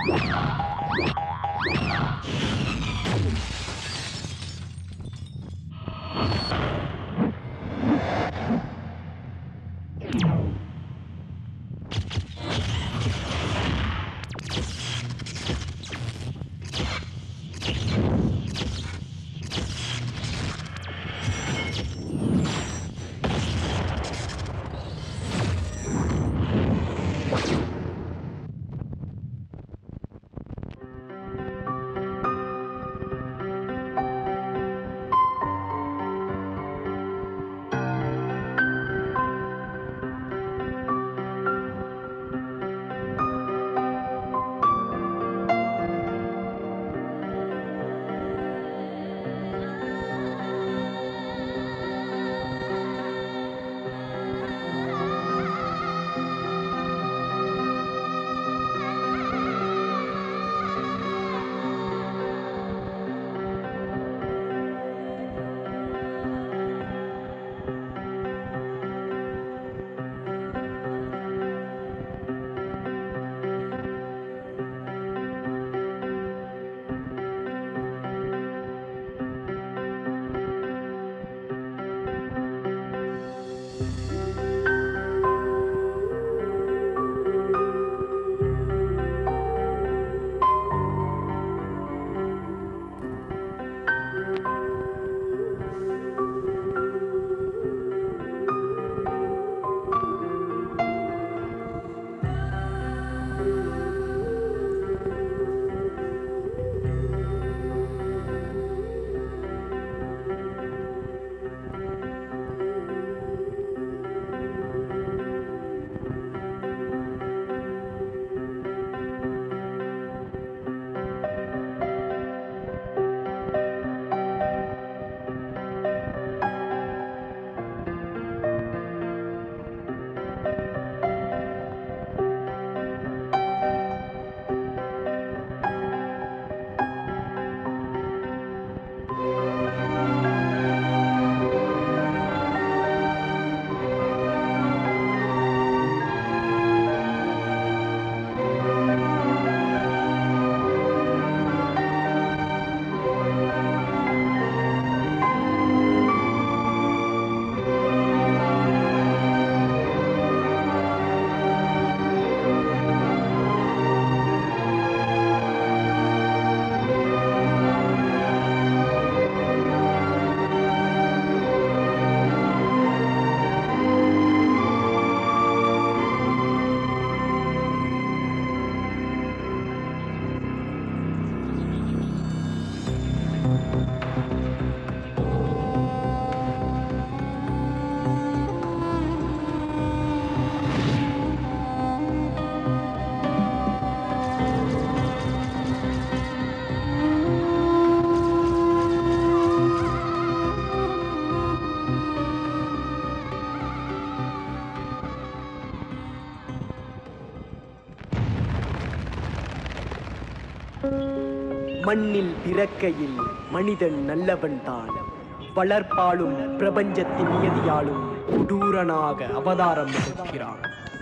மண்ணில் பிறக்கையில் மனிதன் நல்லவன் தான் வளர்ப்பாலும் பிரபஞ்சத்தின் நியதியாலும் கொடூரனாக அவதாரம் எடுக்கிறான்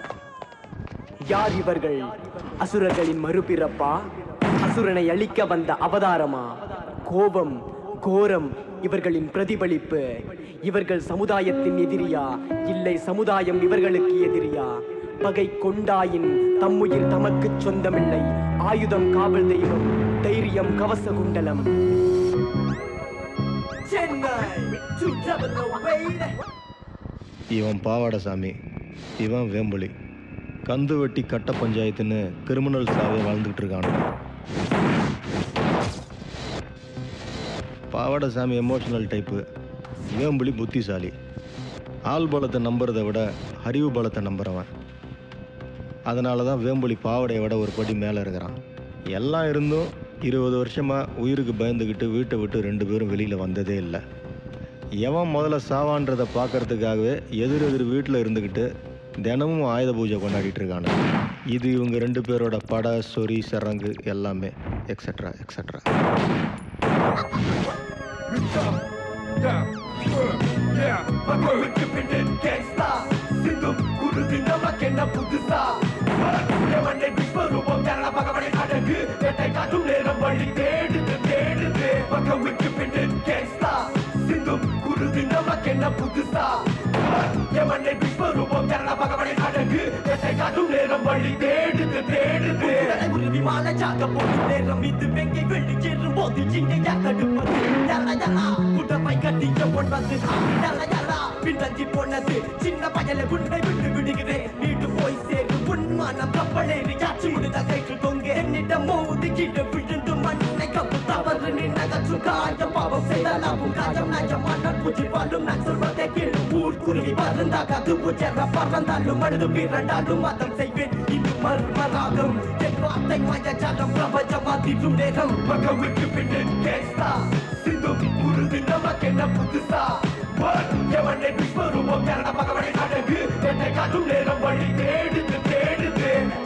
யார் இவர்கள் அசுரர்களின் மறுபிறப்பா அசுரனை அழிக்க வந்த அவதாரமா கோபம் கோரம் இவர்களின் பிரதிபலிப்பு இவர்கள் சமுதாயத்தின் எதிரியா இல்லை சமுதாயம் இவர்களுக்கு எதிரியா பகை கொண்டாயின் தம்முயிர் தமக்குச் சொந்தமில்லை ஆயுதம் காவல் தெய்வம் தைரியம் கவச குண்டலம் சென்னை இவன் பாவாடசாமி இவன் வேம்புலி கந்து வெட்டி கட்ட பஞ்சாயத்துன்னு கிரிமினல் சாவே வாழ்ந்துக்கிட்டு இருக்கான் பாவாடசாமி எமோஷனல் டைப்பு வேம்புலி புத்திசாலி ஆள் பலத்தை நம்புறதை விட அறிவு பலத்தை நம்புறவன் அதனால தான் வேம்புலி பாவாடையை விட ஒரு படி மேலே இருக்கிறான் எல்லாம் இருந்தும் இருபது வருஷமாக உயிருக்கு பயந்துக்கிட்டு வீட்டை விட்டு ரெண்டு பேரும் வெளியில் வந்ததே இல்லை எவன் முதல்ல சாவான்றதை பார்க்கறதுக்காகவே எதிர் எதிர் வீட்டில் இருந்துக்கிட்டு தினமும் ஆயுத பூஜை கொண்டாடிட்டு இருக்காங்க இது இவங்க ரெண்டு பேரோட பட சொறி சரங்கு எல்லாமே எக்ஸட்ரா எக்ஸட்ரா சிந்தும் குருதி நமக்கு என்ன புதுசா எவனை விஸ்வரூபம் கேரள பகவனை அடன் அடங்கு வேட்டை காட்டும் நேரம் வழி தேடுது தேடுது பக்கம் விட்டு பின்னு கேஸ்தா சிந்தும் குருதி நமக்கென்ன புதுசா எமனை விஸ்வரூபம் கரண பகவனை அடங்கு வேட்டை காட்டும் நேரம் வழி தேடுது தேடுது உருவி மாலை சாக்க போடும் நேரம் இது வெங்கை வெள்ளி சேரும் போது இங்கே யாக்கடுப்பது யலா யலா குட்டப்பை கட்டிக்க பொன்பது யலா யலா பின்னஞ்சி போனது சின்ன பயல குண்டை விட்டு விடுகிறேன் வீடு போய் சேரும் உன்மானம் கப்பலேறி காட்சி முடிந்த கைக்கு தொங்க என்னிடம் மோதி கீழே விழுந்து மண்ணை கப்பு தவறு நின்னகற்று காயம் பாவம் செய்தலாவும் காயம் நயமான பூச்சி பாலும் நான் சொல்வதை கேளு ஊர் குருவி பறந்தாக அது உச்சர பறந்தாலும் அழுது பிறண்டாலும் மதம் செய்வேன் இது மர்மராகம் என் வார்த்தை மயச்சாரம் பிரபஞ்சம் அதிரும் நேரம் பக்கம் விட்டு பின்னு கேஸ்தா சிந்தும் குருதி நமக்கென்ன புதுசா எமனை விஸ்வரூபம் கரண பகவனை அடங்கு வேட்டை காட்டும் நேரம் வழி தேடுது தேடுது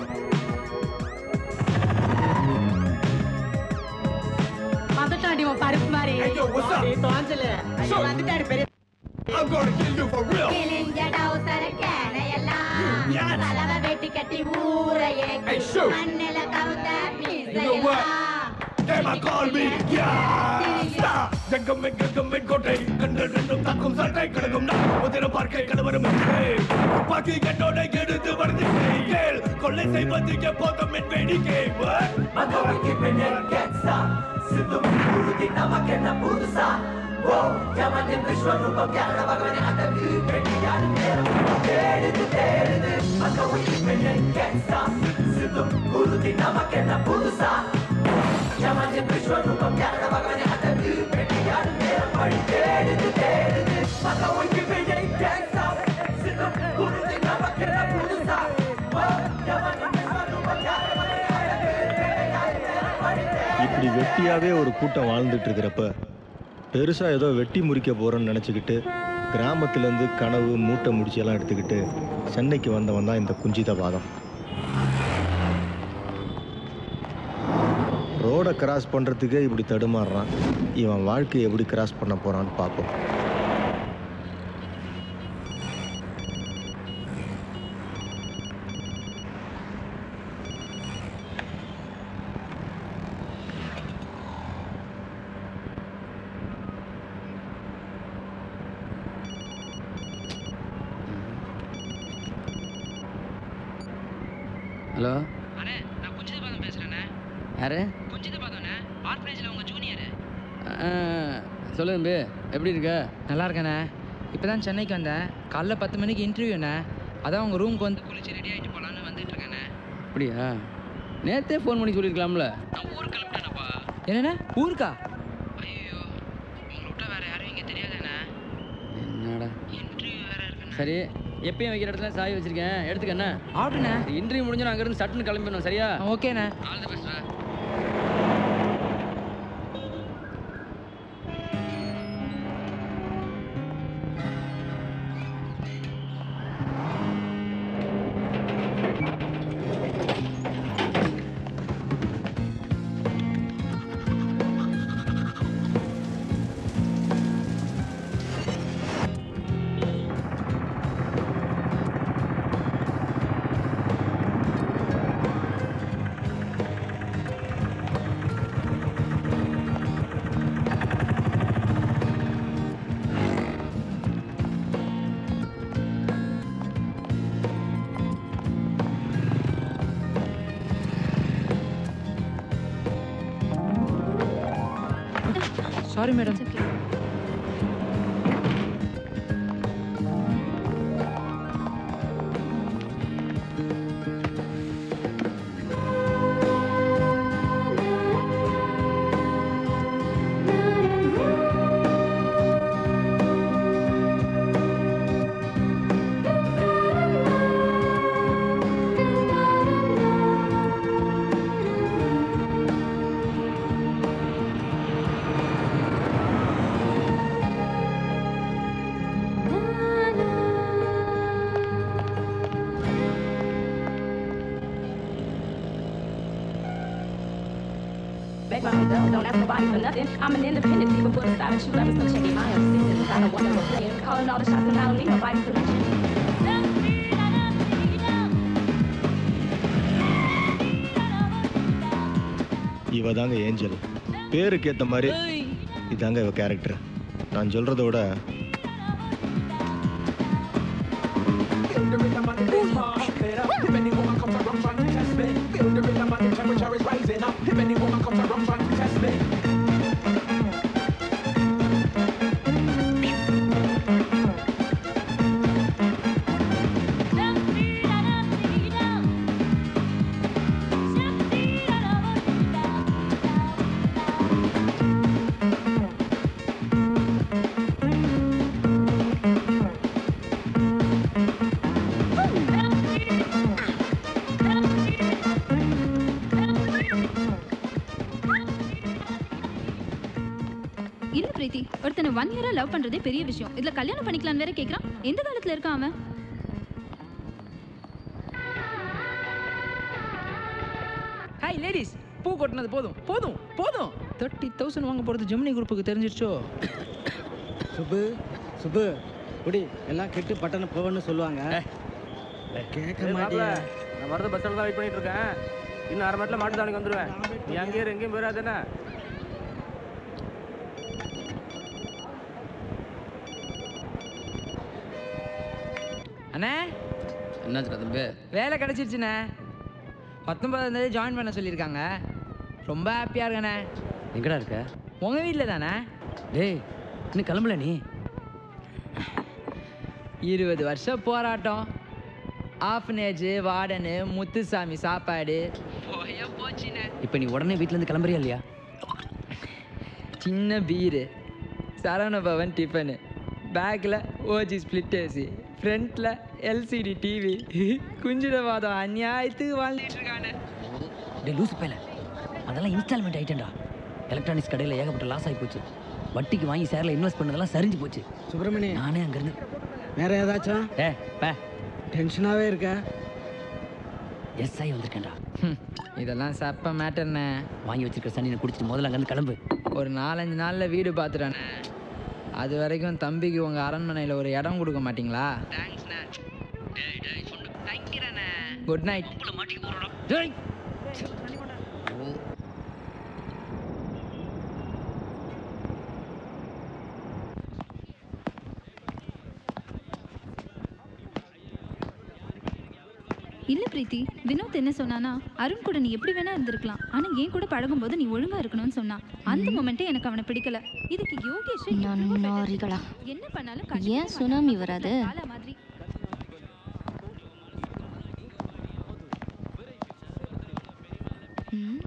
வந்துட்டாடி உன் பருப்பு மாதிரி Hey, yo, what's up? தோஞ்சல Sure. வந்துட்டாரு பெரிய I'm gonna kill you for real. கிழிஞ்ச டவுசர கேனையெல்லாம் Yes. கலவ வெட்டி கட்டி ஊரையே Hey, sure. மண்ணில கவுத்த know what? Them I call me Gangsta. ஜங்கம் வெங்கங்கம் வெண்கோட்டை கண்கள் ரெண்டும் தக்கும் சட்டை கிடக்கும் நான் உதிர பார்க்கை கலவரம் துப்பாக்கி கண்டோட எடுத்து வருகிறேன் கேள் கொள்ளை செய்வது எப்போதும் என் வேடிக்கை What? மகவைக்கு பெண்ணர் கேட்சா சிந்தும் குருதி நமக்கென்ன புதுசா ஓ யமனின் விஸ்வரூபம் கேரள பகவனை அடங்கு வெட்டியாடு நேரம் தேடுது தேடுது மகவைக்கு பெண்ணர் கேட்சா சிந்தும் குருதி நமக்கென்ன புதுசா யமனின் விஸ்வரூபம் கேரள பகவனை அடங்கு வெட்டியாடு நேரம் வழி தேடுது தேடுது மகவைக்கு பெண்ணர் கேட்சா சிந்தும் குருதி நமக்கென்ன புதுசா ஓ யமனின் விஸ்வரூபம் கேரள பகவனை அடங்கு வெட்டியாடு நேரம் வழி தேடுது இப்படி வெட்டியாவே ஒரு கூட்டம் வாழ்ந்துட்டு இருக்கிறப்ப பெருசா ஏதோ வெட்டி முறிக்க போறோம்னு நினச்சிக்கிட்டு கிராமத்துலேருந்து கனவு மூட்டை முடிச்செல்லாம் எடுத்துக்கிட்டு சென்னைக்கு வந்தவன் தான் இந்த குஞ்சிதபாதம் ரோடை கிராஸ் பண்ணுறதுக்கே இப்படி தடுமாறுறான் இவன் வாழ்க்கையை எப்படி கிராஸ் பண்ண போறான்னு பார்ப்போம் ஹலோ அண்ணே நான் குஞ்சித பாதம் பேசுறேண்ணே யாரு குஞ்சித பாதம்ண்ணே ஆர்ஃபனேஜில் உங்க ஜூனியர் ஆ, சொல்லு தம்பி எப்படி இருக்க நல்லா இருக்கேண்ணே இப்போ தான் சென்னைக்கு வந்தேன் காலைல பத்து மணிக்கு இன்டர்வியூண்ணே அதான் உங்கள் ரூமுக்கு வந்து குளிச்சு ரெடி ஆகிட்டு போகலான்னு வந்துட்டு இருக்கேண்ணே அப்படியா நேத்தே ஃபோன் பண்ணி சொல்லியிருக்கலாம்ல நான் ஊருக்கு கிளம்பிட்டேனப்பா என்னண்ணே ஊருக்கா ஐயோ உங்களை விட்டா வேற யாரும் இங்கே தெரியாதுண்ணே என்னடா இன்டர்வியூ வேற இருக்குண்ணே சரி எப்பயும் வைக்கிற இடத்துல சாய் வச்சிருக்கேன் எடுத்துக்க என்ன ஆகட்டுண்ணே இன்டர்வியூ முடிஞ்சு அங்கேருந்து சட்டுன்னு கிளம்பிடணும் சரியா ஓகேண்ணே all the best sorry madam Make my own dough, don't ask nobody for nothing. I'm an independent, even put aside and shoot up and checking my assistance. I don't want no playing, calling all the shots and I don't need nobody to இவ தாங்க angel பேருக்கு ஏற்ற மாதிரி இதாங்க இவ character நான் சொல்கிறத விட இல்ல பிரீத்தி ஒருத்தனை ஒன் இயரா லவ் பண்றதே பெரிய விஷயம் இதுல கல்யாணம் பண்ணிக்கலாம்னு வேற கேக்குறான் எந்த காலத்துல இருக்கான் அவன் ஹாய் லேடிஸ் பூ கொட்டினது போதும் போதும் போதும் தேர்ட்டி தௌசண்ட் வாங்க போகிறது ஜெமினி குரூப்புக்கு தெரிஞ்சிருச்சோ சுப்பு சுப்பு குடி எல்லாம் கெட்டு பட்டணம் போவன்னு சொல்லுவாங்க கேட்க மாட்டியா நான் வரது பஸ் ஸ்டாண்ட் தான் வெயிட் பண்ணிட்டு இருக்கேன் இன்னும் அரை மணி நேரத்தில் மாட்டு தானிக்கு வந்துடுவேன் நீ அங்கேயே இரு, எங்கேயும் போயிடாதானே அண்ணே என்னாச்சுடா தம்பி வேலை கிடச்சிருச்சுண்ணே பத்தொன்பதாம் தேதி ஜாயின் பண்ண சொல்லியிருக்காங்க ரொம்ப ஹாப்பியாக இருக்கண்ணே எங்கடா இருக்க உங்கள் வீட்டில் தானே டேய் இன்னும் கிளம்பல நீ இருபது வருஷம் போராட்டம் ஆஃபனேஜ் வார்டனு முத்துசாமி சாப்பாடு போய போச்சுண்ணே இப்போ நீ உடனே வீட்டிலேருந்து கிளம்புறியா இல்லையா சின்ன பீரு சரவண பவன் டிஃபனு பேக்கில் ஓஜி ஸ்பிளிட் ஏசி ஃப்ரண்ட்டில் எல்சிடி டிவி குஞ்சிடவாதம் அநியாயத்துக்கு வாழ்ந்துட்டு இருக்கானே டேய் லூசு பேல அதெல்லாம் இன்ஸ்டால்மெண்ட் ஐட்டம்டா எலக்ட்ரானிக்ஸ் கடையில் ஏகப்பட்ட லாஸ் ஆகி போச்சு வட்டிக்கு வாங்கி சேரில் இன்வெஸ்ட் பண்ணதெல்லாம் சரிஞ்சு போச்சு சுப்பிரமணி நானே அங்கேருந்து வேற ஏதாச்சும் ஏ பே டென்ஷனாகவே இருக்க எஸ்ஐ வந்திருக்கேன்டா ஹம், இதெல்லாம் சப்ப மேட்டர்ண்ணே வாங்கி வச்சிருக்க சனியை குடிச்சிட்டு முதல்ல அங்கேருந்து கிளம்பு ஒரு நாலஞ்சு நாளில் வீடு பார்த்துட்டானே அது வரைக்கும் தம்பிக்கு உங்கள் அரண்மனையில் ஒரு இடம் கொடுக்க மாட்டீங்களா குட் நைட் டேய் இல்ல பிரீத்தி வினோத் என்ன சொன்னானா அருண் கூட நீ எப்படி வேணா இருந்திருக்கலாம் ஆனா என் கூட பழகும்போது நீ ஒழுங்கா இருக்கணும்னு சொன்னான் அந்த மொமெண்ட்டே எனக்கு அவனை பிடிக்கல இதுக்கு யோகேஷ் எவ்வளவோ better. நாரிகளா என்ன பண்ணாலும் ஏன் கண்டிப்பா சுனாமி மாட்டான். வராது? பாலா மாதிரி ம்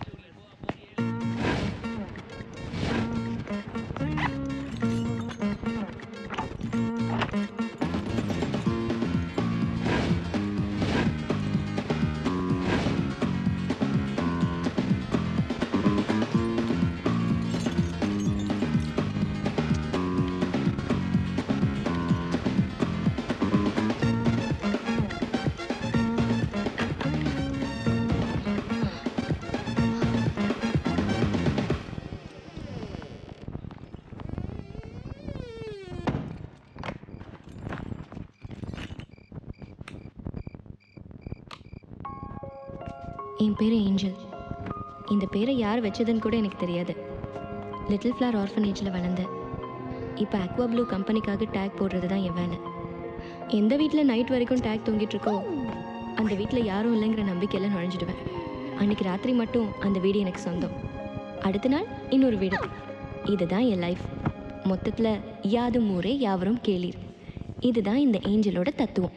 என் பேர் ஏஞ்சல் இந்த பேரை யார் வச்சதுன்னு கூட எனக்கு தெரியாது லிட்டில் ஃப்ளவர் ஆர்ஃபனேஜில் வளர்ந்தேன் இப்போ அக்வா ப்ளூ கம்பெனிக்காக டேக் போடுறது தான் என் வேலை எந்த வீட்டில் நைட் வரைக்கும் டேக் தொங்கிட்டு இருக்கோ அந்த வீட்டில் யாரும் இல்லைங்கிற நம்பிக்கையில் நுழைஞ்சிடுவேன் அன்னைக்கு ராத்திரி மட்டும் அந்த வீடு எனக்கு சொந்தம் அடுத்த நாள் இன்னொரு வீடு இதுதான் என் லைஃப் மொத்தத்தில் யாதும் ஊரே யாவரும் கேளீர் இதுதான் இந்த ஏஞ்சலோட தத்துவம்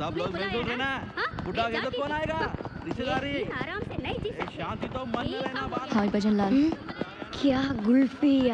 सब लोग मिलजुल रहना बुढ़ा के तो कौन आएगा रिश्तेदारी आराम से नहीं जी सकते शांति तो मन में रहना बात हाय भजन लाल क्या गुल्फिया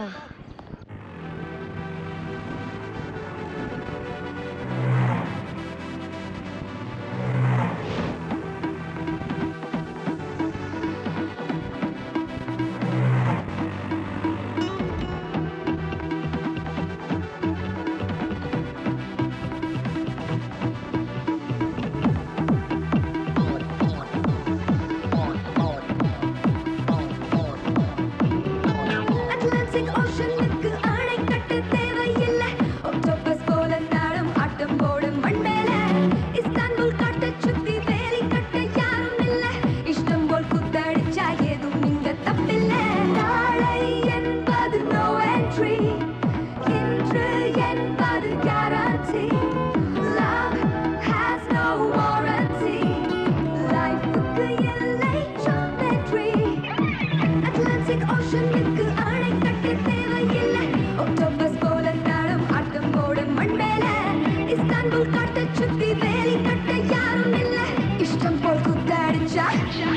அட்லாண்டிக் ஓஷனுக்கு அணைக்கட்டு தேவையில்லை ஆக்டோபஸ் போல நாளும் ஆட்டம் போடும் மண் மேல இஸ்தான்புல் காட்டை சுத்தி வேலி கட்ட யாரும் இல்ல இஷ்டம் போல் குத்தடிச்சா ஏதும் இங்க தப்பில்லை நாளை என்பது நோ என்ட்ரி இன்று என்பது guarantee Love has no warranty லைஃபுக்கு இல்லை geometry அட்லாண்டிக் ஓஷனுக்கு அணைக்கட்டு தேவையில்லை ஆக்டோபஸ் போல நாளும் ஆட்டம் போடும் மண் மேல இஸ்தான்புல் காட்டை சுத்தி வேலி கட்ட யாரும் இல்ல இஷ்டம் போல் குத்தடிச்சா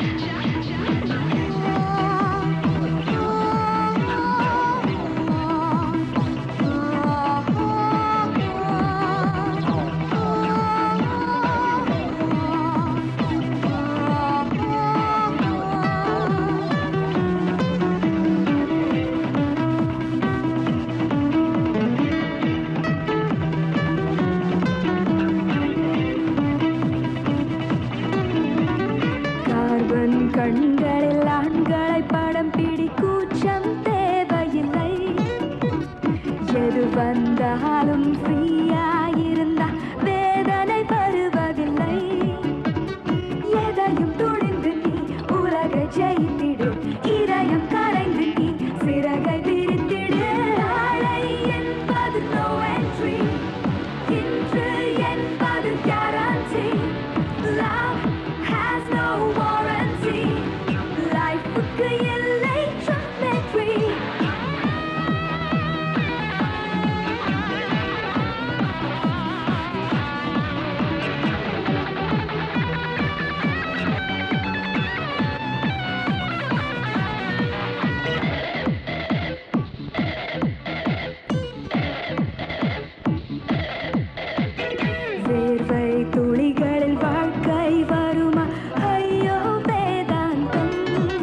கார்பன் கண்களில் ஆண்களை படம் பிடி கூச்சம் தேவையில்லை எது வந்தாலும் ஃப்ரீயாயிருந்தா வேதனை வருவதில்லை எதையும் துணிந்து நீ உலகை ஜெயித்திடு இதயம் கரைந்து நீ சிறகை விரித்திடு நாளை என்பது no entry இன்று என்பது guarantee Love has no warranty லைஃபுக்கு இல்லை geometry வேர்வை துளிகளில் வாழ்க்கை வருமா ஐயோ வேதாந்தம்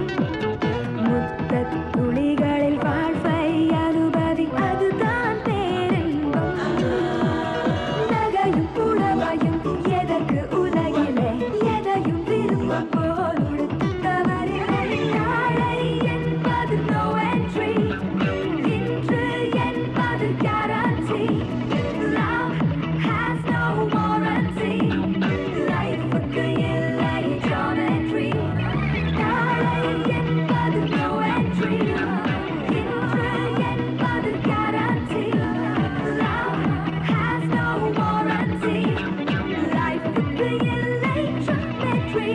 முத்த துளிகளில் வாழ்வை அனுபவி அதுதான் பேரின்பம் நகையும் புடவையும் எதற்கு உலகிலே எதையும் விரும்பம் போல் உடுத்து தவறில்லை நாளை என்பது no entry இன்று என்பது guarantee love has no warranty லைஃபுக்கு இல்லை geometry நாளை என்பது no entry இன்று என்பது guarantee love has no warranty லைஃபுக்கு இல்லை geometry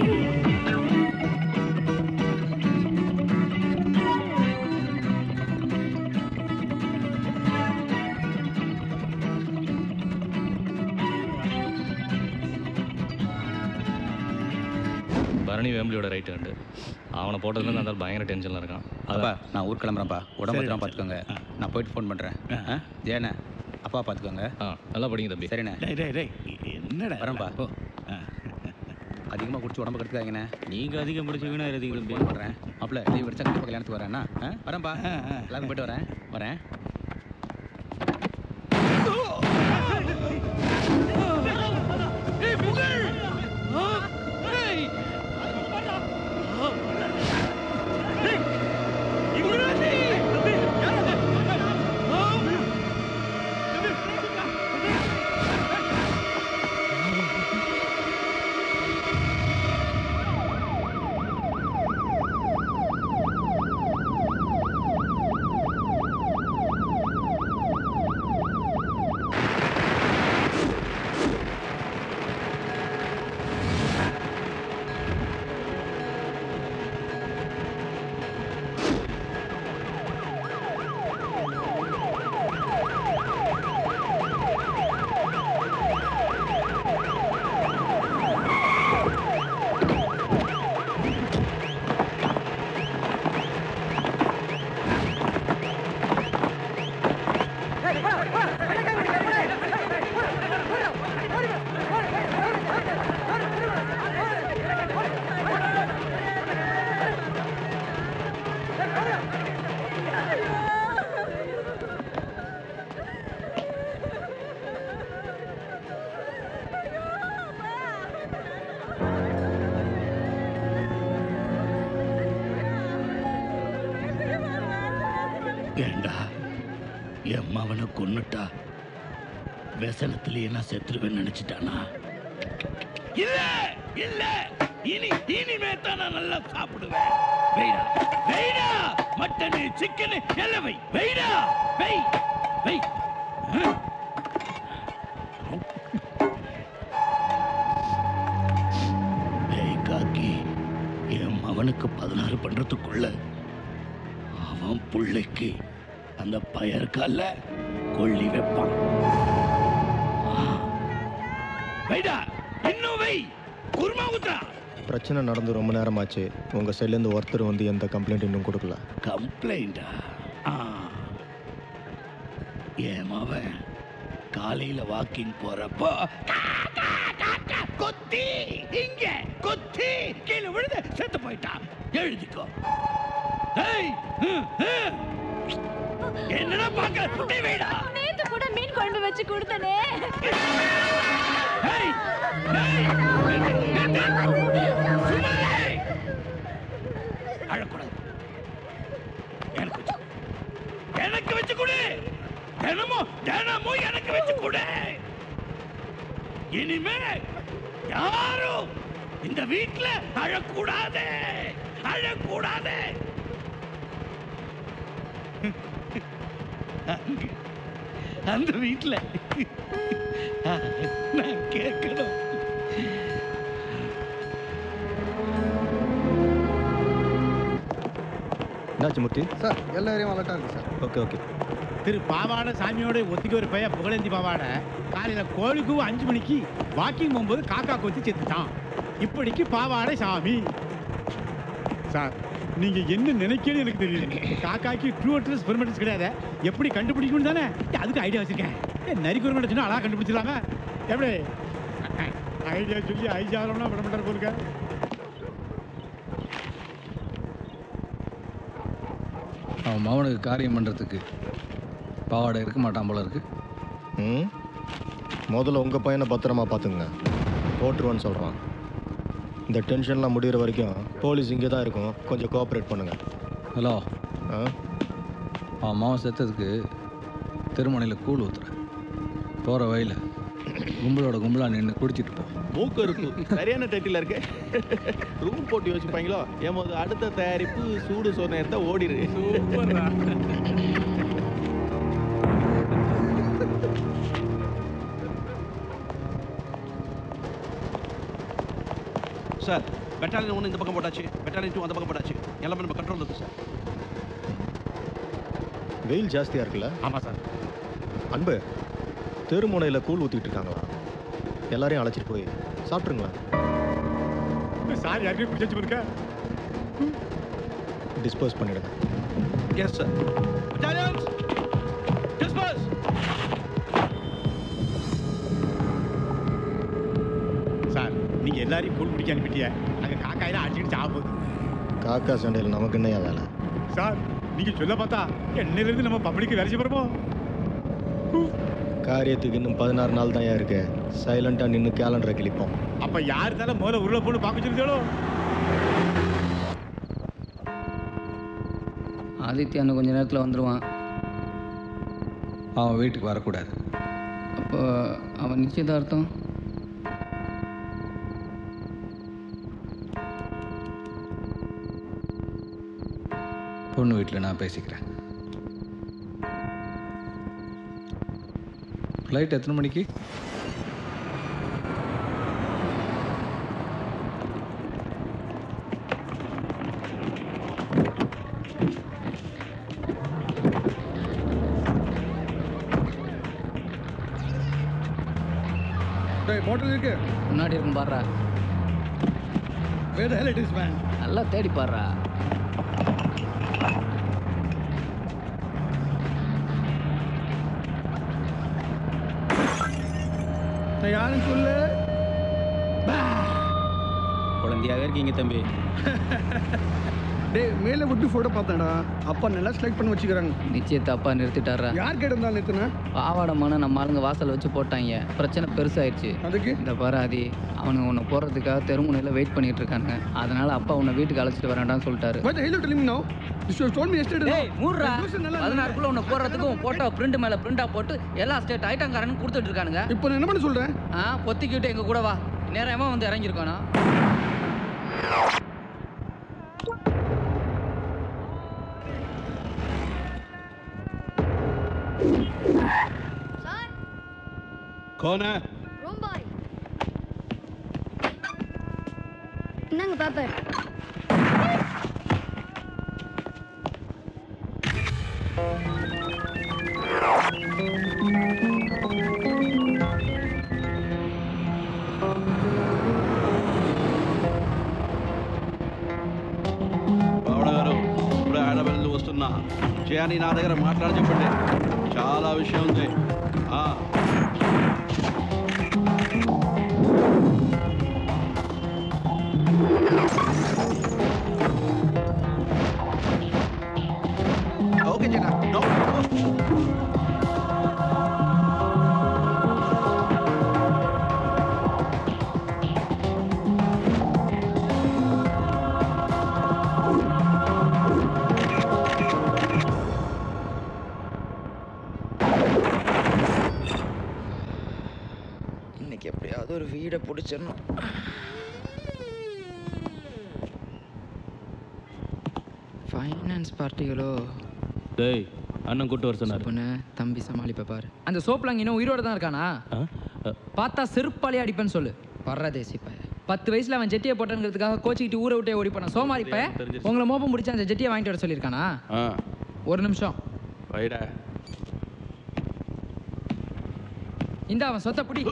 பரணி வேம்பலியோட ரைட் ஹேண்டு அவனை போட்டதுலேருந்து அந்த ஆள் பயங்கர டென்ஷனில் இருக்கான் அப்பா நான் ஊர் கிளம்புறேன்ப்பா உடம்பு பத்திரமா பார்த்துக்கோங்க நான் போயிட்டு ஃபோன் பண்ணுறேன் ஜெயண்ணே அப்பா பார்த்துக்கோங்க ஆ நல்லா படிங்க தம்பி சரிண்ணே டேய் டேய் டேய் என்னடா வரேன்ப்பா அதிகமாக குடிச்சு உடம்பு கெடுத்துக்காங்கண்ணே நீங்கள் அதிகம் பிடிச்சி வீணாக இருந்தீங்க தம்பி ஃபோன் பண்ணுறேன் மாப்பிள்ள லீவ் அடிச்சா கண்டிப்பாக கல்யாணத்துக்கு வரேன்னா ஆ? வரேன்ப்பா எல்லாரும் போயிட்டு வரேன் வரேன் Thank ஏண்டா என் மவனை கொன்னுட்டா व्यसனத்திலேயே நான் செத்துருவேன்னு நினைச்சிட்டானா இல்ல இல்ல இனி இனிமே தான் நான் நல்லா சாப்பிடுவேன் வெயிடா வெயிடா மட்டனு சிக்கனு எல்லாம் வை வெயிடா வெய் வெய் ஆ? ஏய் காக்கி என் மவனுக்கு பதினாறு பண்றதுக்குள்ள அவன் புள்ளைக்கு அந்த பயற்கால கொள்ளி வைப்பான் ஆ. வைடா இன்னும் வை குருமா ஊத்துறா பிரச்சனை நடந்து ரொம்ப நேரமாச்சு உங்கள் சைட்லேருந்து ஒருத்தர் வந்து எந்த கம்ப்ளைண்ட் இன்னும் கொடுக்கல கம்ப்ளைண்டா ஆ என் மவன் காலையில வாக்கிங் போறப்போ கா, கா, கா, கா, கொத்தி இங்க கொத்தி கீழே விழுந்து செத்து போயிட்டான் எழுதிக்கோ ஏய், ஹம், ஹம். என்னடா பாக்க புட்டை வைடா நேத்து கூட மீன் குழம்பு வச்சு கொடுத்தனே ஏய், ஏய், சும்மா இரு. அழக்கூடாது எனக்கு வச்சு எனக்கு வச்சு கொடு தினமும் தினமும் எனக்கு வச்சு கொடு இனிமே யாரும் இந்த வீட்ல அழக்கூடாது அழக்கூடாது அங்க, அந்த வீட்ல நான் கேட்கணும் என்னாச்சு மூர்த்தி சார் எல்லாரையும் அலர்ட்டாக இருக்கு சார் ஓகே ஓகே திரு பாவாடை சாமியோட ஒத்திக்கு ஒரு பையன் புகழேந்தி பாவாடை காலையில கோழிக்கு அஞ்சு மணிக்கு வாக்கிங் போகும்போது காக்கா கொத்தி செத்துட்டான் இப்படிக்கு பாவாடை சாமி சார் நீங்க என்ன நினைக்கணும் எனக்கு தெரியல காக்காக்கு ட்ரூ அட்ரஸ் பெர்மெண்டன்ஸ் கிடையாது எப்படி கண்டுபிடிக்கணும் தானே அதுக்கு ஐடியா வச்சிருக்கேன் ஏன் நரி குரமெண்ட் சொன்னா அழகா கண்டுபிடிச்சிடலாங்க எப்படி ஐடியா சொல்லி ஐஜாரம்னா விட மாட்டார் போருக்க அவன் மவனுக்கு காரியம் பண்ணுறதுக்கு பாவாடை இருக்க மாட்டான் போல இருக்கு ம் முதல்ல உங்கள் பையனை பத்திரமா பார்த்துங்க போட்டுருவான்னு சொல்கிறான் இந்த டென்ஷன்லாம் முடிகிற வரைக்கும் போலீஸ் இங்கே தான் இருக்கும் கொஞ்சம் கோஆப்ரேட் பண்ணுங்கள் ஹலோ ஆ அவன் மாவன் செத்ததுக்கு திருமணையில் கூழ் ஊத்துறேன் போகிற வழியில் கும்பலோட கும்பலா நின்று குடிச்சிட்டு போ மூக்கறுப்பு சரியான டைட்டில் இருக்கு ரூம் போட்டு யோசிப்பாங்களோ எமது அடுத்த தயாரிப்பு சூடு சோதனை ஓடிரு சார் பெட்டாலியன் ஒன்று இந்த பக்கம் போட்டாச்சு பெட்டாலியன் டூ அந்த பக்கம் போட்டாச்சு எல்லாமே நம்ம கண்ட்ரோல் இருக்கு சார் வெயில் ஜாஸ்தியாக இருக்குல்ல ஆமாம் சார் அன்பு தெருமுனையில் கூழ் ஊற்றிட்டு இருக்காங்களா எல்லாரையும் அழைச்சிட்டு போய் சாப்பிட்ருங்களா சார் யாருமே பிடிச்சி போயிருக்க டிஸ்போஸ் பண்ணிடுங்க yes sir battalions disperse sir நீங்க எல்லாரையும் கூழ் குடிக்க அனுப்பிட்டிய அங்க காக்காயெல்லாம் அடிச்சுட்டு சாப்பிடுது காக்கா சண்டையில் நமக்கு என்னையா வேலை சார் நீங்க சொல்ல பார்த்தா என்னையில இருந்து நம்ம பப்ளிக்கு வேலை செய்ய போறோமோ காரியத்துக்கு இன்னும் பதினாறு நாள் தான் இருக்கு சைலண்டாக நின்று கேலண்டரை கிழிப்போம் அப்ப யார் தானே முதல்ல உருளை போட்டு பார்க்க சொல்லிச்சோ ஆதித்யா இன்னும் கொஞ்ச நேரத்தில் வந்துடுவான் அவன் வீட்டுக்கு வரக்கூடாது அப்போ அவன் நிச்சயதார்த்தம் பொண்ணு வீட்டில் நான் பேசிக்கிறேன் ஃப்ளைட் எத்தனை மணிக்கு மோட்டர் இருக்கு முன்னாடி இருக்கும் பாடுறா வேற ஹெல் இட் இஸ் மேன் நல்லா தேடி பாடுறா யாரும் சொல்லு குழந்தையாக இருக்கீங்க தம்பி டேய் மேலே விட்டு ஃபோட்டோ பார்த்தேன்டா அப்பா நல்லா செலக்ட் பண்ணி வச்சுக்கிறாங்க நிச்சயத்தை அப்பா நிறுத்திட்டாரா யார் கேட்டிருந்தா நிறுத்தின பாவாடமான நம்ம ஆளுங்க வாசல் வச்சு போட்டாங்க பிரச்சனை பெருசாயிடுச்சு அதுக்கு இந்த பராதி அவனுங்க உன்னை போகிறதுக்காக தெருமுனையில் வெயிட் பண்ணிட்டு இருக்காங்க அதனால அப்பா உன்னை வீட்டுக்கு அழைச்சிட்டு வரேன்டான்னு சொல்லிட்டாரு What the hell you telling me now? This was told me yesterday. டேய் மூடுறா பதினாறுக்குள்ள உன்னை போடுறதுக்கு உன் போட்டோ பிரிண்ட் மேல பிரிண்டா போட்டு எல்லா ஸ்டேட் ஐட்டங்காரனும் கொடுத்துட்டு இருக்கானுங்க இப்போ நான் என்ன பண்ண சொல்றேன் ஆ பொத்திக்கிட்டு எங்க கூட வா நேரமா வந்து இறங்கியிருக்கானா कौन है ரோம்பாய் இந்தாங்க பேப்பர் బావడ గారు ఇప్పుడు హైదరాబాద్ నుంచి వస్తున్నా చేయని నా దగ్గర మాట్లాడి చెప్పండి చాలా విషయం ఉంది ఆ. ఓకే జనా నో இன்னைக்கு எப்படியாவது ஒரு வீடை பிடிச்சிடணும் ஃபைனான்ஸ் பார்ட்டிகளோ டேய் அண்ணன் கூட்டு வர சொன்னார் பொண்ணு தம்பி சமாளிப்ப பாரு அந்த சோப்லாங்க இன்னும் உயிரோட தான் இருக்கானா பார்த்தா செருப்பாலே அடிப்பேன்னு சொல்லு பர்றதேசி பைய பத்து வயசுல அவன் ஜெட்டியை போட்டேங்கிறதுக்காக கோச்சிக்கிட்டு ஊரை விட்டே ஓடி போனான் சோமாரி பைய உங்களை மோப்பம் பிடிச்ச அந்த ஜெட்டியை வாங்கிட்டு வர சொல்லியிருக்கானா ஆ ஒரு நிமிஷம் வைடா இந்த அவன் சொத்தை பிடி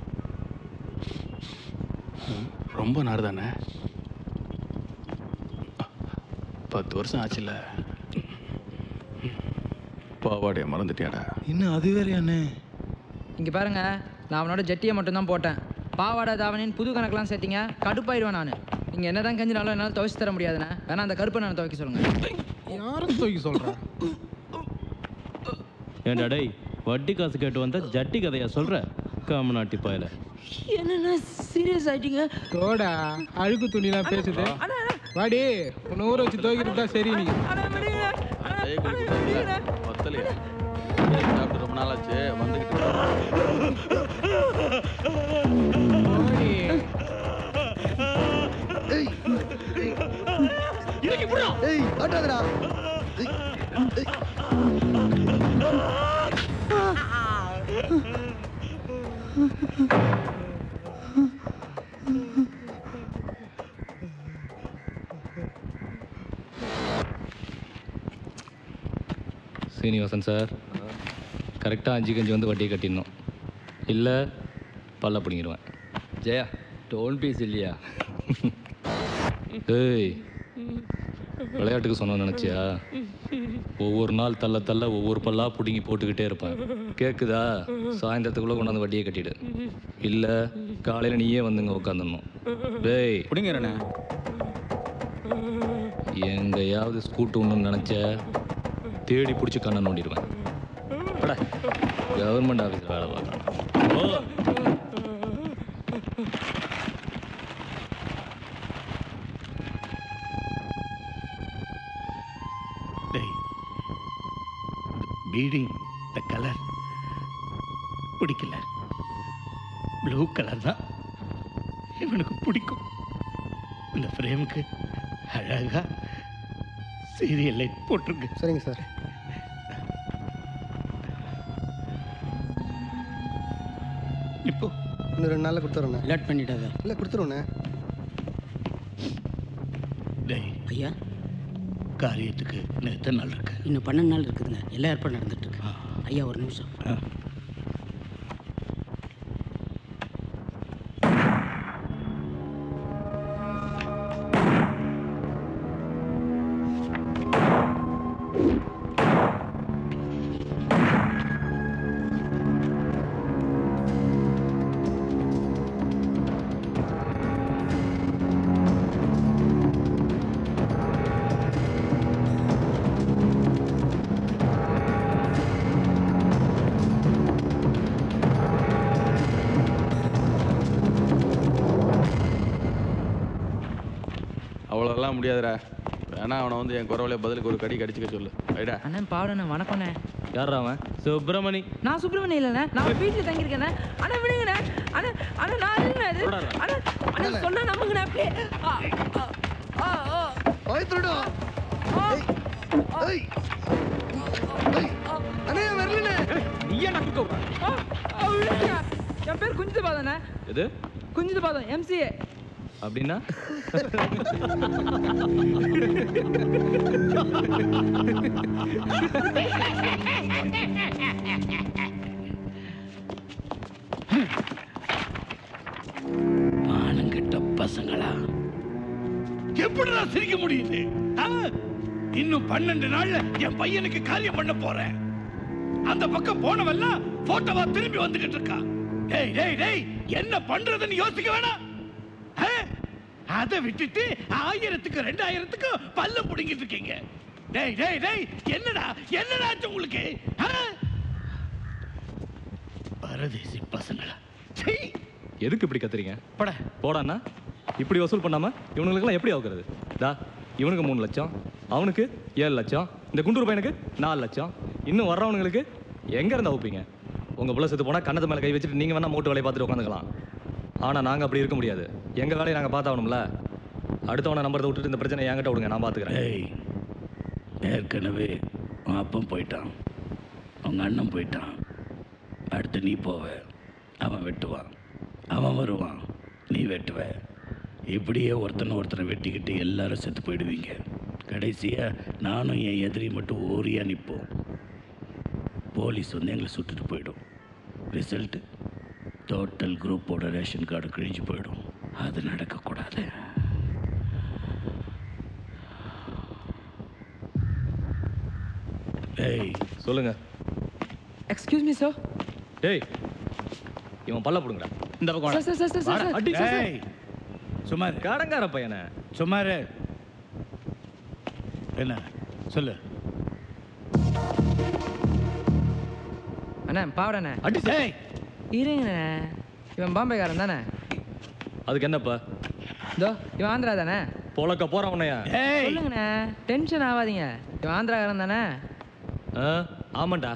ரொம்ப நார் தானே பத்து வருஷம் ஆச்சுல்ல பாவாடைய மறந்துட்டியாடா இன்னும் அது வேறையாண்ணே இங்க பாருங்க நான் அவனோட ஜெட்டியை மட்டும்தான் போட்டேன் பாவாடை தாவணின்னு புது கணக்கெல்லாம் சேர்த்தீங்க கடுப்பாயிடுவேன் நான் நீங்க என்னதான் கஞ்சினாலும் என்னால் துவைச்சு தர முடியாதுண்ணே வேணா அந்த கருப்பை நான் துவைக்க சொல்லுங்க யாரும் தூக்கி சொல்கிறா ஏன்டா டேய் வட்டி காசு கேட்டு வந்தா ஜட்டி கதையா சொல்ற காமநாட்டி பாயல என்னண்ணா சீரியஸ் ஆயிட்டீங்க தோடா அழுக்கு துணிலாம் பேசுது வாடி உன்னை ஊற வச்சு துவைக்கிறது தான் சரி நீ பத்தலையா சாப்பிட்டு ரொம்ப நாள் ஆச்சு வந்துக்கிட்டு ஏய் ஆட்டாதடா சீனிவாசன் சார் கரெக்டாக அஞ்சு கஞ்சி வந்து வட்டியை கட்டிடணும் இல்லை பல்ல பிடிங்கிடுவேன் ஜெயா டோன் பீஸ் இல்லையா ஏய் விளையாட்டுக்கு சொன்ன நினச்சியா ஒவ்வொரு நாள் தள்ள தள்ள ஒவ்வொரு பல்லா பிடுங்கி போட்டுக்கிட்டே இருப்பேன் கேட்குதா சாயந்தரத்துக்குள்ளே கொண்டாந்து வட்டியை கட்டிடு இல்லை காலையில் நீயே வந்துங்க உட்காந்துடணும் டேய் பிடிங்கிறண்ணே எங்கேயாவது ஸ்கூட்டு ஒன்று நினச்ச தேடி பிடிச்சி கண்ணை நோண்டிடுவேன் கவர்மெண்ட் ஆஃபீஸில் வேலை பார்க்கணும் ஓ டேய் பீடி இந்த கலர் பிடிக்கல ப்ளூ கலர் தான் இவனுக்கு பிடிக்கும் இந்த ஃப்ரேமுக்கு அழகா சீரியல் லைட் போட்டிருக்கு சரிங்க சார் இப்போ இன்னும் ரெண்டு நாளில் கொடுத்துறேண்ணே லேட் பண்ணிட்டாத இல்லை கொடுத்துருவோண்ணே டேய் ஐயா காரியத்துக்கு இன்னும் எத்தனை நாள் இருக்கு இன்னும் பன்னெண்டு நாள் இருக்குதுங்க எல்லா ஏற்பாடும் நடந்துட்டு இருக்கு ஐயா ஒரு நிமிஷம் அதெல்லாம் முடியாதுடா வேணா அவனை வந்து என் குறவலைய பதிலுக்கு ஒரு கடி கடிச்சுக்க சொல்லு ரைடா அண்ணன் பாவண்ணே வணக்கண்ணே யார் அவன் சுப்பிரமணி நான் சுப்பிரமணியம் இல்லைண்ணே நான் வீட்டில் தங்கியிருக்கேண்ணே அண்ணா விடுங்கண்ணே அண்ணா அண்ணா நான் இல்லைண்ணே இது அண்ணா அண்ணா சொன்னா நம்புங்கண்ணே அப்படியே ஆ, ஆ, ஆ, ஆ. நீ என்ன குக்க ஆ, ஆ, விடுங்க. என் பேர் குஞ்சிது பாதண்ணே எது குஞ்சிது பாதம் எம்சிஏ அப்படின்னா மானங்கெட்ட பசங்களா எப்படிடா சிரிக்க முடியுது ஆ? இன்னும் பன்னெண்டு நாள்ல என் பையனுக்கு காரியம் பண்ண போறேன் அந்த பக்கம் போனவெல்லாம் போட்டோவா திரும்பி வந்துகிட்டு இருக்கான் டேய் டேய் டேய் என்ன பண்றதுன்னு யோசிக்க வேணாம் ஆ? அதை விட்டுட்டு ஆயிரத்துக்கு ரெண்டாயிரத்துக்கு பல்ல புடுங்கிட்டு இருக்கீங்க டேய் டேய் டேய் என்னடா என்னடா ஆச்சு உங்களுக்கு ஆ? பரதேசி பசங்களா சீ எதுக்கு இப்படி கத்துறீங்க பட போடாண்ணா இப்படி வசூல் பண்ணாம இவனுங்களுக்கெல்லாம் எப்படி ஆகுறது டா இவனுக்கு மூணு லட்சம் அவனுக்கு ஏழு லட்சம் இந்த குண்டூர் பையனுக்கு நாலு லட்சம் இன்னும் வர்றவனுங்களுக்கு எங்க இருந்து அவுப்பீங்க உங்க புள்ள செத்து போனா கண்ணத்து மேல கை வச்சுட்டு நீங்க வேணா மூட்டு வேலையை பார்த்துட்டு உட்காந்துக்கலாம் ஆனா நாங்க அப்படி இருக்க முடியாது எங்க வேலையை நாங்க பார்த்தாகணும்ல அடுத்தவனை நம்பறதை விட்டுட்டு இந்த பிரச்சனை என்கிட்ட விடுங்க நான் பாத்துக்கிறேன் ஏய் ஏற்கனவே உன் அப்பன் போயிட்டான் உங்க அண்ணன் போயிட்டான் அடுத்து நீ போவ அவன் வெட்டுவான் அவன் வருவான் நீ வெட்டுவ இப்படியே ஒருத்தனை ஒருத்தனை வெட்டிக்கிட்டு எல்லாரும் செத்து போயிடுவீங்க கடைசியா நானும் என் எதிரி மட்டும் ஓரியா நிற்போம் போலீஸ் வந்து எங்களை சுட்டுட்டு போயிடும் ரிசல்ட்டு டோட்டல் குரூப்போட ரேஷன் கார்டு கிழிஞ்சு போயிடும் அது நடக்கக்கூடாது ஏய் சொல்லுங்க எக்ஸ்கியூஸ் மீ சார் டேய் இவன் பல்ல போடுங்கடா இந்த பக்கம் வாடா. சார், சார், சார், சார், வாடா, சார். அடி, சார், சார். ஏய், சுமார் கடங்கார பையனை சுமார் என்ன சொல்லு அண்ணா பாவடண்ணே அடி ஏய் இருங்கண்ணே இவன் பாம்பேக்காரன் தானே அதுக்கு என்னப்பா இதோ இவன் ஆந்திரா தானே பொழக்க போறான் உன்னையா சொல்லுங்கண்ணே டென்ஷன் ஆகாதீங்க இவன் ஆந்திராக்காரன் தானே ஆ, ஆமாண்டா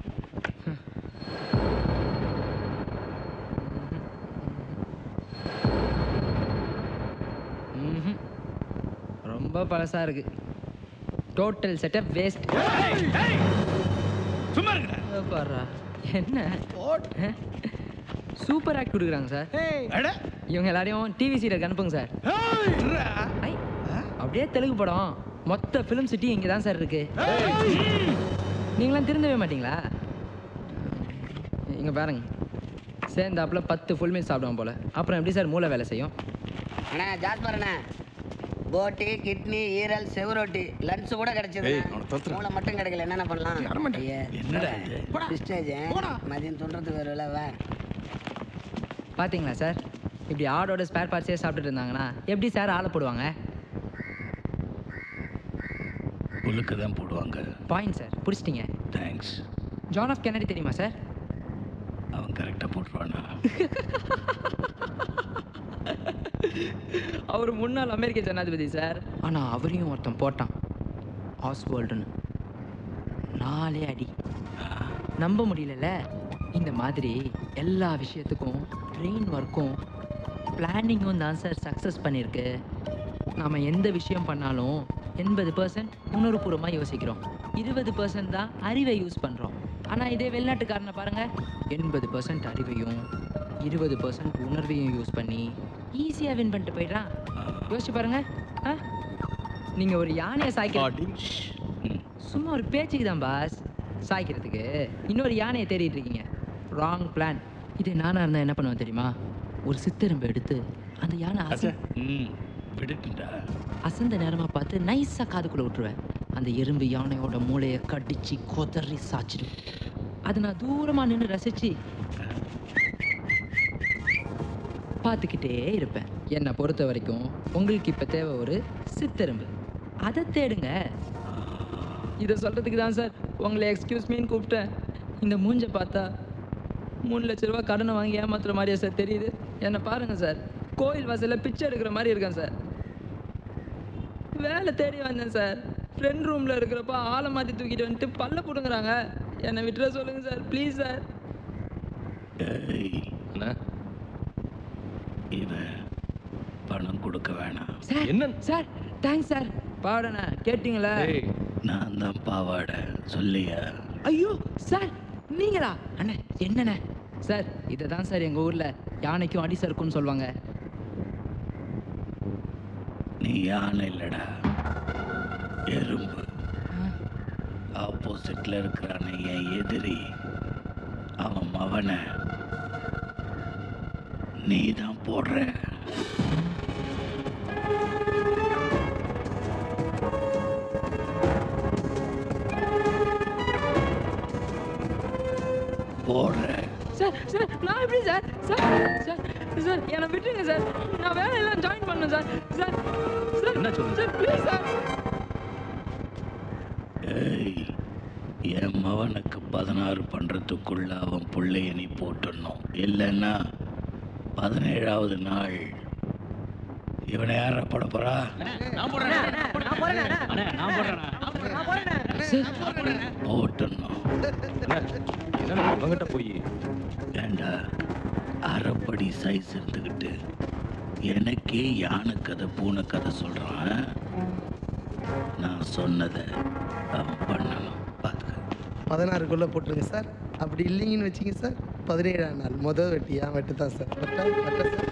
ம்ஹும். ரொம்ப பழசா இருக்கு டோட்டல் செட்டப் வேஸ்ட் சும்மா இருக்கடா பாடுறா என்ன சூப்பர் ஆக்ட் கொடுக்குறாங்க சார் இவங்க எல்லாரையும் டிவி சீரியலுக்கு அனுப்புங்க சார் ஐ, அப்படியே தெலுங்கு படம் மொத்த ஃபிலிம் சிட்டி இங்கே தான் சார் இருக்கு நீங்களாம் திருந்தவே மாட்டீங்களா இங்க பாருங்க சேர்ந்தாப்புல பத்து ஃபுல் மீல் சாப்பிடுவோம் போல அப்புறம் எப்படி சார் மூளை வேலை செய்யும் அண்ணா ஜாஸ்பர் அண்ணா போட்டி கிட்னி ஈரல் செவரொட்டி லன்ஸ் கூட கிடைச்சது ஏய், அவனை தோத்துறா. மூளை மட்டும் கிடைக்கல என்னென்ன பண்ணலாம் ஐயா, என்னடா இது? பிஸ்டேஜ் மதியம் துண்டுறதுக்கு வரும்ல வா பாத்தீங்களா சார் இப்படி ஆடோட ஸ்பேர் பார்ட்ஸே சாப்பிட்டுட்டு இருந்தாங்கன்னா எப்படி சார் ஆளை போடுவாங்க புல்லுக்கு தான் போடுவாங்க பாயிண்ட் சார் பிடிச்சிட்டிங்க தேங்க்ஸ் ஜான் ஆஃப் கெனடி தெரியுமா சார் அவன் கரெக்டாக போட்டுருவானா அவர் முன்னாள் அமெரிக்க ஜனாதிபதி சார் ஆனா அவரையும் ஒருத்தன் போட்டான் ஆஸ்வால்டுன்னு நாலே அடி நம்ப முடியலல்ல இந்த மாதிரி எல்லா விஷயத்துக்கும் ட்ரெயின் ஒர்க்கும் பிளானிங்கும் தான் சார் சக்ஸஸ் பண்ணியிருக்கு நாம எந்த விஷயம் பண்ணாலும் எண்பது பர்சன்ட் உணர்வுபூர்வமாக யோசிக்கிறோம் இருபது பர்சன்ட் தான் அறிவை யூஸ் பண்ணுறோம் ஆனால் இதே வெளிநாட்டுக்காரனை பாருங்க எண்பது பர்சன்ட் அறிவையும் இருபது பர்சன்ட் உணர்வையும் யூஸ் பண்ணி ஈஸியாக வின் பண்ணிட்டு போயிடுறான் யோசிச்சு பாருங்க ஆ நீங்கள் ஒரு யானையை சாய்க்க சும்மா ஒரு பேச்சுக்கு தான் பாஸ் சாய்க்கிறதுக்கு இன்னொரு யானையை தேடிட்டு இருக்கீங்க ராங் பிளான் இது நானா இருந்தா என்ன பண்ணுவேன் தெரியுமா ஒரு சித்தெரும்பு எடுத்து அந்த யானை அசை ம் விடுட்டுடா அசந்த நேரமா பார்த்து நைஸா காதுக்குள்ள விட்டுருவேன் அந்த எறும்பு யானையோட மூளையை கடிச்சு கொதறி சாச்சிடும் அதை நான் தூரமா நின்று ரசிச்சு பார்த்துக்கிட்டே இருப்பேன் என்னை பொறுத்த வரைக்கும் உங்களுக்கு இப்போ தேவை ஒரு சித்தெரும்பு அதை தேடுங்க இதை சொல்றதுக்கு தான் சார் உங்களை எக்ஸ்கியூஸ் மீன்னு கூப்பிட்டேன் இந்த மூஞ்சை பார்த்தா மூணு லட்ச ரூபா கடனை வாங்கி ஏமாத்துற மாதிரியா சார் தெரியுது என்னை பாருங்க சார் கோயில் வாசல்ல பிச்சை எடுக்கிற மாதிரி இருக்கேன் சார் வேலை தேடி வந்தேன் சார் ஃப்ரெண்ட் ரூமில் இருக்கிறப்ப ஆளை மாற்றி தூக்கிட்டு வந்துட்டு பல்ல போடுங்கிறாங்க என்னை விட்டுற சொல்லுங்க சார் ப்ளீஸ் சார் அண்ணா இவன் பணம் கொடுக்க வேணாம் சார் என்ன சார் தேங்க்ஸ் சார் பாவடண்ணா கேட்டிங்களா நான் தான் பாவாடை சொல்லியா ஐயோ சார் நீங்களா அண்ணே என்னண்ணே சார் இதை தான் சார் எங்கள் ஊரில் யானைக்கும் அடி சறுக்கும்னு சொல்லுவாங்க நீ யானை இல்லடா எறும்பு ஆப்போசிட்ல இருக்கிறான என் எதிரி அவன் மவனை நீ தான் போடுற போடுற சார் சார் நான் எப்படி சார் சார் சார் சார் என்னை விட்டுருங்க சார் நான் வேலையெல்லாம் ஜாயின் பண்ணேன் சார் சார் சார் என்ன சொல்லுங்க? சார் ப்ளீஸ் சார் ஏய் என் மவனுக்கு பதினாறு பண்றதுக்குள்ள அவன் பிள்ளைய நீ போட்டுடணும் இல்லைன்னா பதினேழாவது நாள் இவனை யார போட போறா போட்டுடணும் அவங்ககிட்ட போய் ஏண்டா அரைப்படி சைஸ் இருந்துக்கிட்டு எனக்கே யானை கதை பூனை கதை சொல்றான் நான் சொன்னதை அவன் பண்ணணும் பதினாறுக்குள்ளே போட்டுருங்க சார் அப்படி இல்லைங்கன்னு வச்சிங்க சார் பதினேழாம் நாள் மொதல் வெட்டியா வெட்டு தான் சார் வெட்டா வெட்ட சார்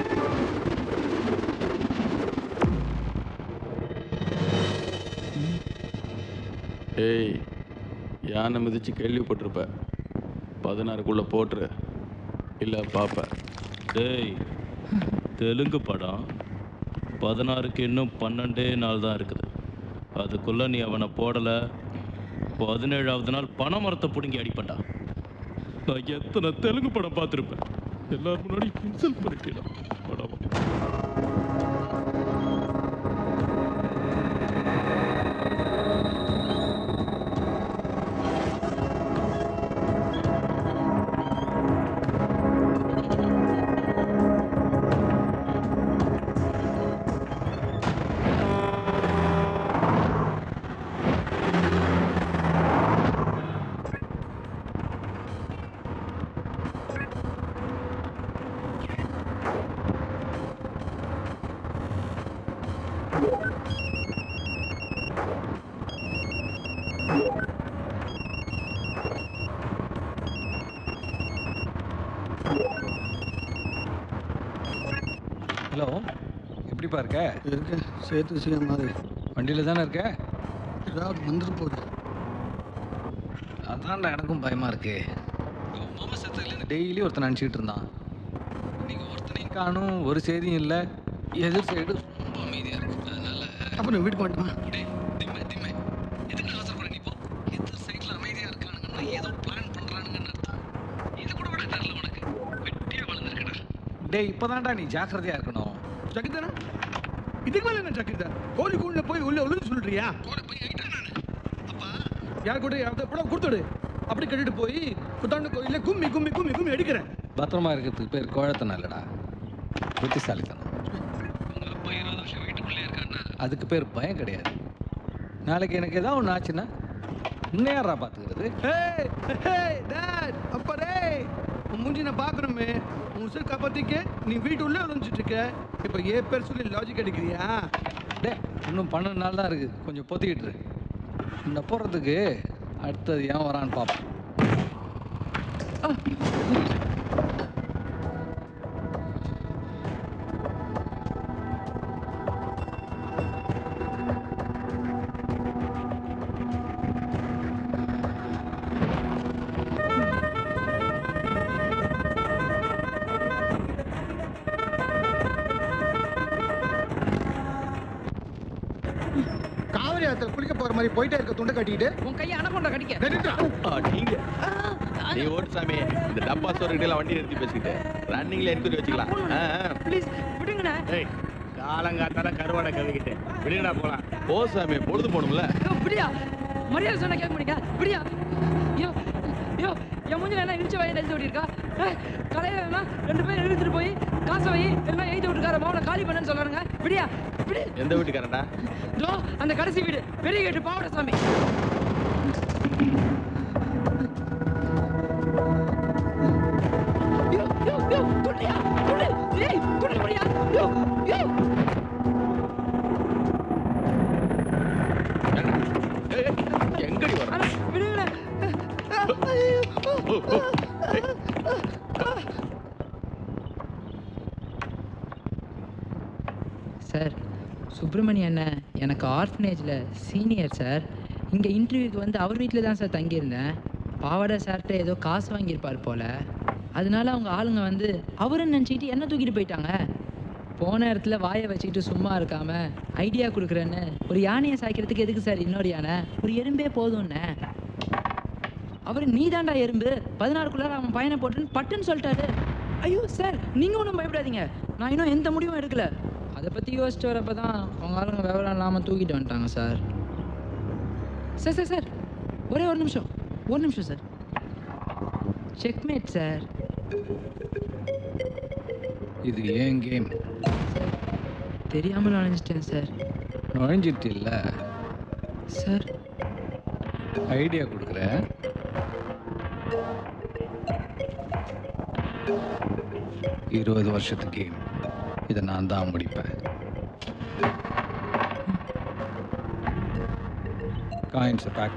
ஏய் யானை மிதிச்சு கேள்விப்பட்டிருப்ப பதினாறுக்குள்ளே போட்டுரு இல்லை பார்ப்ப டேய் தெலுங்கு படம் பதினாறுக்கு இன்னும் பன்னெண்டே நாள் தான் இருக்குது அதுக்குள்ள நீ அவனை போடலை பதினேழாவது நாள் பனை மரத்தை பிடுங்கி அடிப்பண்டா நான் எத்தனை தெலுங்கு படம் பார்த்துருப்பேன் எல்லாரும் முன்னாடி இன்சல்ட் பண்ணிட்டேன் படம் ஹலோ எப்படிப்பா இருக்க இருக்க சேர்த்து வச்சுக்க மாதிரி வண்டியில் தானே இருக்க ஏதாவது வந்துட்டு போகுது அதான்டா எனக்கும் பயமா இருக்கு மாமா செத்ததுலேருந்து டெய்லி ஒருத்தன் நினச்சிக்கிட்டு இருந்தான் இன்னைக்கு ஒருத்தனையும் காணும் ஒரு செய்தியும் இல்லை எதிர் சைடு ரொம்ப அமைதியாக இருக்கு அதனால அப்போ நான் வீட்டுக்கு வந்துட்டுமா திம்மை திம்மை எதுக்கு அவசரப்பட நீ போ எதிர் சைடில் அமைதியாக இருக்கானுங்கன்னா ஏதோ பிளான் பண்ணுறானுங்கன்னு அர்த்தம் இது கூட விட தெரில உனக்கு வெட்டியாக வளர்ந்துருக்கடா டேய் இப்போதான்டா நீ ஜாக்கிரதையாக இருக்கணும் ஜக்கிதானா இதுக்கு மேலே என்ன ஜக்கிதா கோழி கூண்டுல போய் உள்ள ஒளிஞ்சு சொல்றியா யார் கூட யாராவது படம் கொடுத்துடு அப்படி கட்டிட்டு போய் புத்தாண்டு கோயில்ல கும்மி கும்மி கும்மி கும்மி அடிக்கிறேன் பத்திரமா இருக்கிறதுக்கு பேர் கோழத்தனம் இல்லடா புத்திசாலித்தனம் உங்க அப்பா இருபது வருஷம் வீட்டுக்குள்ளே இருக்கான்னா அதுக்கு பேர் பயம் கிடையாது நாளைக்கு எனக்கு ஏதாவது ஒன்று ஆச்சுன்னா உன்னை யாரா பார்த்துக்கிறது ஏய் ஏய் டாட் அப்பா டேய் உன் மூஞ்சி நான் பார்க்கணுமே உன் உசுர் காப்பாத்திக்க நீ வீட்டு உள்ளே ஒளிஞ்சிட்டு இருக்க இப்போ ஏ பேர் சொல்லி லாஜிக் அடிக்கிறியா டே இன்னும் பன்னெண்டு நாள் தான் இருக்குது கொஞ்சம் பொத்திக்கிட்டு இரு. இந்த போகிறதுக்கு அடுத்தது ஏன் வரான்னு பார்ப்போம் காவிரி ஆத்துல குளிக்க போற மாதிரி போயிட்டே இருக்க துண்டை கட்டிட்டு உன் கையை அனகொண்டா கடிக்க நீங்க நீ ஓட்டு சாமி இந்த டப்பா சோறுகிட்ட வண்டி நிறுத்தி பேசிக்கிட்டு ரன்னிங்ல என்கொயரி வச்சுக்கலாம் ஆ, ஆ. ப்ளீஸ் விடுங்கண்ணே ஏய் காலங்காத்தால கருவாடை கவிக்கிட்டு விடுங்கடா போலாம் போ சாமி பொழுது போகணும்ல ஐயோ, விடியா மரியாதை சொன்னா கேட்க மாட்டீங்க விடியா ஐயோ ஐயோ என் மூஞ்சி வேணா இடிச்சு வயது எழுதி ஓடிருக்கா கலையில வேணா ரெண்டு பேரும் இழுத்துட்டு போய் காசை வை எல்லாம் எழுதி விட்டுருக்காரு மௌன காலி பண்ணுன்னு சொல்றானுங்க விடியா எந்த வீட்டுக்காரன்டா இதோ அந்த கடைசி வீடு பெரிய கேட்டு பாவட சாமி யோ, யோ, யோ, துள்ளியா, துள்ளு, ஏய், துள்ளு முடியா, யோ, யோ. எங்கடி வர அட, விடுங்களேன். சார் சுப்பிரமணிய அண்ணன் எனக்கு ஆர்ஃபனேஜில் சீனியர் சார் இங்கே இன்டர்வியூக்கு வந்து அவர் வீட்டில் தான் சார் தங்கியிருந்தேன் பாவாடை சார்கிட்ட ஏதோ காசு வாங்கியிருப்பார் போல் அதனால அவங்க ஆளுங்க வந்து அவருன்னு நினச்சிக்கிட்டு என்ன தூக்கிட்டு போயிட்டாங்க போன இடத்துல வாயை வச்சுக்கிட்டு சும்மா இருக்காம ஐடியா கொடுக்குறேன்னு ஒரு யானையை சாய்க்கிறதுக்கு எதுக்கு சார் இன்னொரு யானை ஒரு எறும்பே போதும்ண்ணே அவர் நீதான்டா எறும்பு பதினாறுக்குள்ளார அவன் பையனை போட்டுன்னு பட்டுன்னு சொல்லிட்டாரு ஐயோ சார் நீங்கள் ஒன்றும் பயப்படாதீங்க நான் இன்னும் எந்த முடிவும் எடுக்கல அதை பற்றி யோசிச்சு வரப்போ தான் அவங்க ஆளுங்க விவரம் இல்லாமல் தூக்கிட்டு வந்துட்டாங்க சார் சார் சார் சார் ஒரே ஒரு நிமிஷம் ஒரு நிமிஷம் சார் செக்மேட் சார் இது ஏன் கேம் தெரியாமல் நுழைஞ்சிட்டேன் சார் நுழைஞ்சிட்டு இல்லை சார் ஐடியா கொடுக்குறேன் இருபது வருஷத்து கேம் இதை நான் தான் முடிப்பேன் காயின்ஸை பேக்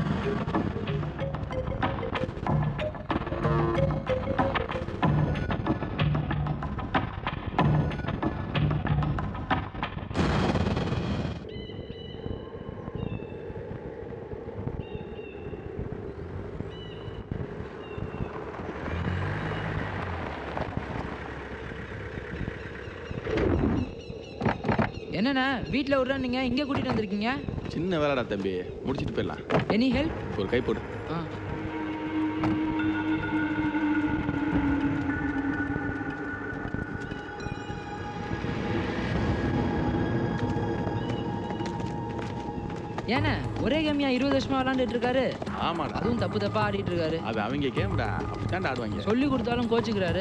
என்னண்ணா வீட்டில் விட்றேன் நீங்கள் இங்கே கூட்டிகிட்டு வந்திருக்கீங்க சின்ன வேலைடா தம்பி முடிச்சிட்டு போயிடலாம் எனி ஹெல்ப் ஒரு கை போடு ஆ ஏண்ணே ஒரே கேமியா இருபது வருஷமா விளாண்டுட்டு இருக்காரு ஆமாடா அதுவும் தப்பு தப்பா ஆடிட்டு இருக்காரு அது அவங்க கேம்டா அப்படித்தான்டா ஆடுவாங்க சொல்லி கொடுத்தாலும் கோச்சுக்கிறாரு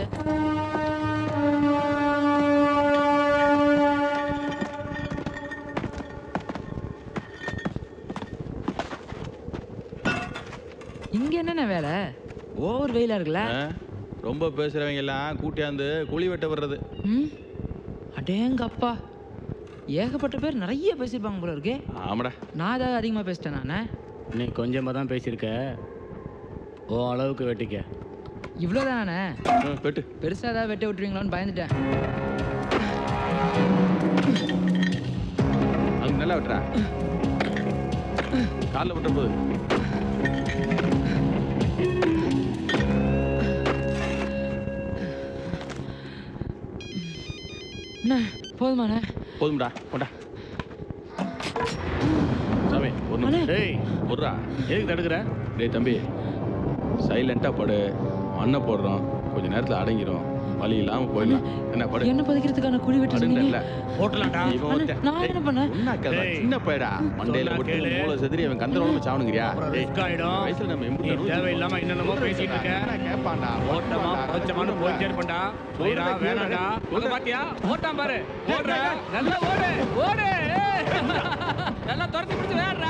இங்க என்னென்ன வேலை ஓவர் வெயிலா இருக்குல்ல ஆ? ரொம்ப பேசுறவங்க எல்லாம் கூட்டியாந்து குழி வெட்ட விடுறது ம் அடேங்கப்பா ஏகப்பட்ட பேர் நிறைய பேசியிருப்பாங்க போல இருக்கே ஆமாடா நான் ஏதாவது அதிகமாக பேசிட்டேன் நான் நீ கொஞ்சமாக தான் பேசியிருக்க ஓ அளவுக்கு வெட்டிக்க இவ்வளோதானே வெட்டு பெருசாக ஏதாவது வெட்ட விட்டுருவீங்களோன்னு பயந்துட்டேன் அது நல்லா வெட்டுறா காலில் விட்ட போது என்ன போதுமாண்ணே போதும்டா போடா சாமி ஒரு நிமிஷம் டேய் போடுறா எதுக்கு தடுக்கிற டேய் தம்பி சைலண்டா படு மண்ணை போடுறோம் கொஞ்ச நேரத்துல அடங்கிரும் வலி இல்லாம போயிடலாம் என்ன படு என்ன புதைக்கிறதுக்கான குழி வெட்டுறீங்க படுன்றல்ல. போட்டலாம்டா. இவன் அண்ணே, ஒருத்தன். நான் என்ன பண்ணேன் உன்னாக்கல்ல, டேய். சின்ன பையடா மண்டையில சொன்னா விட்டு கேளு. மூளை செதறி அவன் கந்தரோட சாவணுங்கிறியா டேய், ரிஸ்க் ஆயிடும் வயசுல நம்ம நீ எம்புட்டு தேவையில்லாம என்னென்னமோ பேசிட்டு இருக்க கேட்பான்டா ஓட்டமா ஓச்சமான போயிட்டே இருப்பேன்டா போயிடா வேணாடா உங்க பாத்தியா ஓட்டான் பாரு ஓடுற நல்லா ஓடு ஓடு ஏய். நல்லா துரத்தி பிடிச்சு வேறா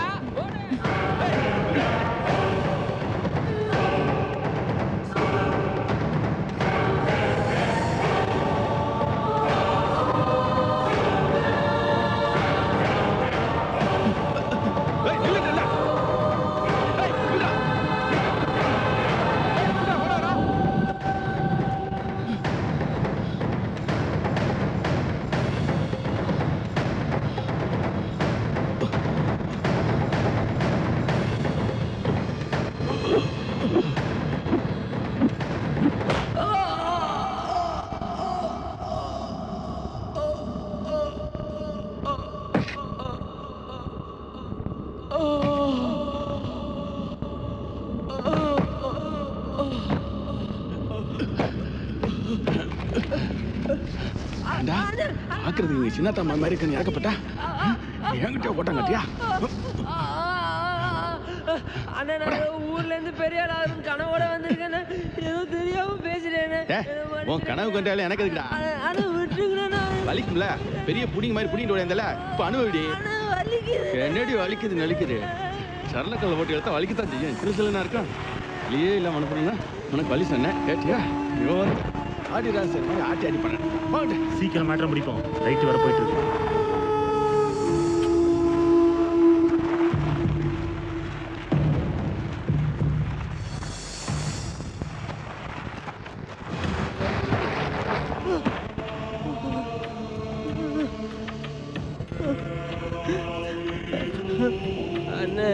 ஏண்டா, பாக்குறதுக்கு நீ சின்ன தம்மா மாதிரி இருக்கு நீ இறக்கப்பட்டா என்கிட்ட ஓட்டம் கட்டியா அண்ணா நான் ஊர்ல இருந்து பெரிய ஆள் ஆகணும் கனவோட வந்திருக்கேன் ஏதோ தெரியாம பேசுறேன் ஏ உன் கனவு கண்டாலே எனக்கு எதுக்குடா ஆனா விட்டுருங்கண்ணா வலிக்கும்ல பெரிய புடிங்க மாதிரி புடிங்கிட்டு ஓடியாந்தல இப்போ அனுபவிடி என்னடி வலிக்குது நலிக்குது சரளக்கல்ல போட்டு எடுத்தா வலிக்கத்தான் செய்யும் திருசலனா இருக்கும் வலியே இல்லாம அனுப்புறேன்னா உனக்கு வலி சொன்னேன் கேட்டியா ஐயோ ஆடி ராசு மாதிரி ஆட்டி ஆடி பண்ணேன் சீக்கிரம் மேட்ரை முடிப்போம் ரைட்டு வர போயிட்டு இருக்கு அண்ணே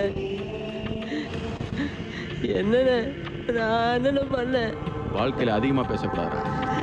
என்னண்ணே நான் என்னண்ணே பண்ணேன் வாழ்க்கையில அதிகமா பேசக்கூடாது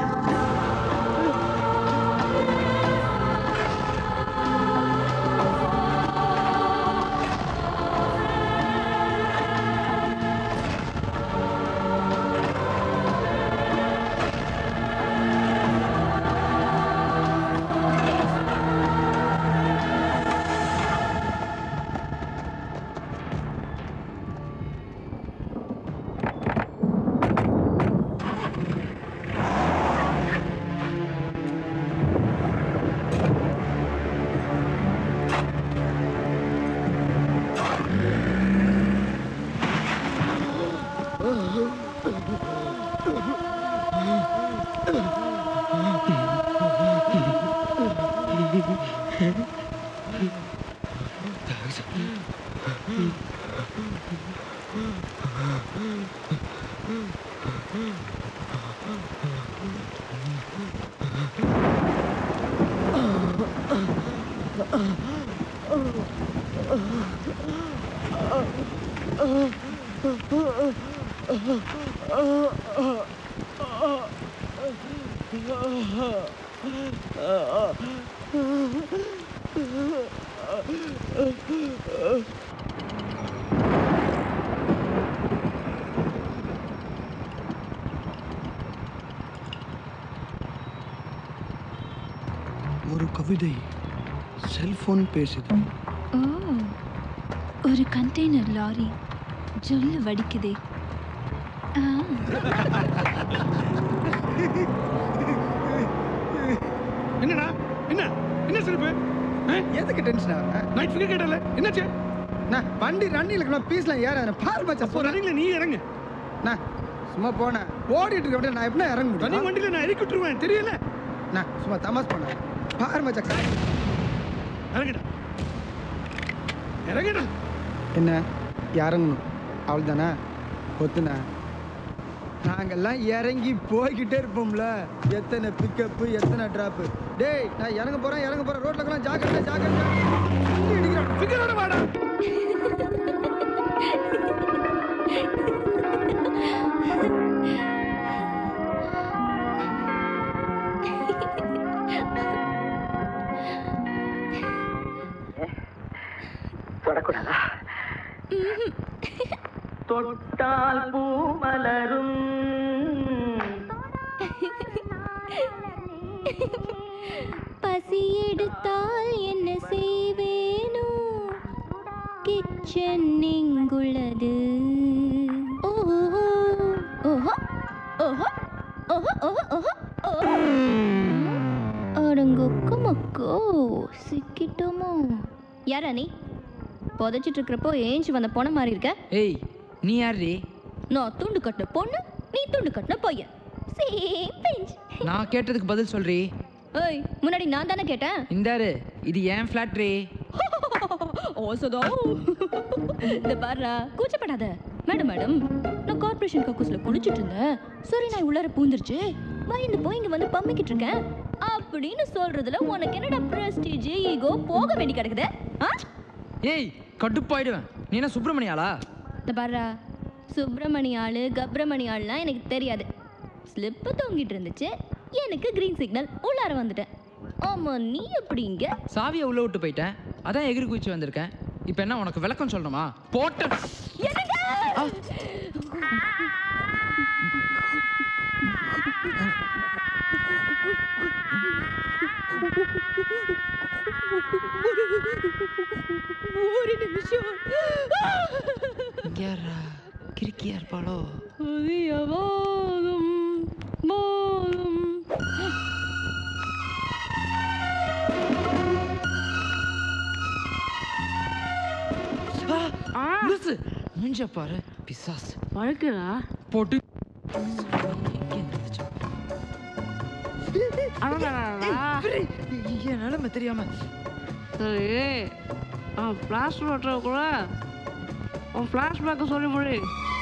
ஒரு கவிதை செல்போன் பேசுது ஓ ஒரு கண்டெய்னர் லாரி ஜொல்ல வடிக்குதே ஆ. என்னடா என்ன என்ன சிரிப்பு எதுக்கு டென்ஷன் ஆகுற நைட் ஃபிகர் கேட்டல என்னாச்சு நான் வண்டி ரன்னிங்ல இருக்கணும் பீஸ்லாம் ஏற பால் மச்சா அப்போ ரன்னிங்ல நீ இறங்கு நான் சும்மா போனேன் ஓடிட்டு இருக்க அப்படியே நான் எப்படி இறங்க முடியும் ரன்னிங் வண்டியில நான் இறக்கி விட்டுருவேன் தெரியல நான் சும்மா தமாஸ் பண்ணேன் பாரு மச்சா இறங்கிடா இறங்கிடா என்ன இறங்கணும் அவள் தானே ஒத்துண்ணே நாங்கெல்லாம் இறங்கி போய்கிட்டே இருப்போம்ல எத்தனை பிக்கப்பு எத்தனை ட்ராப்பு டேய் நான் இறங்க போறேன் இறங்க போறேன் ரோட்ல இருக்கலாம் ஜாக்கிரதை ஜாக்கிரதை ஃபிகரோட வாடா தொடக்கூடாதா தொட்டால் பூ மலரும் பசி எடுத்தால் என்ன செய்வேனோ கிச்சன் எங்குள்ளது ஓஹோ ஓஹோ ஓஹோ ஓஹோ ஓஹோ ஓஹோ ஓஹோ அடங்கொக்க மக்கோ சிக்கிட்டோமோ யாரா நீ புதைச்சிட்டு இருக்கிறப்போ ஏஞ்சி வந்த பொண்ண மாதிரி இருக்க ஏய் நீ யாரு நான் துண்டு கட்டின பொண்ணு நீ துண்டு கட்டின பையன் சேம் பெஞ்ச் நான் கேட்டதுக்கு பதில் சொல்றி ஏய் முன்னாடி நான் தானே கேட்டேன் இந்தாரு இது ஏன் ஃபிளாட் ரே ஓசதோ இந்த பாருடா கூச்சப்படாத மேடம் மேடம் நான் கார்ப்பரேஷன் கக்கூஸ்ல குளிச்சிட்டு இருந்தேன் சரி நான் உள்ளார பூந்துருச்சு பயந்து போய் இங்க வந்து பம்மிக்கிட்டு இருக்கேன் அப்படின்னு சொல்றதுல உனக்கு என்னடா பிரஸ்டீஜ் ஈகோ போக வேண்டி கிடக்குது ஆ ஏய் கடுப்பாயிடுவேன் நீ என்ன சுப்பிரமணியாளா இந்த பாருடா சுப்பிரமணி ஆளு கப்ரமணி ஆள்லாம் எனக்கு தெரியாது ஸ்லிப்பு தொங்கிட்டு இருந்துச்சு எனக்கு கிரீன் சிக்னல் உள்ளார வந்துட்டேன் ஆமா நீ எப்படிங்க சாவியை உள்ள விட்டு போயிட்டேன் அதான் எகிரி குதிச்சு வந்திருக்கேன் இப்போ என்ன உனக்கு விளக்கம் சொல்லணுமா போட்ட ஒரு நிமிஷம் இங்க யாரா கிறுக்கியா இருப்பாளோ புதிய போதும் போதும் லூசு மூஞ்ச பாரு பிசாஸ் வழக்குடா போட்டு என் நிலைமை தெரியாம சரி அவன் ஃப்ளாஷ் ஓட்டுற கூட உன் ஃப்ளாஷ்பேக்கை சொல்லி முடி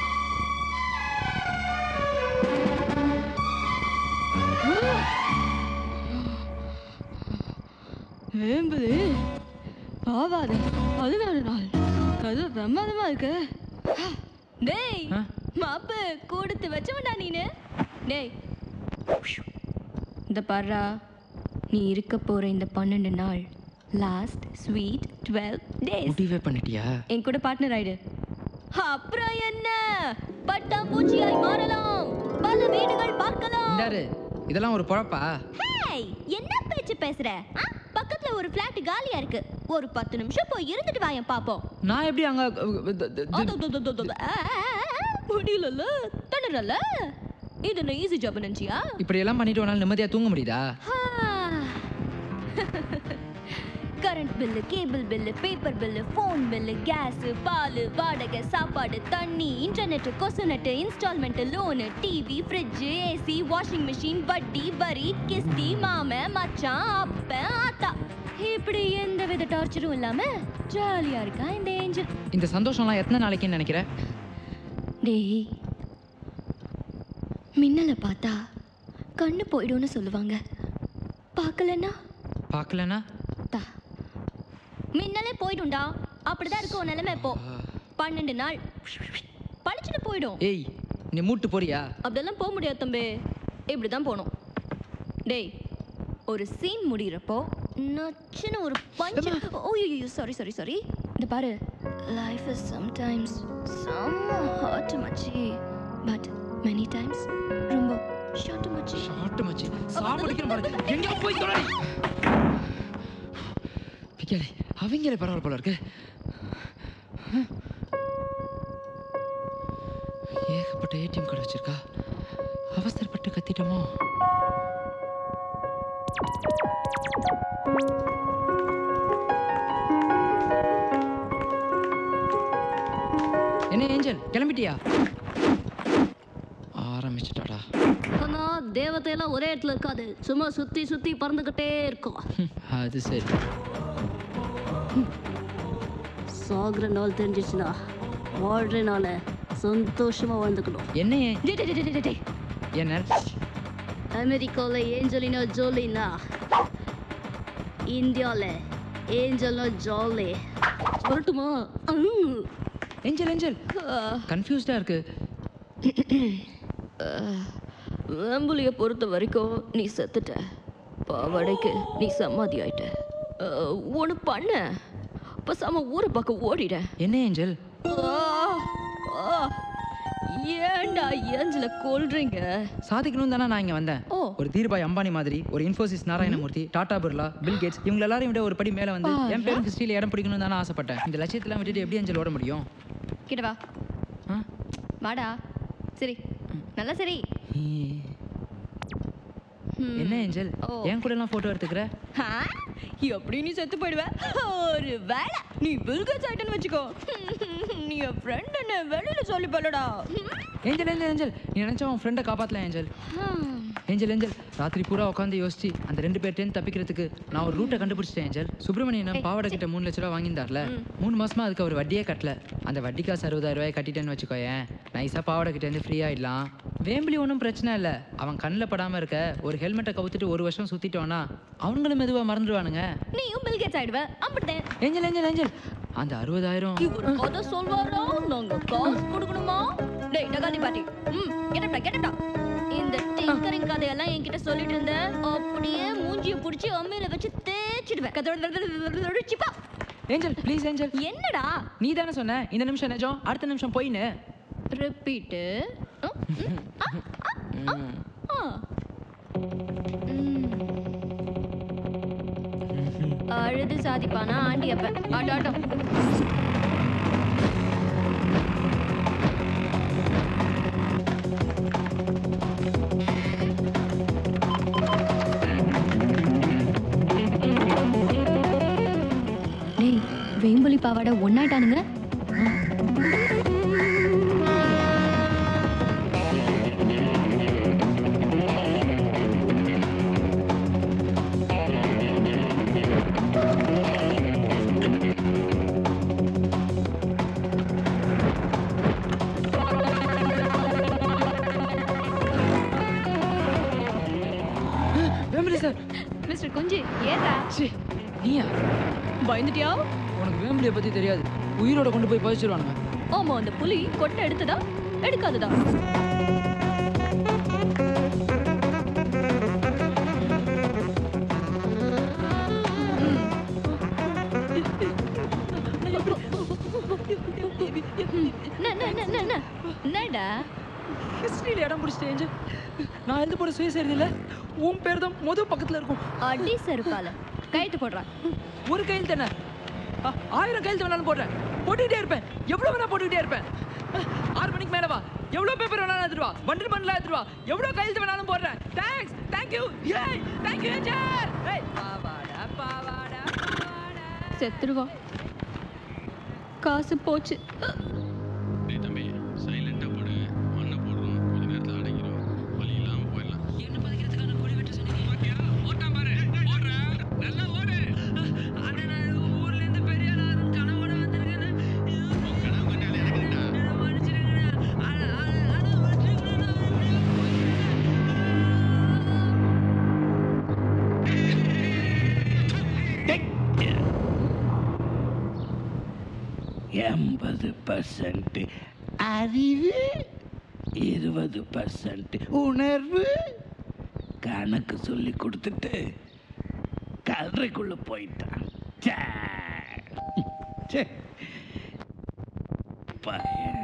வேம்புது பாவாது பதினாறு நாள் அது பிரமாதமா இருக்கு டேய் மாப்பு கொடுத்து வச்சவன்டா நீனு டேய் இந்த பாருடா நீ இருக்க போற இந்த பன்னெண்டு நாள் லாஸ்ட் ஸ்வீட் டுவெல் டேஸ் முடிவே பண்ணிட்டியா என் கூட பார்ட்னர் ஆயிடு அப்புறம் என்ன பட்டாம்பூச்சியாய் மாறலாம் பல வீடுகள் பார்க்கலாம் இந்தாரு இதெல்லாம் ஒரு பொழப்பா ஹேய் என்ன பேச்சு பேசுற ஆ? பக்கத்துல ஒரு ஃபிளாட் காலியா இருக்கு ஒரு பத்து நிமிஷம் போய் இருந்துட்டு வாயன் பாப்போம் நான் எப்படி அங்க முடியலல்ல தண்டுறல இது என்ன ஈஸி ஜாப் நினைச்சியா இப்படி எல்லாம் பண்ணிட்டு உன்னால நிம்மதியா தூங்க முடியுதா current bill cable bill paper bill phone bill gas பால் வாடகை சாப்பாடு தண்ணி இன்டர்நெட் கொசுநெட் instalment loan TV fridge AC washing machine வட்டி வரி கிஸ்தி மாம மச்சான் அப்பன் ஆத்தா இப்படி எந்த வித டார்ச்சரும் இல்லாம ஜாலியா இருக்கா இந்த ஏஞ்சல் இந்த சந்தோஷம்லாம் எத்தனை நாளைக்குன்னு நினைக்கிற டேய் மின்னலை பார்த்தா கண்ணு போயிடும்னு சொல்லுவாங்க பார்க்கலன்னா பார்க்கலனா மின்னலே போயிடும்டா அப்படிதான் இருக்கும் உன் நிலைமை இப்போ பன்னெண்டு நாள் பளிச்சுட்டு போயிடும் ஏய் நீ மூட்டு போறியா அப்படியெல்லாம் போக முடியாது தம்பி இப்படி தான் போகணும் டேய் ஒரு சீன் முடிகிறப்போ நச்சுன்னு ஒரு பஞ்சு ஓய்யோ சாரி சாரி சாரி இந்த பாரு லைஃப் இஸ் சம்டைம்ஸ் செம்ம ஹார்ட் மச்சி பட் மெனி டைம்ஸ் ரொம்ப ஷார்ட் மச்சி ஷார்ட் மச்சி சாப்பிடுக்கிற பாரு எங்க போய் தொலை பிக்காலே அவங்களே பரவாயில்ல போல இருக்கு ஏகப்பட்ட ஏடிஎம் கார்டு வச்சிருக்கா அவசரப்பட்டு கத்திட்டோமோ என்ன ஏஞ்சல் கிளம்பிட்டியா ஆரம்பிச்சிட்டாடா ஆனா தேவதையெல்லாம் ஒரே இடத்துல இருக்காது சும்மா சுத்தி சுத்தி பறந்துகிட்டே இருக்கும் அது சரி சாகுற நாள் தெரிஞ்சிச்சுன்னா வாழ்ற நாள சந்தோஷமா வாழ்ந்துக்கணும் என்ன டேய், டேய், டேய், டேய், டேய். என்ன அமெரிக்காவில் ஏஞ்சலினா ஜோலினா இந்தியாவில் ஏஞ்சல்னா ஜாலி சொல்லட்டுமா ஏஞ்சல் ஏஞ்சல் கன்ஃபியூஸ்டா இருக்கு வேம்புலியை பொறுத்த வரைக்கும் நீ செத்துட்ட பாவடைக்கு நீ சமாதி ஆயிட்ட ஒன்று பண்ண பசாம ஊரை பக்கம் ஓடிட என்ன ஏஞ்சல் ஏன்டா ஏஞ்சல கொல்றீங்க சாதிக்கணும் தானே நான் இங்க வந்தேன் ஒரு தீர்பாய் அம்பானி மாதிரி ஒரு Infosys Narayana Murthy Tata Birla Bill Gates இவங்க எல்லாரையும் விட ஒரு படி மேல வந்து என் பேரும் ஹிஸ்டரியில இடம் பிடிக்கணும்னு தானே ஆசைப்பட்டேன் இந்த லட்சியத்தெல்லாம் விட்டுட்டு எப்படி ஏஞ்சல் ஓட முடியும் கிட்ட வா வாடா சரி நல்லா சரி என்ன ஏஞ்சல் என் கூட எல்லாம் போட்டோ எடுத்துக்கிற ஆ? எப்படி நீ செத்து போயிடுவ ஒரு வேலை நீ பில்கேட்ஸ் ஆயிட்டன்னு வச்சுக்கோ நீ என் ஃப்ரெண்ட் என்ன வெளியில சொல்லி போலடா ஏஞ்சல் ஏஞ்சல் ஏஞ்சல் நீ நினைச்சா உன் ஃப்ரெண்டை காப்பாத்தலாம் ஏஞ்சல் ஏஞ்சல் ஏஞ்சல் ராத்திரி பூரா உட்காந்து யோசிச்சு அந்த ரெண்டு பேர்ட்டேருந்து தப்பிக்கிறதுக்கு நான் ஒரு ரூட்டை கண்டுபிடிச்சிட்டேன் ஏஞ்சல் சுப்பிரமணியன் பாவாடை கிட்ட மூணு லட்ச ரூபா வாங்கியிருந்தார்ல மூணு மாசமா அதுக்கு அவர் வட்டியே கட்டல அந்த வட்டி காசு அறுபதாயிரம் ரூபாய் கட்டிட்டேன்னு வச்சுக்கோயேன் நைஸா பாவாடை கிட்ட இருந்து ஃப்ரீ ஆயிடலாம் வேம்பிலி ஒன்றும் பிரச்சனை இல்லை அவன் கண்ணில் படாம இருக்க ஒரு ஹெல்மெட்டை கவுத்துட்டு ஒரு வருஷம் சுத்திட்டோன்னா அவங்களும் மெதுவா மறந்துடுவானுங்க நீயும் பில்கேட்ஸ் ஆயிடுவ அப்படித்தேன் ஏஞ்சல் ஏஞ்சல் ஏஞ்சல் அந்த அறுபதாயிரம் இவர் கதை சொல்வாரா நாங்க காசு கொடுக்கணுமா டேய் டகாதி பாட்டி ம் கேட்டா கேட்டா இந்த டிங்கரிங் கதையெல்லாம் என்கிட்ட சொல்லிட்டு இருந்த அப்படியே மூஞ்சிய புடிச்சு அம்மையில வச்சு தேய்ச்சிடுவேன் கதோட சிப்பா ஏஞ்சல் ப்ளீஸ் ஏஞ்சல் என்னடா நீ தானே சொன்ன இந்த நிமிஷம் நிஜம் அடுத்த நிமிஷம் போயின்னு ரிப்பீட்டு அழுது சாதிப்பானா ஆண்டி அப்ப ஆட்டம் ஆட்டம் பாவாடை ஒன்னாயிட்டானுங்க வேம்பலி சார் மிஸ்டர் குஞ்சு ஏதா நீயா பயந்துட்டியா உனக்கு வேம்பலியை பத்தி தெரியாது உயிரோட கொண்டு போய் பதிச்சிருவானுங்க ஆமா அந்த புலி கொட்டை எடுத்ததா எடுக்காததா என்னடா ஹிஸ்டரியில் இடம் பிடிச்சிட்டேன் ஏஞ்சல். நான் எழுத போற சுயசரிதை இல்ல உன் பேர் தான் முத பக்கத்துல இருக்கும் அடி செருப்பால கையெழுத்து போடுறான் ஒரு கையில் தானே ஆ, ஆயிரம் கையில் வேணாலும் போடுறேன் போட்டுக்கிட்டே இருப்பேன் எவ்வளவு வேணா போட்டுக்கிட்டே இருப்பேன் ஆ, ஆறு மணிக்கு மேல வா எவ்வளவு பேப்பர் வேணாலும் எடுத்துட்டு வா பண்டில் பண்டிலா எடுத்துட்டு வா எவ்வளவு கையெழுத்து வேணாலும் போடுறேன் தேங்க்ஸ் தேங்க்யூ ஏய் தேங்க்யூ ஏஞ்சல் ஏய் பாவாடா பாவாடா செத்துருவா காசு போச்சு டேய் தம்பி சைலண்டா போடு மண்ணை போடுறோம் கொஞ்ச நேரத்துல அடங்கிரும் வலி இல்லாம போயிடலாம் என்ன பதிக்கிறதுக்கான கொடி வெட்ட சொன்னீங்க பாத்தியா ஓட்டான் பாரு ஓடுற நல்லா ஓடு அண்ணா நான் ஊர்ல இருந்து பெரிய ஆளாரும் கனவோட வந்திருக்கேன்னு கனவு கண்டாலே எனக்குடா எண்பது பர்சன்ட் அறிவு இருபது பர்சன்ட் உணர்வு கணக்கு சொல்லி கொடுத்துட்டு கல்றைக்குள்ள போயிட்டான் ச்சே. ச்சே. பையன்.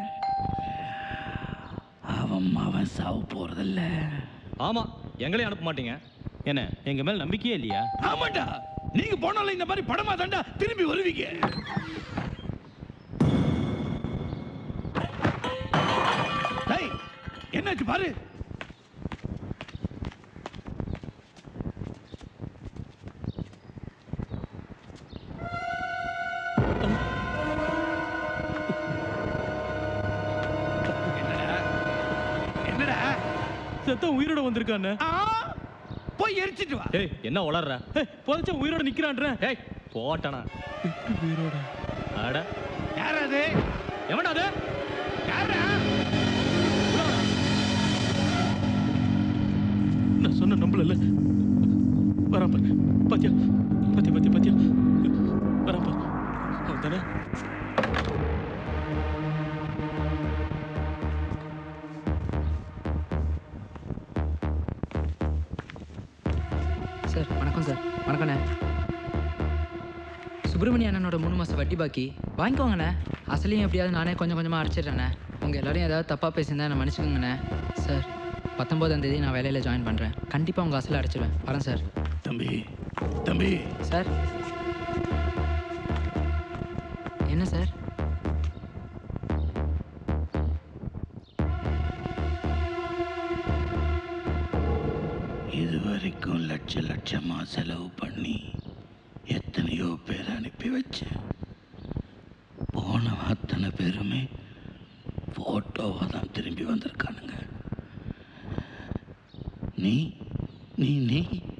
அவன் அவன் சாவு போறதில்ல ஆமா எங்களையும் அனுப்ப மாட்டீங்க என்ன எங்க மேல நம்பிக்கையே இல்லையா ஆமாண்டா நீங்க போனாலும் இந்த மாதிரி படமா தாண்டா திரும்பி வருவீங்க டேய், என்னாச்சு பாரு என்னடா செத்த உயிரோட வந்திருக்கானே போய் எரிச்சிட்டு வா ஏய் என்ன உளறற ஏய் புதைச்ச உயிரோட நிக்கிறான்ற ஏய் போட்டனா உயிரோட அட யார் அது எவன்டா அது யாரா நான் சொன்ன நம்பல வரா பாரு பாத்தியா பாத்தியா பாத்தியா பாத்தியா வரா பாரு அவன் தானே சார் வணக்கம் சார் வணக்கண்ணே சுப்பிரமணிய அண்ணனோட மூணு மாதம் வட்டி பாக்கி வாங்கிக்கோங்கண்ணே அசலையும் எப்படியாவது நானே கொஞ்சம் கொஞ்சமாக அரைச்சிடுறேண்ணே உங்கள் எல்லாரையும் ஏதாவது தப்பாக பேசியிருந்தா என்னை மன்னிச்சுக்கோங்கண்ணே சார் பத்தொம்போதாம் தேதி நான் வேலையில் ஜாயின் பண்ணுறேன் கண்டிப்பாக உங்கள் அசலை அடைச்சிடுவேன் வரேன் சார் தம்பி தம்பி சார் என்ன சார் இது வரைக்கும் லட்ச லட்சமா செலவு பண்ணி எத்தனையோ பேர் அனுப்பி வச்சேன் போன அத்தனை பேருமே போட்டோவாக தான் திரும்பி வந்திருக்கானுங்க நீ நீ நீ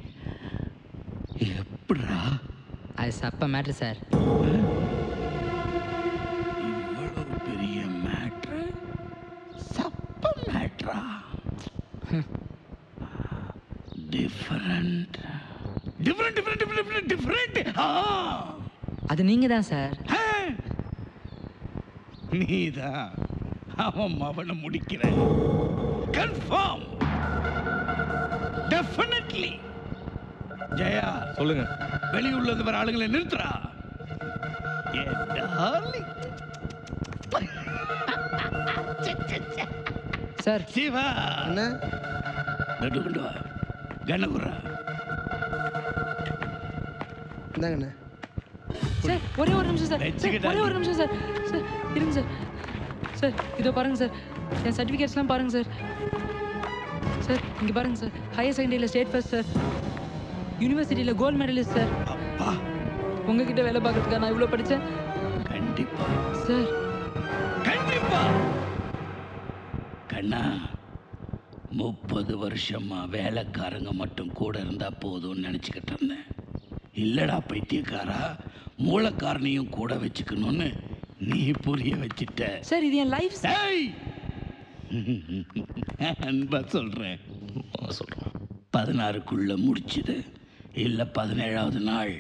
எப்படா அது சப்ப மேட்ரு சார் இவ்வளவு பெரிய மேட்ரு சப்ப மேட்ரா different different different different different ஆ அது நீங்கள் தான் சார் நீதான் அவன் மவனை முடிக்கிற கன்ஃபார்ம் டெஃபினெட்லி ஜெயா சொல்லுங்க வெளியுள்ளது வர ஆளுங்களை நிறுத்துறா என் darling. சார் சிவா என்ன நடு கொண்டு வா கனகுரா இந்தாங்கண்ணே சார் ஒரே ஒரு நிமிஷம் சார் சார் வச்சுக்கிட்டா ஒரே ஒரு நிமிஷம் சார் சார் இருங்க சார் சார் இதோ பாருங்க சார் என் சர்டிஃபிகேட்ஸ்லாம் பாருங்க சார் சார் இங்கே பாருங்க சார் ஹையர் செகண்டரியில் ஸ்டேட் ஃபர்ஸ்ட் சார் யூனிவர்சிட்டியில் கோல்டு மெடலிஸ்ட் சார் உங்ககிட்ட வேலை பார்க்கறதுக்கா நான் இவ்வளோ படித்தேன் சார் கண்டிப்பா கண்ணா முப்பது வருஷமா வேலைக்காரங்க மட்டும் கூட இருந்தா போதும்னு நினச்சிக்கிட்டு இருந்தேன் இல்லடா பைத்தியக்காரா மூலக்காரனையும் கூட வச்சுக்கணும்னு நீ புரிய வச்சிட்ட சார் இது என் லைஃப் ஏய் அன்பா சொல்றேன் சொல்றேன் பதினாறுக்குள்ள முடிச்சுது இல்ல பதினேழாவது நாள்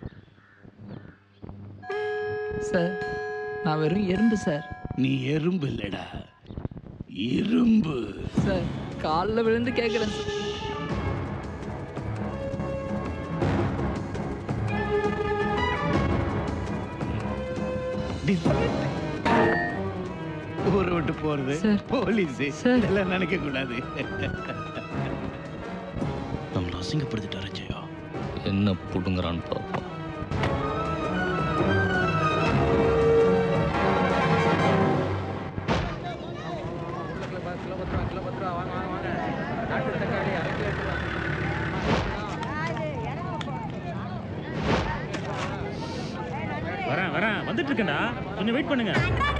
சார் நான் வெறும் எறும்பு சார் நீ எறும்பு இல்லடா இரும்பு சார் காலில் விழுந்து கேட்குறேன் சார் ஊரை விட்டு போறது போலீஸ் இதெல்லாம் நினைக்க கூடாது நம்மளை அசிங்கப்படுத்திட்டாரு ஜெயா என்ன புடுங்குறான்னு பார்ப்போம் வரேன் வரேன் வந்துட்டு இருக்கேன்டா கொஞ்சம் வெயிட் பண்ணுங்க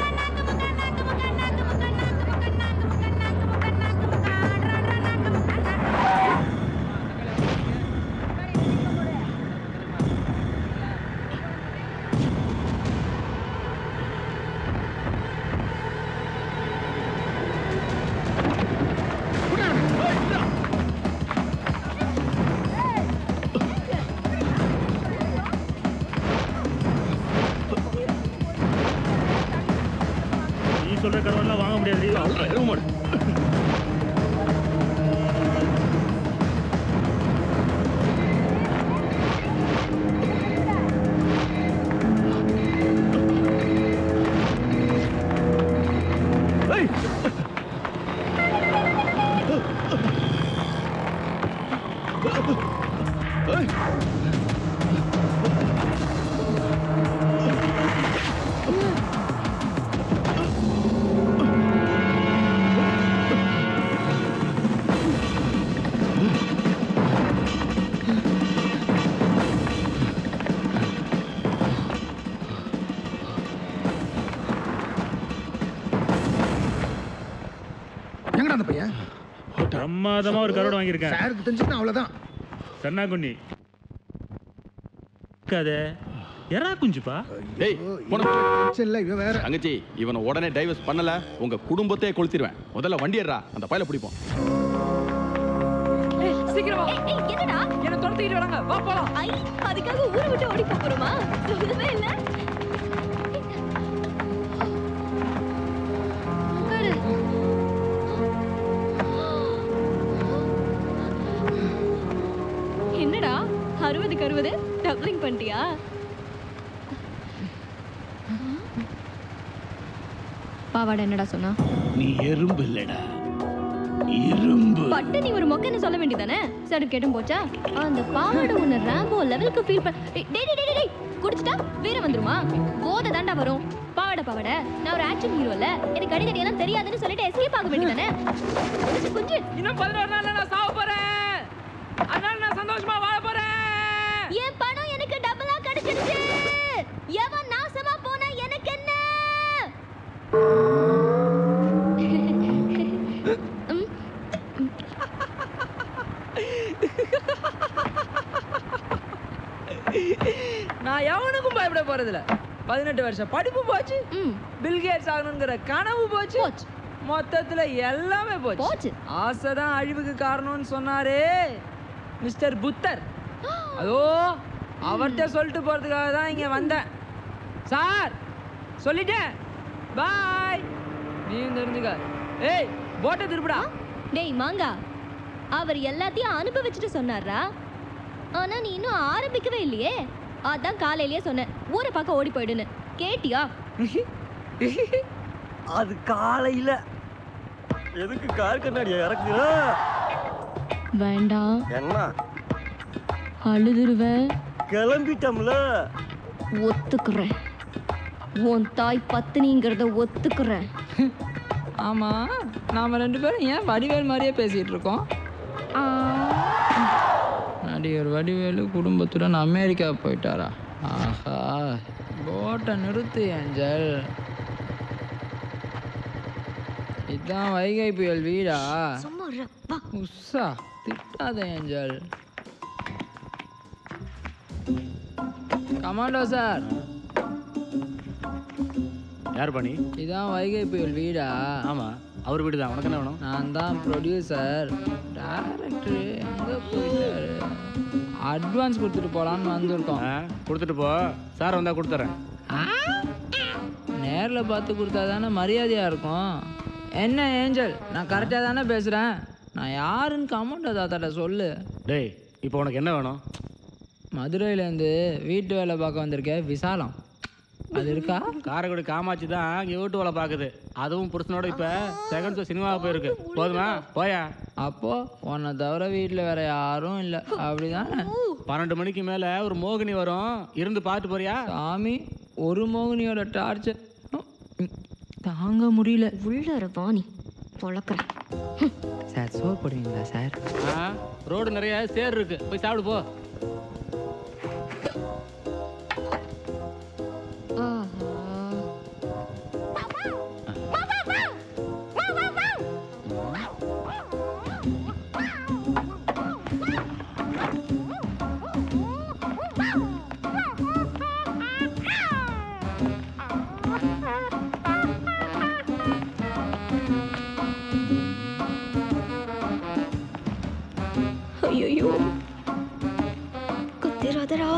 நீ சொல்ற கடவுள்லாம் வாங்க முடியாது எங்கடா அந்த பையன் பிரமாதமா ஒரு கரோடு வாங்கியிருக்கேன் சாருக்கு தெரிஞ்சுக்கணும் அவ்வளோதான் சன்னா குண்ணி கதை எறா குஞ்சுப்பா டேய் போன இல்ல இவன் வேற தங்கச்சி இவனை உடனே டைவர்ஸ் பண்ணல உங்க குடும்பத்தையே கொளுத்திடுவேன் முதல்ல வண்டி ஏறா அந்த பையில பிடிப்போம் ஏய், சீக்கிரம் வா என்னடா என்ன துரத்திக்கிட்டு வராங்க வா போலாம் ஐ அதுக்காக ஊரை விட்டு ஓடி போறோமா சொல்லவே இல்ல உட்காரு. என்னடா அறுபதுக்கு அறுபது டப்ளிங் பண்ணிட்டியா பாவாடை என்னடா சொன்னா நீ எறும்பு இல்லடா இரும்பு பட்டு நீ ஒரு மொக்கன்னு சொல்ல வேண்டியதானே சரி கேட்டும் போச்சா அந்த பாவாடை உன்னை ரேம்போ லெவலுக்கு ஃபீல் பண்ண டேய் டேய் டேய், டேய் டேய் குடிச்சிட்டா வீர வந்துருமா போதை தாண்டா வரும் பாவாடை பாவாடை நான் ஒரு ஆக்ஷன் ஹீரோல எனக்கு அடிக்கடி எல்லாம் தெரியாதுன்னு சொல்லிட்டு எஸ்கேப் ஆக வேண்டியதானே குடிச்சு குஞ்சு இன்னும் பதினோரு நாள்ல நான் சாவ போறேன் அதனால நான் சந்தோஷமா வாழ போறேன் என் பணம் எனக்கு டபுளா கிடைச்சிருச்சு எவன் நாசமா போனா எனக்கு என்ன நான் எவனுக்கும் பயப்பட போறதில்ல பதினெட்டு வருஷம் படிப்பு போச்சு பில்கேட்ஸ் ஆகணுங்கிற கனவு போச்சு மொத்தத்துல எல்லாமே போச்சு ஆசை தான் அழிவுக்கு காரணம்னு சொன்னாரே மிஸ்டர் புத்தர் அதோ அவர்கிட்ட சொல்லிட்டு போறதுக்காக தான் இங்க வந்தேன் சார் சொல்லிட்டேன் பாய் நீயும் தெரிஞ்சுக்க ஏய் போட்டை திருப்புடா டேய் மாங்கா அவர் எல்லாத்தையும் அனுபவிச்சுட்டு சொன்னாரா ஆனா நீ இன்னும் ஆரம்பிக்கவே இல்லையே அதான் காலையிலேயே சொன்னேன் ஊரை பார்க்க ஓடி போயிடுன்னு கேட்டியா அது காலையில எதுக்கு கார் கண்ணாடியை இறக்குற வேண்டாம் என்ன அழுதுருவேன் கிளம்பிட்டோம்ல ஒத்துக்கிறேன் உன் தாய் பத்தினிங்கிறத ஒத்துக்கிறேன் ஆமா நாம ரெண்டு பேரும் ஏன் வடிவேல் மாதிரியே பேசிட்டு இருக்கோம் நடிகர் வடிவேலு குடும்பத்துடன் அமெரிக்கா போயிட்டாரா ஆஹா ரொம்ப போட்ட நிறுத்து ஏஞ்சல் இதான் வைகை புயல் வீடா உஷா திட்டாத ஏஞ்சல் கமாண்டோ சார் யார் பண்ணி இதான் வைகை புயல் வீடா ஆமா அவர் வீடு தான் உனக்கு என்ன வேணும் நான் தான் ப்ரொடியூசர் டேரக்டர் எங்கே போயிட்டாரு அட்வான்ஸ் கொடுத்துட்டு போகலான்னு வந்திருக்கோம் கொடுத்துட்டு போ சார் வந்தா கொடுத்துறேன் நேரில் பார்த்து கொடுத்தா தானே மரியாதையாக இருக்கும் என்ன ஏஞ்சல் நான் கரெக்டாக தானே பேசுகிறேன் நான் யாருன்னு கமெண்ட் தாத்தாட்ட சொல்லு டேய் இப்போ உனக்கு என்ன வேணும் மதுரையிலேருந்து வீட்டு வேலை பார்க்க வந்திருக்கேன் விசாலம் அது இருக்கா காரைக்குடி காமாட்சி தான் இங்கே வீட்டு வேலை பார்க்குது அதுவும் புருஷனோட இப்போ செகண்ட் ஷோ சினிமாவுக்கு போயிருக்கு போதுமா போயா அப்போ உன்னை தவிர வீட்டில் வேற யாரும் இல்லை அப்படிதானே பன்னெண்டு மணிக்கு மேலே ஒரு மோகினி வரும் இருந்து பார்த்து போறியா சாமி ஒரு மோகினியோட டார்ச்சர் தாங்க முடியல உள்ளார வாணி பொழக்கிறேன் சார் சோறு போடுவீங்களா சார் ஆ ரோடு நிறைய சேர் இருக்கு போய் சாப்பிடு போ ஐயோ குத்திராதரா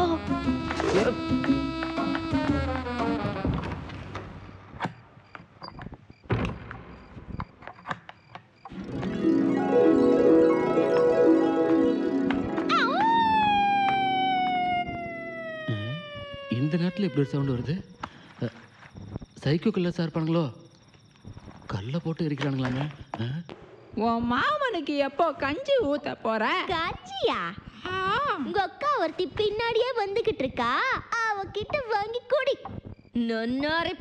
இந்த நேரத்தில் இப்படி ஒரு சவுண்ட் வருது அ, சைக்கோ கல்ல சார் இருப்பானுங்களோ கல்லை போட்டு எரிக்கிறானுங்களாங்க ஆ? உன் மாமனுக்கு எப்போ கஞ்சி ஊத்த போற கஞ்சியா உங்க அக்கா ஒருத்தி பின்னாடியே வந்துகிட்டு இருக்கா அவகிட்ட வாங்கி குடி நன்னாரை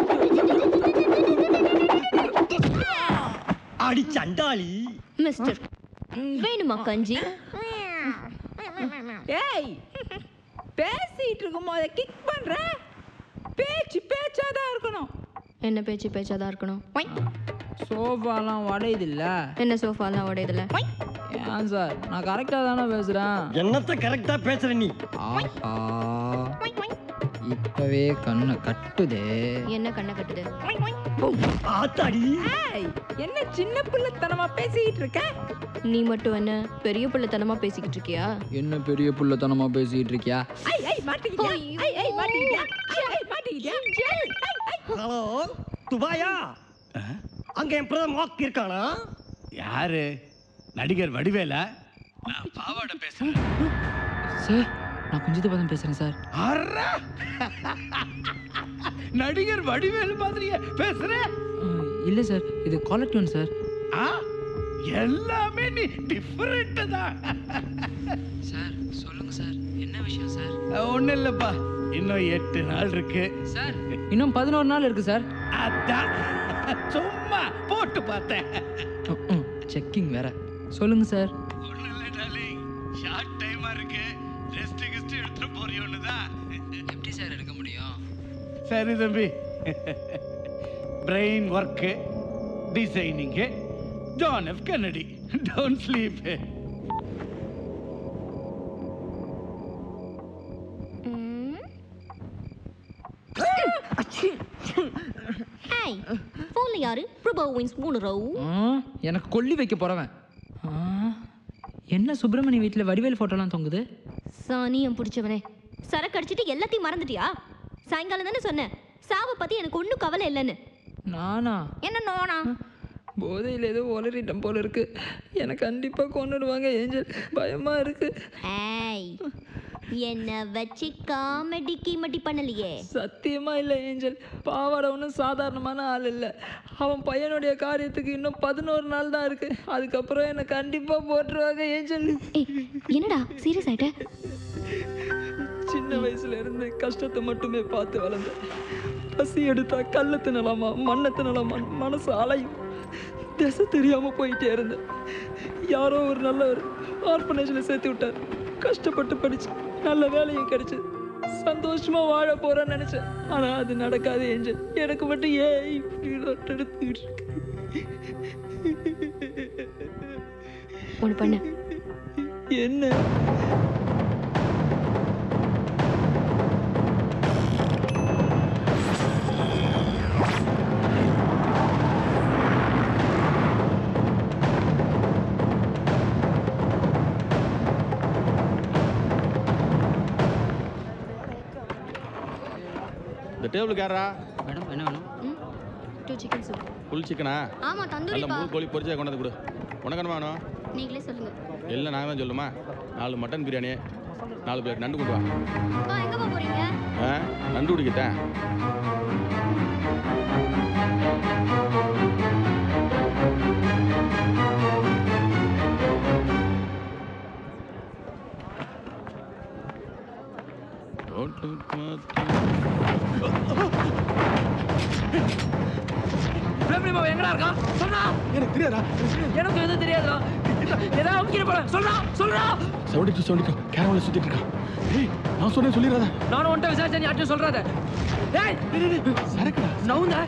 அடி சண்டாளி மிஸ்டர் வேணுமா கஞ்சி ஏய் பேசிட்டு இருக்கும் போத கிக் பண்ற பேச்சு பேச்சா தான் இருக்கணும் என்ன பேச்சு பேச்சாதான் இருக்கணும் சோஃபாலாம் உடையுது இல்ல என்ன சோஃபாலாம் உடையதுல ஏன் சார் நான் கரெக்டாக தானே பேசுகிறேன் என்னத்த கரெக்டா பேசுற நீ ஆஹா இப்பவே கண்ணை கட்டுதே என்ன கண்ணை கட்டுது ஆத்தாடி ஏய் என்ன சின்ன பிள்ளைத்தனமா பேசிட்டு இருக்க நீ மட்டும் என்ன பெரிய பிள்ளைத்தனமா பேசிக்கிட்டு இருக்கியா என்ன பெரிய புள்ளத்தனமா பேசிட்டு இருக்கியா ஐய் ஐய் மாட்டிக்கிட்டியா ஐய் ஐய் மாட்டிக்கிட்டியா ஐய் ஐய் மாட்டிக்கிட்டியா ஹலோ துபாயா அங்க என் பிரதம் வாக்கு இருக்கானா யாரு நடிகர் வடிவேலா நான் பாவாடை பேசுறேன் சார் நான் குஞ்சித பதம் பேசுகிறேன் சார் அர்ரா! நடிகர் வடிவேலு மாதிரியே பேசுற இல்லை சார் இது காலர் டியூன் சார் ஆ எல்லாமே நீ டிஃபரெண்ட் தான் சார் சொல்லுங்க சார் என்ன விஷயம் சார் ஒன்றும் இல்லைப்பா இன்னும் எட்டு நாள் இருக்கு சார் இன்னும் பதினோரு நாள் இருக்கு சார் அதான் சும்மா போட்டு பார்த்தேன் செக்கிங் வேற சொல்லுங்க சார் ஷார்ட் டைமா இருக்கு ரெஸ்ட் கிஸ்ட் எடுத்துட்டு போறியோன்னு தான் எப்படி சார் எடுக்க முடியும் சரி தம்பி brain work designing John F Kennedy don't sleep ஏய் போன்ல யாரு பிரபோவின்ஸ் மூணு ரவு ஆ, எனக்கு கொல்லி வைக்க போறவன் ஆ, என்ன சுப்பிரமணி வீட்டில் வடிவேல் ஃபோட்டோலாம் தொங்குது சாணியம் பிடிச்சவனே சரக்கு அடிச்சிட்டு எல்லாத்தையும் மறந்துட்டியா சாயங்காலம் தானே சொன்னேன் சாவை பத்தி எனக்கு ஒன்றும் கவலை இல்லைன்னு நானா என்ன நோனா போதையில் ஏதோ உளறிட்டம் போல இருக்கு எனக்கு கண்டிப்பாக கொண்டுடுவாங்க ஏஞ்சல் பயமா இருக்கு ஏய் என்ன வச்சு காமெடி கீமெடி பண்ணலையே சத்தியமா இல்லை ஏஞ்சல் பாவாடை ஒன்றும் சாதாரணமான ஆள் இல்லை அவன் பையனுடைய காரியத்துக்கு இன்னும் பதினோரு நாள் தான் இருக்கு அதுக்கப்புறம் என்னை கண்டிப்பாக போட்டுருவாங்க ஏஞ்சல் என்னடா சீரியஸ் ஆயிட்ட சின்ன வயசுல இருந்து கஷ்டத்தை மட்டுமே பார்த்து வளர்ந்தேன் பசி எடுத்தா கல்ல தின்னலாமா மண்ணை தின்னலாமா மனசு அலையும் திசை தெரியாம போயிட்டே இருந்தேன் யாரோ ஒரு நல்ல ஒரு ஆர்பனேஜில் சேர்த்து விட்டார் கஷ்டப்பட்டு படிச்சு நல்ல வேலையும் கிடைச்சு சந்தோஷமா வாழ போறேன்னு நினைச்சேன் ஆனா அது நடக்காது ஏஞ்சல் எனக்கு மட்டும் ஏன் இப்படி நடந்துட்டு இருக்கு ஒன்று பண்ணு என்ன இந்த டேபிளுக்கு யாரா மேடம் என்ன வேணும் டூ சிக்கன் சூப் ஃபுல் சிக்கனா ஆமா நல்ல தந்தூரிப்பா முழு கோழி பொரிச்சா கொண்டாந்து கொடு உனக்கு என்ன வேணும் நீங்களே சொல்லுங்க எல்லாம் நாங்கள் தான் சொல்லுமா நாலு மட்டன் பிரியாணி நாலு பிளேட் நண்டு கொண்டு வா அப்பா எங்கப்பா போறீங்க ஆ நண்டு குடிக்கிட்டேன் பிரேமி பாபா எங்கடா இருக்கான் சொல்றா எனக்கு தெரியாதா எனக்கு எதுவும் தெரியாதுடா ஏதாவது அமுக்கிட போற சொல்றா சொல்றா செவன்டி டூ செவன்டி டூ கேரவலில் சுற்றிட்டு இருக்கான் ஏய் நான் சொன்னேன் சொல்லிடுறதா நானும் உன்ட்ட விசாரிச்சேன் நீ யார்ட்டும் சொல்றாத ஏய் சரக்குடா நவுந்தா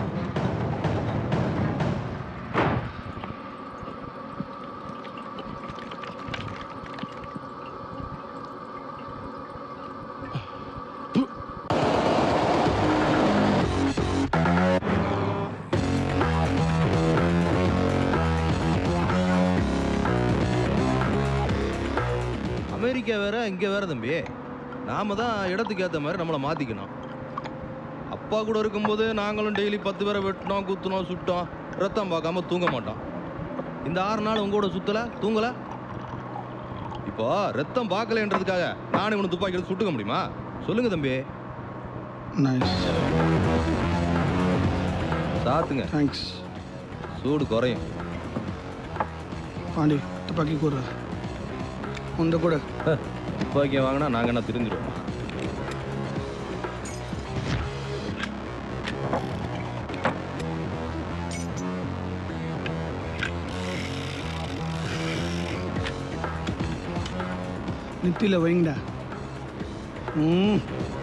அமெரிக்கா வேற இங்கே வேற தம்பி நாம தான் இடத்துக்கு ஏற்ற மாதிரி நம்மளை மாற்றிக்கணும் அப்பா கூட இருக்கும்போது நாங்களும் டெய்லி பத்து பேரை வெட்டினோம் குத்துனோம் சுட்டோம் ரத்தம் பார்க்காம தூங்க மாட்டோம் இந்த ஆறு நாள் உங்க கூட சுத்தல தூங்கல இப்போ ரத்தம் பார்க்கலன்றதுக்காக நானும் இவனை துப்பாக்கி எடுத்து சுட்டுக்க முடியுமா சொல்லுங்க தம்பி சாத்துங்க தேங்க்ஸ் சூடு குறையும் பாண்டி துப்பாக்கி கூடுற உந்த கூட துப்பாக்கியை வாங்கினா நாங்கள் என்ன தெரிஞ்சிருவோம் நெத்தியில் வைங்கடா ம்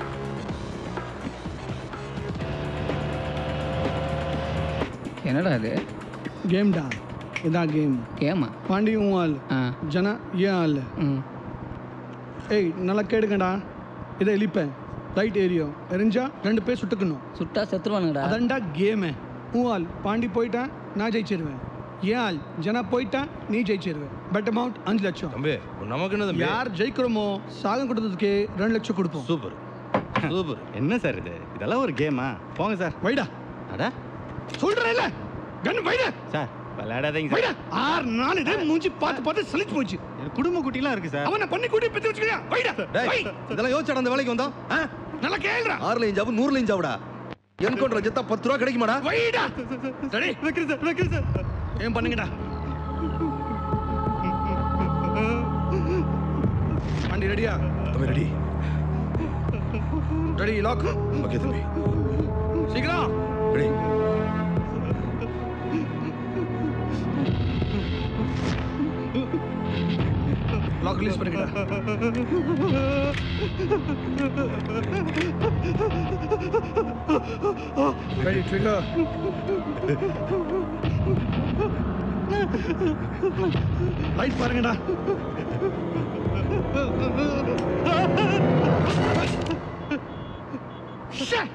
என்னடா இது கேம்டா இதான் கேம் கேமா பாண்டி உன் ஆள் ஜனா ஏன் ஆள் ஏய் நல்லா கேடுங்கடா இதை இழிப்பேன் லைட் ஏரியும் எரிஞ்சா ரெண்டு பேர் சுட்டுக்கணும் சுட்டா செத்துருவானுங்கடா அதான்டா கேமு உன் ஆள் பாண்டி போயிட்டான் நான் ஜெயிச்சிருவேன் ஏன் ஆள் ஜனா போயிட்டான் நீ ஜெயிச்சிருவேன் பெட் அமௌண்ட் அஞ்சு லட்சம் தம்பி நமக்கு என்ன தம்பி யார் ஜெயிக்கிறோமோ சாகம் கொடுத்ததுக்கு ரெண்டு லட்சம் கொடுப்போம் சூப்பர் சூப்பர் என்ன சார் இது இதெல்லாம் ஒரு கேமா போங்க சார் வைடா அட சொல்றேன் இல்ல கன் வைடா சார் விளையாடாதீங்க வைடா சார் ஆறு நாள் இதே மூஞ்சி பார்த்து பார்த்து சலிச்சு போச்சு எனக்கு குடும்ப குட்டிலாம் இருக்கு சார் அவனை பண்ணி கூட்டி பெத்து வச்சுக்கிறியா வைடா டேய், வை இதெல்லாம் யோசிச்சு அந்த வேலைக்கு வந்தோம் ஆ? நல்லா கேளுடா ஆறுல இஞ்சாவும் நூறுல இஞ்சாவுடா என்கவுண்டர் ஜெத்தா பத்து ரூபா கிடைக்குமாடா வைடா ரெடி வைக்கிறேன் சார் வைக்கிறேன் சார் ஏன் பண்ணுங்கடா வண்டி ரெடியா தம்பி ரெடி ரெடி லாக் ஓகே தம்பி சீக்கிரம் ரெடி லாக் ரிலீஸ் பண்ணிக்கடா ரெடி ட்ரிகர் லைட் பாருங்கடா Shit!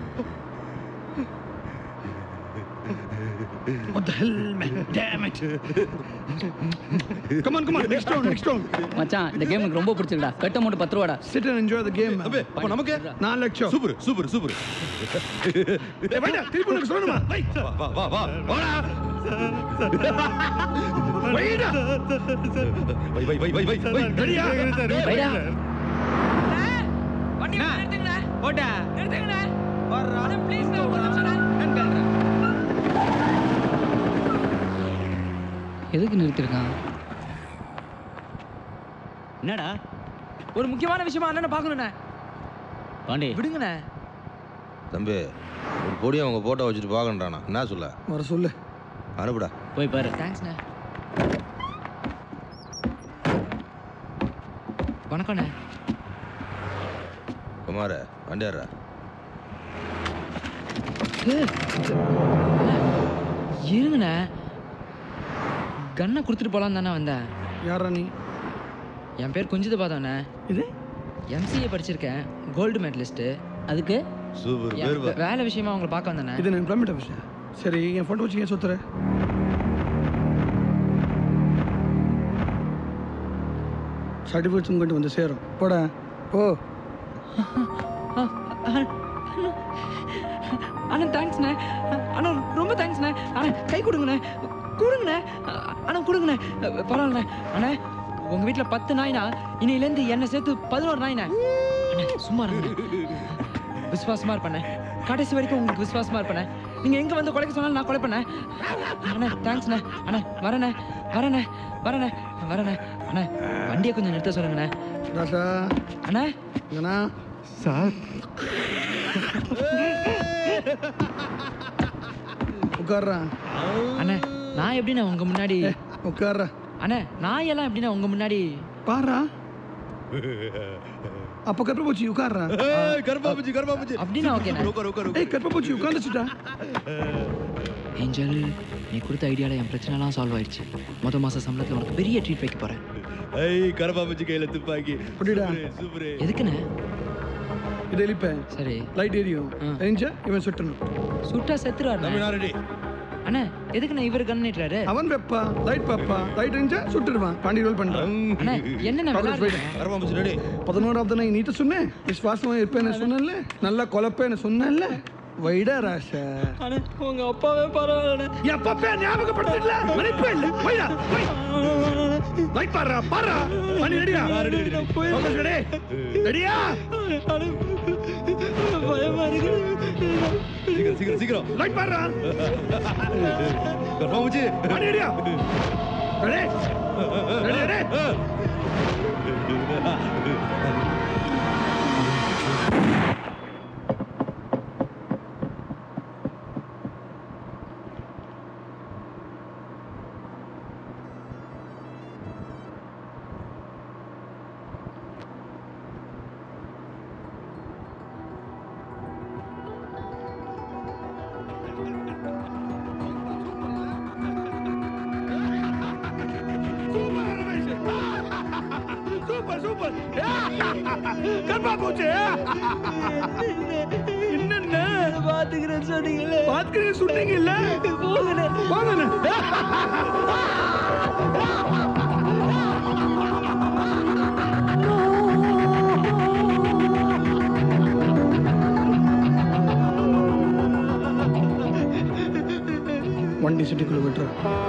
What the hell, man? Damn it! Come on, come on. Next round, next round. மச்சான் இந்த கேம் எனக்கு ரொம்ப பிடிச்சிருக்கா பெட்ட மட்டும் பத்து ரூபாடா Sit and enjoy the game. தம்பி அப்ப நமக்கு நாலு லட்சம் சூப்பர் சூப்பர் சூப்பர் ஏய், வைடா, திருப்பி உனக்கு சொல்லணுமா வை. வா வா வா வாடா. வைடா. வை வை வை வை வை வை ரெடியா? வைடா. வண்டி நிறுத்துங்கண்ணா போட்டா நிறுத்துங்கண்ணா வர்றா ப்ளீஸ் ஒரு நிமிஷம் எதுக்கு நிறுத்திருக்கான் என்னடா ஒரு முக்கியமான விஷயமா அண்ணனை பார்க்கணுண்ணே பாண்டி விடுங்கண்ணே தம்பி ஒரு பொடியை அவங்க போட்டோ வச்சுட்டு பார்க்கணுறானா என்ன சொல்ல வர சொல்லு அனுப்புடா போய் பாரு தேங்க்ஸ்ண்ணே வணக்கண்ணே குமார வண்டியாரா இருங்கண்ணே கன்னை கொடுத்துட்டு போலாம் தானே வந்தேன் யாரா நீ என் பேர் குஞ்சிது பாதோண்ணே இது எம்சிஏ படிச்சிருக்கேன் கோல்டு மெடலிஸ்ட்டு அதுக்கு சூப்பர் என் வே- வேலை விஷயமா உங்களை பார்க்க வந்தேண்ணே இது நான் எம்ப்ளாய்மெண்ட் ஆஃபீஸா சரி என் ஃபோட்டோ வச்சு ஏன் சுத்துற சர்டிஃபிகேட்ஸ் உங்கள்கிட்ட வந்து சேரும் போட போ அண்ணா தேங்க்ஸ்ண்ணே அண்ணா ரொம்ப தேங்க்ஸ்ண்ணே அண்ணா கை கொடுங்கண்ணே கொடுங்கண்ணே அண்ணா கொடுங்கண்ணே பரவாயில்லண்ணே அண்ணா உங்கள் வீட்டில் பத்து நாய்னா இன்னையிலேருந்து என்னை சேர்த்து பதினோரு நாய்ண்ணே அண்ணா சும்மா இருங்க விசுவாசமாக இருப்பண்ணே கடைசி வரைக்கும் உங்களுக்கு விசுவாசமாக இருப்பண்ணே நீங்கள் எங்கே வந்து கொலைக்க சொன்னாலும் நான் கொலை பண்ணேன் அண்ணா தேங்க்ஸ்ண்ணே அண்ணா வரேண்ணே வரேண்ணே வரேண்ணே வரேண்ணே அண்ணா வண்டியை கொஞ்சம் நிறுத்த சொல்லுங்கண்ணே ராசா அண்ணா அண்ணா சார் உட்கார்றா அண்ணே நான் எப்படிண்ணே உங்கள் முன்னாடி உட்கார்றா அண்ணே நாயெல்லாம் எப்படிண்ணே உங்கள் முன்னாடி பாரா அப்போ கருப்பப்பூச்சி உட்கார்றா கருப்பாப்பூச்சி கருப்பாப்பூச்சி அப்படின்னா ஓகேண்ணே உட்கார் உட்கார் ஏய் கருப்பப்பூச்சி உட்காந்துச்சுட்டா ஏஞ்சல் நீ கொடுத்த ஐடியாவில் என் பிரச்சனைலாம் சால்வ் ஆயிடுச்சு முத மாச சம்பளத்தில் உனக்கு பெரிய ட்ரீட் வைக்க போறேன் ஐய் கருப்பாப்பூச்சி கையில துப்பாக்கி புடிடா சூப்பர் எதுக்குண்ணே இது எலிப்பேன் சரி லைட் எரியும் எரிஞ்சா இவன் சுட்டணும் சுட்டா செத்துருவாரு ரெடி அண்ணா எதுக்குண்ணே இவர் கன் நீட்டுறாரு அவன் வெப்பா லைட் பாப்பா லைட் எரிஞ்சா சுட்டுடுவான் பாண்டி ரோல் பண்றான் அண்ணா என்னண்ணே விளையாடுறீங்க? கருப்பாப்பூச்சி ரெடி பதினோராவது நான் நீட்ட சொன்னேன் விசுவாசமா இருப்பேன்னு சொன்னேன்ல நல்லா கொலப்பேன்னு சொன்னேன்ல வைடா ராசா அண்ணா உங்க அப்பாவே பரவாயில்ல என் அப்பா ஞாபகப்படுத்தல மன்னிப்பே இல்ல வைடா லைட் பாடுறா பாடுறா மணி ரெடியா ஃபோக்கஸ் ரெடி ரெடியா பயமா இருக்கு சீக்கிரம் சீக்கிரம் சீக்கிரம் லைட் பாடுறா கருப்பாப்பூச்சி மணி ரெடியா ready ready ready super super கருப்பாப்பூச்சி என்னென்ன பாத்துக்கிறேன் சொன்னீங்களே பாத்துக்கிறேன் சொன்னீங்கல்ல போகல போங்கண்ணே வண்டி சிட்டிக்குள்ள விட்டுரு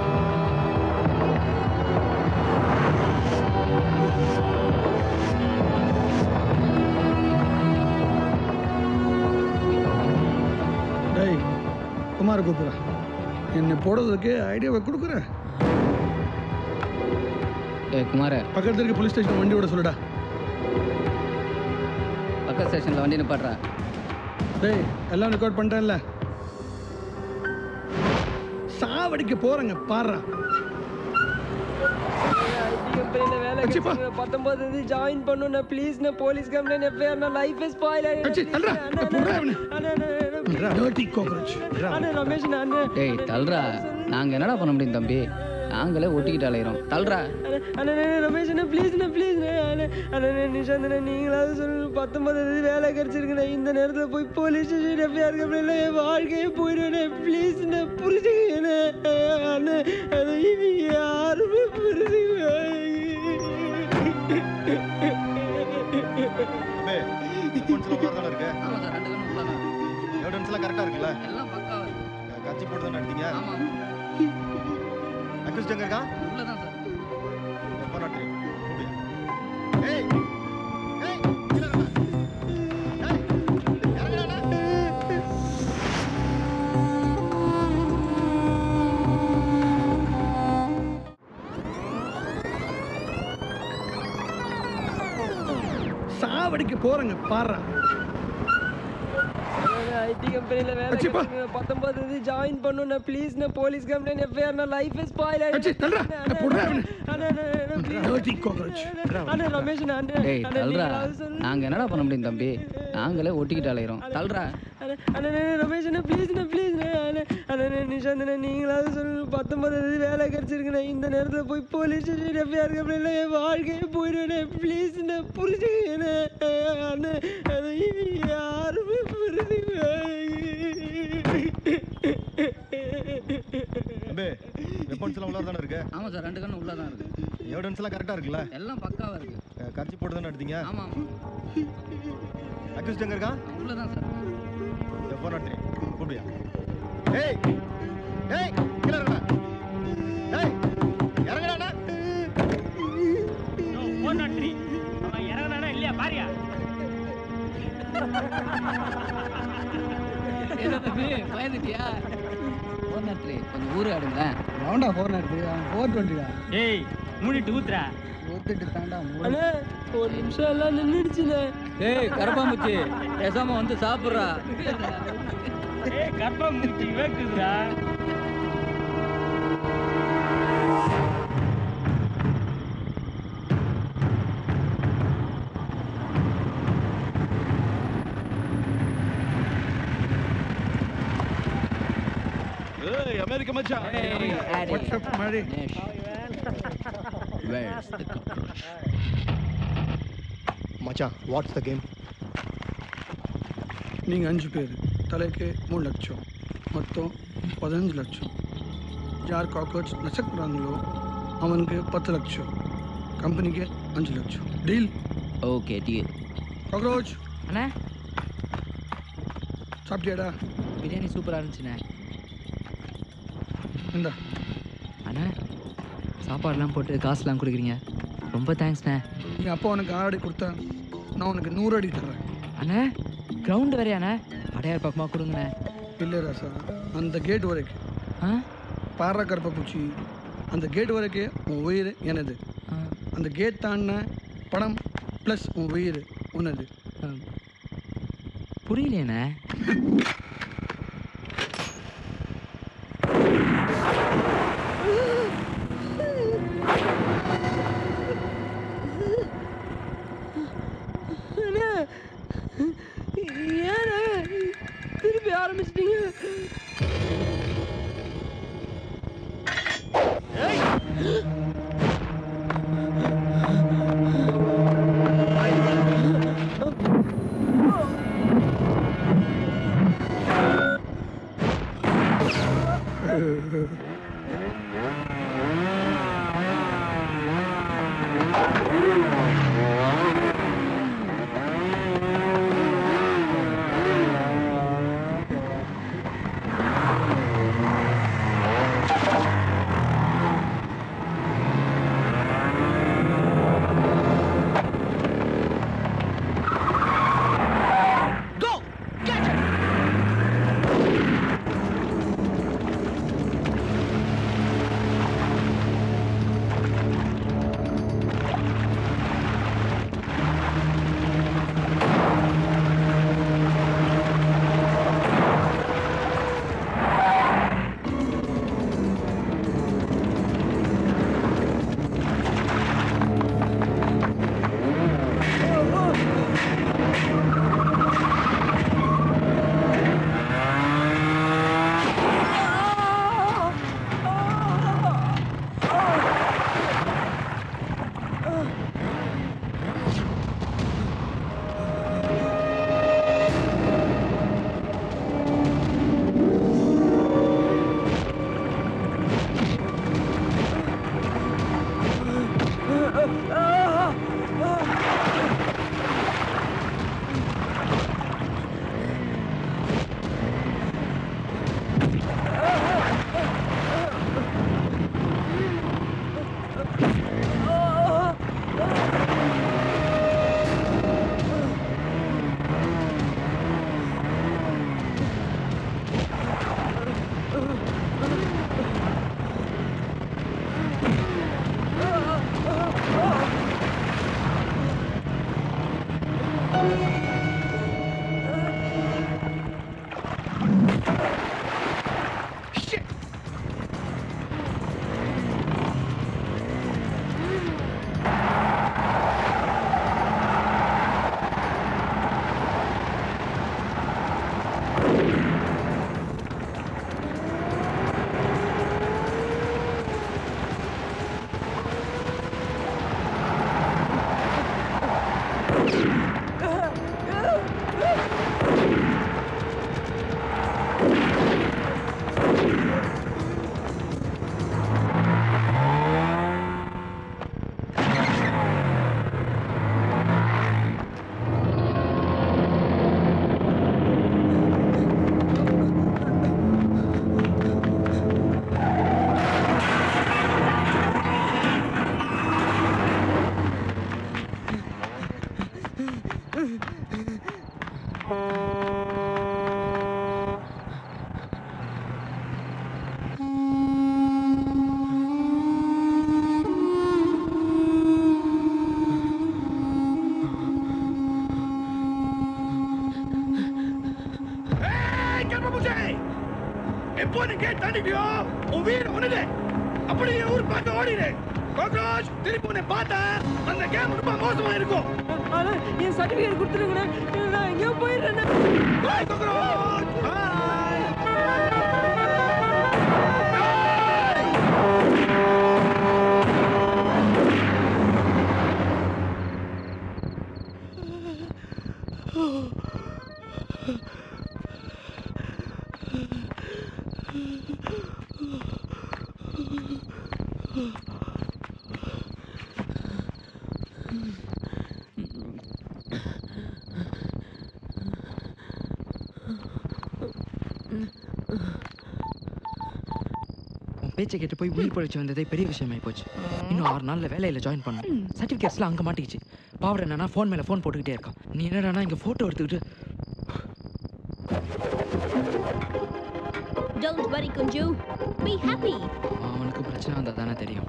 டேய் குமார கூப்பிடுற என்னை போடுறதுக்கு ஐடியாவை கொடுக்குற ஏ குமார பக்கத்துல இருக்க போலீஸ் ஸ்டேஷன் வண்டி விட சொல்லுடா பக்கத்து ஸ்டேஷனில் வண்டி நிப்பாட்றா டேய் எல்லாம் ரெக்கார்ட் பண்ணிட்டேன்ல சாவடிக்க போறேங்க பாடுறா கம்பெனில வேலை கிடைச்சிங்க பத்தொன்பது தேதி ஜாயின் பண்ணுன ப்ளீஸ் நான் போலீஸ் கம்ப்ளைண்ட் எஃப்ஐஆர் நான் லைஃப் ஸ்பாயில் டர்ட்டி காக்ரோச் அண்ணா ரமேஷ் அண்ணா டேய் தல்றா நாங்கள் என்னடா பண்ண முடியும் தம்பி நாங்களே ஒட்டிக்கிட்டு அலைகிறோம் தல்றா அண்ணா ரமேஷ் அண்ணா ப்ளீஸ் அண்ணா ப்ளீஸ் அண்ணா அண்ணா நிஷாந்த் அண்ணா நீங்களாவது சொல்லு பத்தொன்பது தேதி வேலை கிடைச்சிருக்குண்ணா இந்த நேரத்தில் போய் போலீஸ் ஸ்டேஷன் எஃப்ஐஆர் கம்ப்ளைண்ட்ல என் வாழ்க்கையே போயிடுவேன் ப்ளீஸ் அண்ணா புரிஞ்சுக்கண்ணா அண்ணா அதை இனி யாருமே புரிஞ்சுக்க எவிடன்ஸ்லாம் கரெக்டாக இருக்குல்ல எல்லாம் பக்கா கட்சி போட்டு தான் நடத்தீங்க அக்யூஸ்ட் எங்க இருக்கான் உள்ளதான் சார் எப்போ நடத்துறீங்க ஏய் ஏய் கீழே இருடா. ஏய், இறங்குடாடா. சாவடிக்க போறேங்க பாடுறா ஐடி கம்பெனில வேலை அச்சிப்பா. கிடைச்சிருக்குண்ணா. பத்தொன்பது தேதி ஜாயின் பண்ணுன ப்ளீஸ் நான் போலீஸ் கம்ப்ளைண்ட் எஃப்ஐஆர் நான் லைஃப் ஸ்பாயில் அச்சி, தள்ளுடா. புடுறா அவனை. அண்ணா ரமேஷ் அண்ணா டேய் தல்றா நாங்கள் என்னடா பண்ண முடியும் தம்பி நாங்களே ஒட்டிக்கிட்டு அலையிறோம் தள்ளுறா அண்ணே ரமேஷ் அண்ணா ப்ளீஸ்ண்ணே ப்ளீஸ்ண்ணே அண்ணே அண்ணே நிஷாந்தண்ணே நீங்களாவது சொல்லு பத்தொன்பது தேதி வேலை கிடச்சிருக்குண்ணே இந்த நேரத்தில் போய் போலீஸ் ஸ்டேஷன் எஃப்ஐஆர் கம்பெனியில் என் வாழ்க்கையே போயிடுவேண்ணே ப்ளீஸ்ண்ணே புரிஞ்சுக்கண்ணே அண்ணே அது யாருமே தம்பி வெப்பன்ஸ் எல்லாம் உள்ள தானே இருக்கு ஆமாம் சார் ரெண்டு கண்ணு உள்ளே தான் இருக்கு எவிடன்ஸ் எல்லாம் கரெக்டா இருக்குல்ல எல்லாம் பக்காவாக இருக்கு அஹ், கரைச்சி போட்டு தானே எடுத்தீங்க ஆமாம் அக்யூஸ்ட் எங்க இருக்கான் உள்ளே தான் சார் ஃபோன் எடுத்துறேன் கூப்பிடியா ஏய் ஏய் கீழே இறங்கடா ஏய் இறங்கடா ஃபோன் நாட்ரி அவன் இறங்கினானா இல்லையா பாரியா என்ன தம்பி பயந்துட்டியா ஃபோன் நட்ரி கொஞ்சம் ஊரு ஆடுங்களேன் அவன்டா ஃபோர் நாட்டு அவன் ஃபோர் டுவெண்ட்டிடா ஏய் மூடிட்டு ஊத்துறா ஒத்துட்டு தாண்டா அண்ணே ஒரு நிமிஷம் எல்லாம் நின்றுடுச்சுண்ணே ஏய் கரப்பாம்பூச்சி பேசாம வந்து சாப்பிட்றா ஏய் கர்ப்பமூச்சி வேக்குதுடா ஏய் அமெரிக்க மச்சான் What's up, Mary? Where's the cockroach? மச்சான் வாட்ஸ் த கேம் நீங்கள் அஞ்சு பேர் தலைக்கு மூணு லட்சம் மொத்தம் பதினஞ்சு லட்சம் யார் காக்ரோச் நசக்கிறாங்களோ அவனுக்கு பத்து லட்சம் கம்பெனிக்கு அஞ்சு லட்சம் டீல் ஓகே டீல் காக்ரோச் அண்ணா சாப்பிட்டியாடா பிரியாணி சூப்பராக இருந்துச்சுண்ணே இந்தா அண்ணா சாப்பாடுலாம் போட்டு காசுலாம் கொடுக்குறீங்க ரொம்ப தேங்க்ஸ்ண்ணே என் அப்பா உனக்கு ஆறு அடி கொடுத்தா நான் உனக்கு நூறு அடி தர்றேன் அண்ணா கிரவுண்டு வரையாண்ணே அடையார் பக்கமாக கொடுங்கண்ணே இல்லை ராசா அந்த கேட் வரைக்கும் ஆ பாரா கருப்பப்பூச்சி அந்த கேட் வரைக்கும் உன் உயிர் எனது அந்த கேட் தாண்டின படம் ப்ளஸ் உன் உயிர் உனது புரியலையண்ணே அண்ணே ஏண்ணே திருப்பி ஆரம்பிச்சிட்டீங்க Go! Catch it! மாட்டிக்கியோ உன் வீடு உனது அப்படியே ஊர் பார்க்க ஓடிடு கோக்ரோச் திருப்பி உன்னை பார்த்தா அந்த கேம் ரொம்ப மோசமா இருக்கும் ஆனா என் சர்டிபிகேட் கொடுத்துருங்கண்ணே நான் எங்கேயோ போயிடுறேன் பாய் கோக்ரோச் உன் பேச்சை கேட்டு போய் உயிர் பழிச்சு வந்ததே பெரிய விஷயமாயி போச்சு இன்னும் ஆறு நாள்ல வேலையில ஜாயின் பண்ணணும் சர்டிஃபிகேட்ஸ்லாம் அங்க மாட்டிக்கிச்சு பாவட என்னன்னா ஃபோன் மேல ஃபோன் போட்டுக்கிட்டே இருக்கான் நீ என்னடானா இங்க போட்டோ எடுத்துக்கிட்டு டோன்ட் வரி குஞ்சு பி ஹாப்பி அவனுக்கு பிரச்சனை வந்தா தானே தெரியும்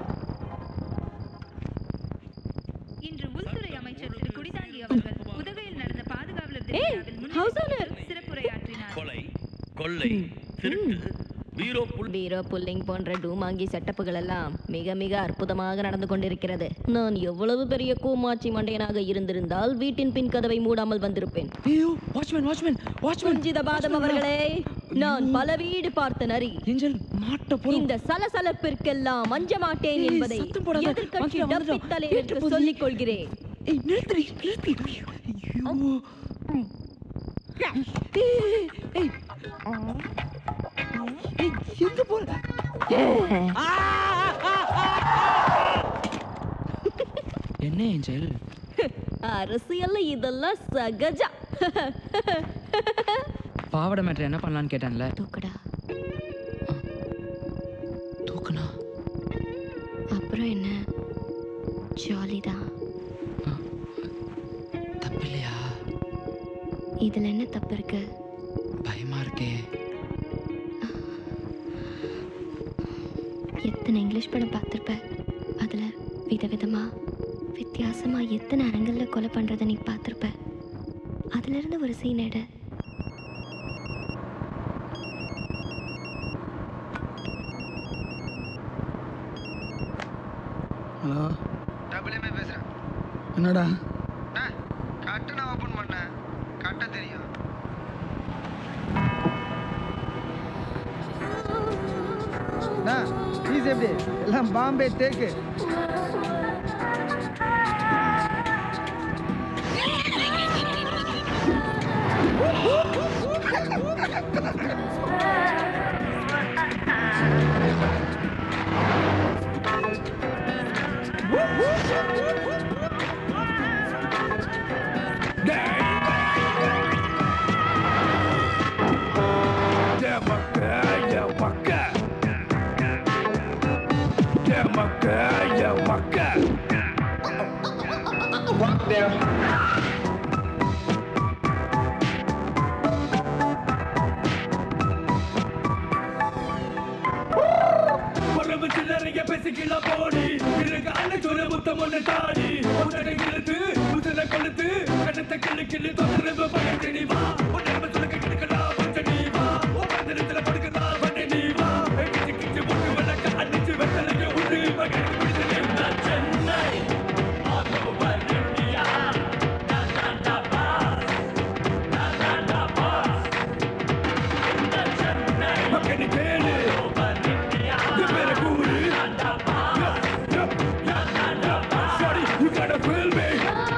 இன்று உள்துறை அமைச்சர் திரு குடிதாங்கி அவர்கள் உதகையில் நடந்த பாதுகாவலர் திருவிழாவில் ஹவுஸ் முன்னிலை சிறப்புரையாற்றினார் கொலை கொள்ளை திருட்டு வீரோ வீரோ புல்லிங் போன்ற டூமாங்கி செட்டப்புகள் எல்லாம் மிக மிக அற்புதமாக நடந்து கொண்டிருக்கிறது நான் எவ்வளவு பெரிய கூமாச்சி மண்டையனாக இருந்திருந்தால் வீட்டின் பின் கதவை மூடாமல் வந்திருப்பேன் வாட்ச்மேன் வாட்ச்மேன் வாட்ச்மேன் குஞ்சிதபாதம் அவர்களே நான் பல வீடு பார்த்த நரி இந்த சலசலப்பிற்கெல்லாம் அஞ்ச மாட்டேன் என்பதை எதிர்க்கட்சி டப்பித்தலைவருக்கு சொல்லிக் கொள்கிறேன் எங்க போற என்ன ஏஞ்சல் அரசியல்ல இதெல்லாம் சகஜா பாவட மேட்ரு என்ன பண்ணலான்னு கேட்டேன்ல தூக்குடா தூக்குனா அப்புறம் என்ன ஜாலி தான் தப்பில்லையா இதுல என்ன தப்பு இருக்கு பயமா இருக்கே எத்தனை இங்கிலீஷ் படம் பார்த்துருப்ப அதுல விதவிதமா வித்தியாசமா எத்தனை அரங்கல்ல கொலை பண்றதை நீ பார்த்துருப்ப அதுல இருந்து ஒரு சீன் எடு ஹலோ டபுள்யூமே பேசுகிறேன் என்னடா கட்டு நான் ஓப்பன் பண்ணேன் கட்ட தெரியும் ஃபீஸ் எப்படி எல்லாம் பாம்பே தேக்கு உறவு சில்லறைய பேசிக்கல போடி இருக்க அண்ணன் சொல்ல முத்தம் ஒண்ணு தாடி உன்னடை இழுத்து உதல கொளுத்து கண்ணத்தை கிள்ளு கிள்ளு தொடர்ந்து பயந்து நீ வா உன்னடை சொல்ல கிடக்கலாம் கொஞ்சம் நீ வா உட்காந்துல படுக்கலாம் பண்ணி நீ வா கிச்சு கிச்சு முட்டு விளக்க அடிச்சு வெத்தலைய உண்டு மகன் பிடிச்சது நான் சென்னை ஆட்டோவர் இந்தியா நான் தாண்டா பாஸ் நான் தாண்டா பாஸ் இந்த சென்னை மக்கள் கேளு ஆட்டோவர் இந்தியா இது பேர கூறு Shorty, you gotta feel me.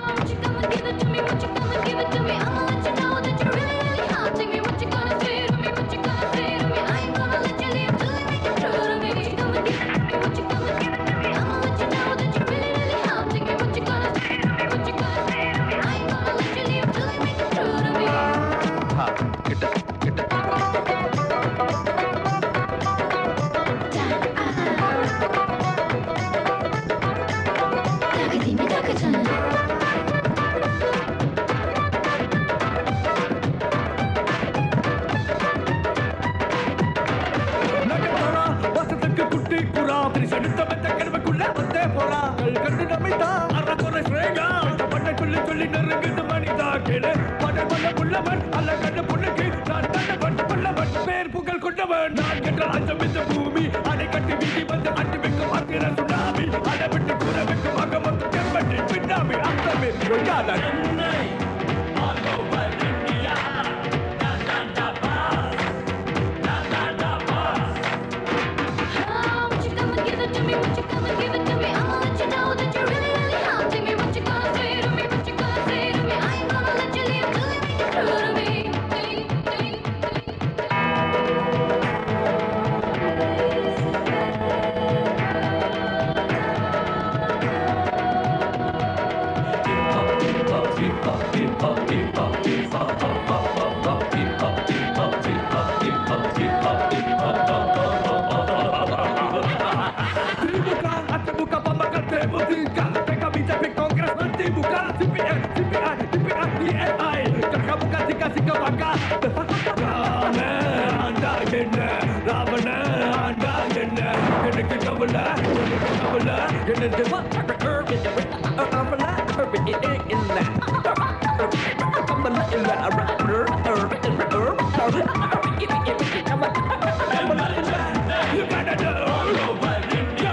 நகர்த்தாரா, வசத்துக்கு குட்டி புறா திரிசடுத்த மெத்த கிழமைக்குள்ள வந்தே போறா கல் கண்டு நம்பிட்டா அறக்குறை ஸ்ரேகா பண்ண சொல்லி சொல்லி நெருங்குது மனிதா கேளு பட பண்ண புள்ளவன் அல்ல கண்ட புண்ணுக்கு நான் கண்ட பண்ண புள்ளவன் பேர் புகழ் கொண்டவன் நான் என்ற அஞ்சம் இந்த royale. Tribuka, atribuka, pambakan, tributika Mereka bisa di kongres nanti buka CPN, CPI, DPI, DNI Kakak buka dikasih ke bangka Rame, anda என்ன ராவண ஆண்டா என்ன எனக்கு கவலை எனக்கு கவலை எனக்கு கவலை இல்ல You gotta know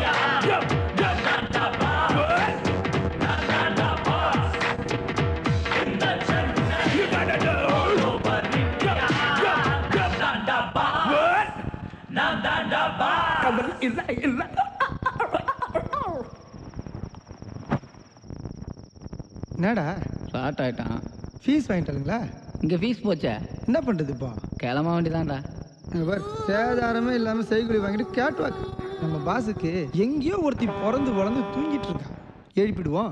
கவலை இல்ல இல்ல என்னடா ஸ்டார்ட் ஆயிட்டான் ஃபீஸ் வாங்கிட்டாலுங்களா இங்கே ஃபீஸ் போச்சே என்ன பண்ணுறது இப்போ கிளம்ப வேண்டியதான்டா இங்க பார் சேதாரமே இல்லாமல் செய்குலி வாங்கிட்டு கேட்வாக் நம்ம பாஸுக்கு எங்கேயோ ஒருத்தி பிறந்து வளர்ந்து தூங்கிட்டு இருக்கா எழுப்பிடுவோம்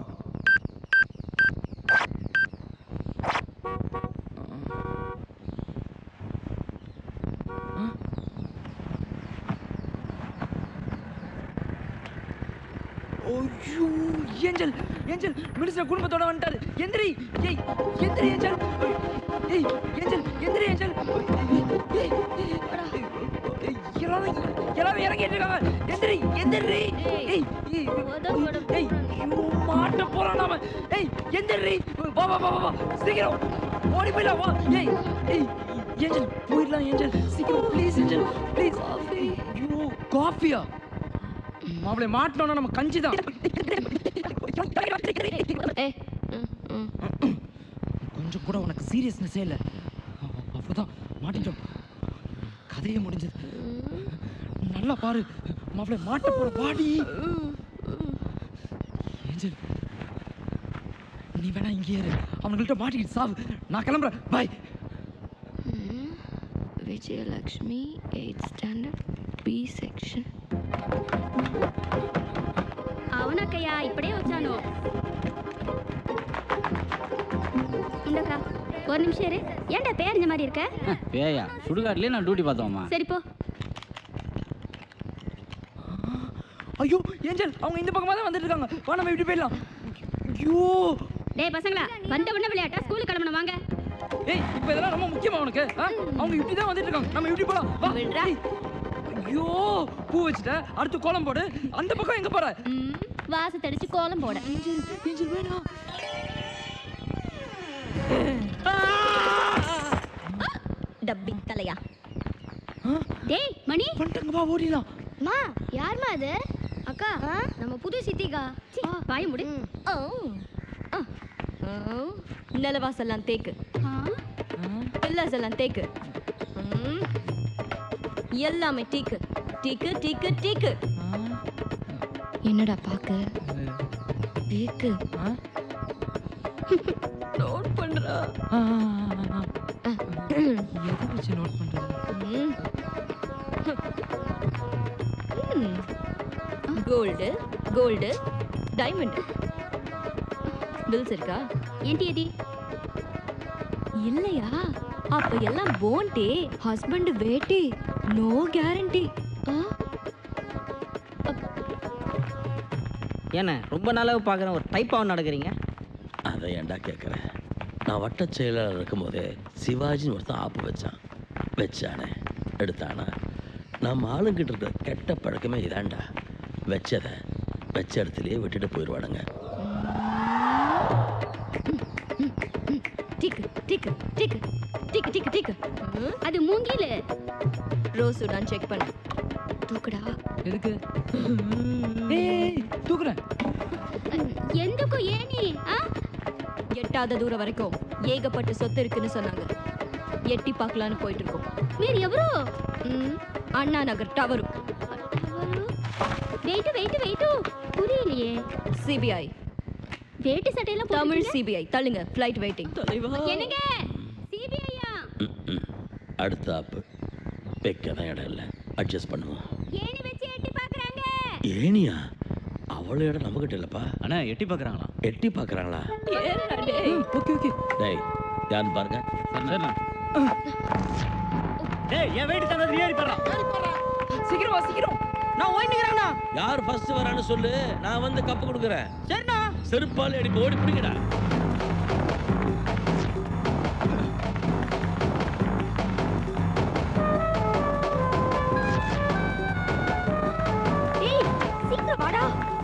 ஐயோ ஏஞ்சல் ஏஞ்சல் மினிஸ்டர் குடும்பத்தோட வந்துட்டாரு எந்திரி ஏய் எந்திரி ஏஞ்சல் ஏய் ஏஞ்சல் எந்திரி ஏஞ்சல் ஏய், ஏய், எல்லாரும் எல்லாரும் இறங்கிட்டு இருக்காங்க எந்திரி எந்திரி ஏய் ஏய் ஏய் ஐயோ, மாட்ட போறான் நாம ஏய் எந்திரி வா வா வா வா, வா சீக்கிரம் ஓடி போயிடலாம் வா ஏய் ஏய் ஏஞ்சல் போயிடலாம் ஏஞ்சல் சீக்கிரம் ப்ளீஸ் ஏஞ்சல் ப்ளீஸ் ஐயோ காஃபியா மாப்பிளை மாட்டோம்னா நம்ம கஞ்சி தான் கொஞ்சம் கூட உனக்கு சீரியஸ்னஸே இல்லை அப்போதான் மாட்டிட்டோம் கதையே முடிஞ்சது நல்லா பாரு மாப்பிளை மாட்ட போற பாடி ஏஞ்சல் நீ வேணா இங்கே இரு அவனுங்கள்ட்ட மாட்டிக்கிட்டு சாவு நான் கிளம்புறேன் bye Vijayalakshmi eighth standard B section అవునక్కయ్య ఇప్పుడే వచ్చాను ఉండக்கா ஒரு நிமிஷம் இரு ஏன்டா பேரஞ்ச மாதிரி இருக்க பேயா சுடுகாட்லயே நான் டியூட்டி பார்த்தோம்மா சரி போ ஐயோ ஏஞ்சல் அவங்க இந்த பக்கமா தான் வந்துட்டு இருக்காங்க வா நம்ம இப்படி போயிடலாம் ஐயோ டேய் பசங்களா வந்த உடனே விளையாட்டா ஸ்கூலுக்கு கிளம்பணும் வாங்க ஏய் இப்போ இதெல்லாம் ரொம்ப முக்கியமா உனக்கு ஆ? அவங்க இப்படி தான் வந்துட்டு இருக்காங்க நம்ம இப்படி போலாம் வா ஏய். ஐயோ பூ வச்சுட்ட அடுத்து கோலம் போடு அந்த பக்கம் எங்க போற வாச தெளிச்சு கோலம் போட ஏஞ்சல் வேணாம் டப்பி தலையா டேய் மணி வந்துட்டாங்க வா ஓடிடலாம் மா யார்மா அது அக்கா நம்ம புது சித்திகா பாய முடி நிலவாசெல்லாம் தேக்கு பில்லர்ஸ் எல்லாம் தேக்கு ம். எல்லாமே டீக்கு டீக்கு டீக்கு டீக்கு என்னடா பாக்கு வேக்கு நோட் பண்றா எதை வச்சு நோட் பண்றது கோல்டு கோல்டு டைமண்ட் பில்ஸ் இருக்கா ఏంటి అది இல்லையா அப்ப எல்லாம் போன்டே ஹஸ்பண்ட் வேட்டி நோ கேரண்டி ஏண்ணே ரொம்ப நாளாக பார்க்குறேன் ஒரு டைப்பாக நடக்கிறீங்க அதை ஏன்டா கேட்குறேன் நான் வட்ட செயலாளர் இருக்கும்போதே சிவாஜின்னு ஒருத்தன் ஆப்பு வச்சான் வச்சானே எடுத்தானா நம்ம ஆளுங்கிட்ட இருக்க கெட்ட பழக்கமே இதாண்டா வச்சதை வச்ச இடத்துலயே விட்டுட்டு போயிடுவானுங்க டிக்கு டிக்கு டிக்கு டிக்கு டிக்கு டிக்கு அது மூங்கில ரோஸ் நான் செக் பண்ணு தூக்குடா எதுக்கு ஏய் தூக்குறேன் ఎందుకు ఏని ఆ? எட்டாத தூரம் வரைக்கும் ஏகப்பட்ட சொத்து இருக்குன்னு சொன்னாங்க எட்டி பார்க்கலான்னு போயிட்டு இருக்கோம் మీరు ఎవరు ம், அண்ணா நகர் டவரும் వెయిట్ వెయిట్ వెయిట్ புரியலையே சிபிஐ வேட்டி சட்டையெல்லாம் தமிழ் போட்டுருக்கீங்க? சிபிஐ தள்ளுங்க ஃப்ளைட் வெயிட்டிங் என்னங்க சிபிஐயா அடுத்த ஆப்பு வைக்க தான் இடம் இல்லை அட்ஜஸ்ட் பண்ணுவோம் ஏணி வச்சு எட்டி பார்க்கறாங்க ஏனியா அவ்வளோ இடம் நம்மகிட்ட இல்லைப்பா அண்ணா எட்டி பார்க்குறாங்களா எட்டி பார்க்குறாங்களா ஓகே ஓகே டேய் யாருன்னு பாருங்க டேய் என் வெயிட் தாங்க ஏறி பாறா சீக்கிரம் வா சீக்கிரம் நான் ஓய்ந்துக்கிறேண்ணா யார் ஃபர்ஸ்ட் வரான்னு சொல்லு நான் வந்து கப்பு கொடுக்குறேன் சரிண்ணா செருப்பால் அடி ஓடி பிடிக்கடா ஏய் சீக்கிரம் வாடா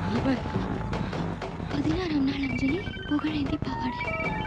பதினாறாம் நாள் அஞ்சலி புகழேந்தி பாவாடை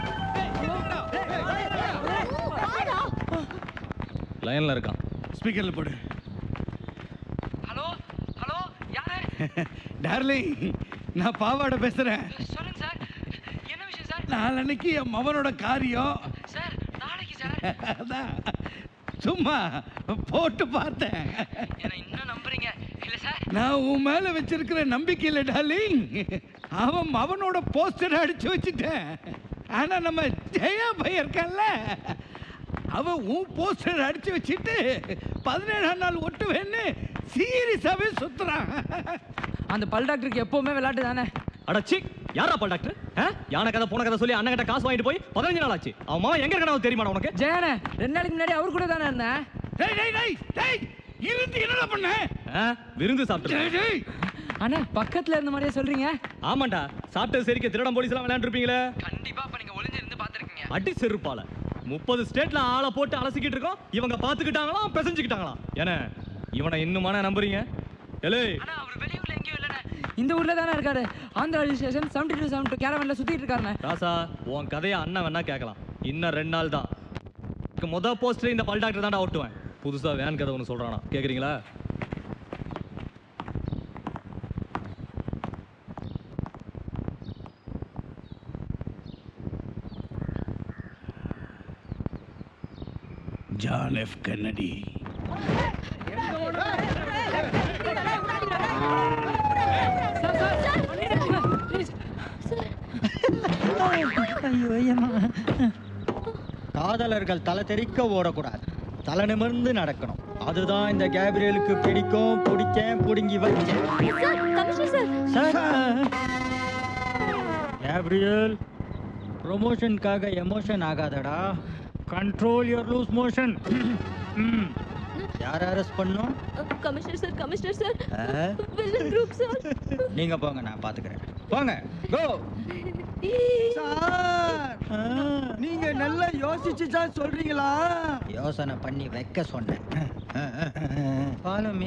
லைன்ல இருக்கான் ஸ்பீக்கர்ல போடு ஹலோ ஹலோ யாரு டார்லிங் நான் பாவாடை பேசுறேன் சொல்லுங்க சார் என்ன விஷயம் சார் நாளன்னைக்கு என் மவனோட காரியம் சார் நாளைக்கு சார் அதான் சும்மா போட்டு பார்த்தேன் என்ன இன்னும் நம்புறீங்க இல்ல சார் நான் உன் மேல வச்சிருக்கிற நம்பிக்கை இல்லை டார்லிங் அவன் அவனோட போஸ்டர் அடிச்சு வச்சுட்டேன் ஆனா நம்ம ஜெயா பையன் இருக்கான்ல அவன் உன் போஸ்டர் அடிச்சு வச்சுட்டு பதினேழாம் நாள் ஒட்டுவேன்னு சீரியஸாவே சுத்துறான் அந்த பல் டாக்டருக்கு எப்பவுமே விளையாட்டு தானே அடச்சி யாரா பால் டாக்டர் ஆ? யானை கதை போன கதை சொல்லி அண்ணன் கிட்ட காசு வாங்கிட்டு போய் பதினஞ்சு நாள் ஆச்சு அவன் மாமா எங்க இருக்கானு தெரியுமா உனக்கு ஜெயனே ரெண்டு நாளைக்கு முன்னாடி அவர் கூட தானே இருந்தேன் டேய் டேய் டேய் டேய் இருந்து என்னடா பண்ண ஆ? விருந்து சாப்பிட்டு டேய் டேய் அண்ணா பக்கத்துல இருந்த மாதிரியே சொல்றீங்க ஆமாண்டா சாப்பிட்டு சரிக்க திருடம் போலீஸ் எல்லாம் விளையாண்டுருப்பீங்களே கண்டிப்பா அப்ப நீங்க ஒளிஞ்சிருந்து பாத்துருக்கீங்க அடி செருப்பால முப்பது ஸ்டேட்ல ஆளை போட்டு அலசிக்கிட்டு இருக்கோம் இவங்க பாத்துக்கிட்டாங்களாம் பிசைஞ்சுக்கிட்டாங்களாம் ஏன்னா இவனை இன்னுமான நம்புறீங்க எலே இந்த ஊர்ல தானே இருக்காரு Andhra station seventy two seven two கேரவன்ல சுத்திட்டு இருக்காருண்ணே ராசா உன் கதையை அண்ணன் வேணா கேட்கலாம் இன்னும் ரெண்டு நாள் தான் இதுக்கு முத போஸ்டர் இந்த பல் டாக்டர் தான்டா ஓட்டுவேன் புதுசா வேன் கதை ஒன்று சொல்றானா கேக்குறீங்களா ஜான் எஃப் கென்னடி ஐயோ ஐயம்மா காதலர்கள் தலை தெறிக்க ஓடக்கூடாது தலை நிமிர்ந்து நடக்கணும் அதுதான் இந்த கேப்ரியலுக்கு பிடிக்கும் பிடிக்கேன் பிடுங்கி வச்சேன் சார் கேப்ரியல் ப்ரொமோஷனுக்காக எமோஷன் ஆகாதடா கண்ட்ரோல் யுவர் லூஸ் மோஷன் யார் அரெஸ்ட் பண்ணோம் கமிஷனர் சார் கமிஷனர் சார் ஆ? வில்லன் குரூப் சார் நீங்க போங்க நான் பாத்துக்கிறேன் போங்க கோ நீங்க நல்லா யோசிச்சு தான் சொல்றீங்களா யோசனை பண்ணி வைக்க சொன்னேன் Follow me.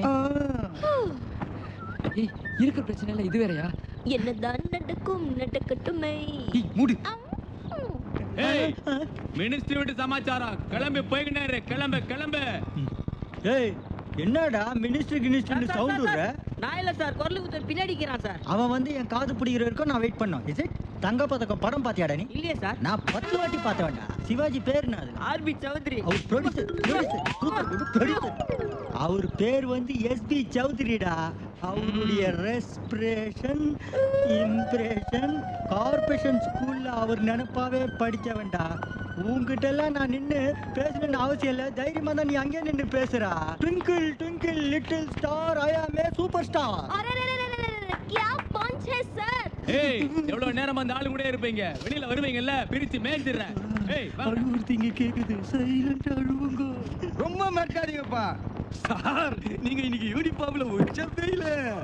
ஏய் இருக்கிற பிரச்சனை இல்ல இது வேறயா என்னதான் நடக்கும் நடக்கட்டுமே மூடு ஏய் மினிஸ்ட்ரி விட்டு சமாச்சாரம் கிளம்பி போய்கிட்டே கிளம்பு கிளம்பு ஏய் என்னடா மினிஸ்டர் கினிஸ்டர் சவுண்ட் விடுற நான் இல்ல சார் குரல் குத்து பின்னாடி இருக்கிறான் சார் அவன் வந்து என் காது பிடிக்கிற வரைக்கும் நான் வெயிட் பண்ணோம் இஸ் இட் தங்க பதக்கம் படம் பாத்தியாடா நீ இல்லையே சார் நான் பத்து வாட்டி பார்த்தவன்டா சிவாஜி பேர் என்ன அது ஆர்பி சௌத்ரி அவர் ப்ரொடியூசர் ப்ரொடியூசர் சூப்பர் ப்ரொடியூசர் அவர் பேர் வந்து எஸ்பி சௌத்ரிடா அவருடைய ரெஸ்பிரேஷன் இம்ப்ரெஷன் கார்பரேஷன் ஸ்கூல்ல அவர் நினைப்பாவே படிச்சவன்டா உங்ககிட்ட எல்லாம் நான் நின்று பேசணும்னு அவசியம் இல்லை தைரியமா தான் நீ அங்கே நின்று பேசுறா twinkle twinkle little star I am a super star क्या पंच है सर ஏய் எவ்வளவு நேரம் அந்த ஆளு கூட இருப்பீங்க வெளியில வருவீங்கல்ல பிரிச்சு மேய்ச்சிடுறேன் ஏய் வா. அழுவுறீங்க கேக்குது சைலண்ட் அழுவுங்க ரொம்ப மறக்காதீங்கப்பா சார் நீங்க இன்னைக்கு யூனிஃபார்ம்ல உச்ச பெயில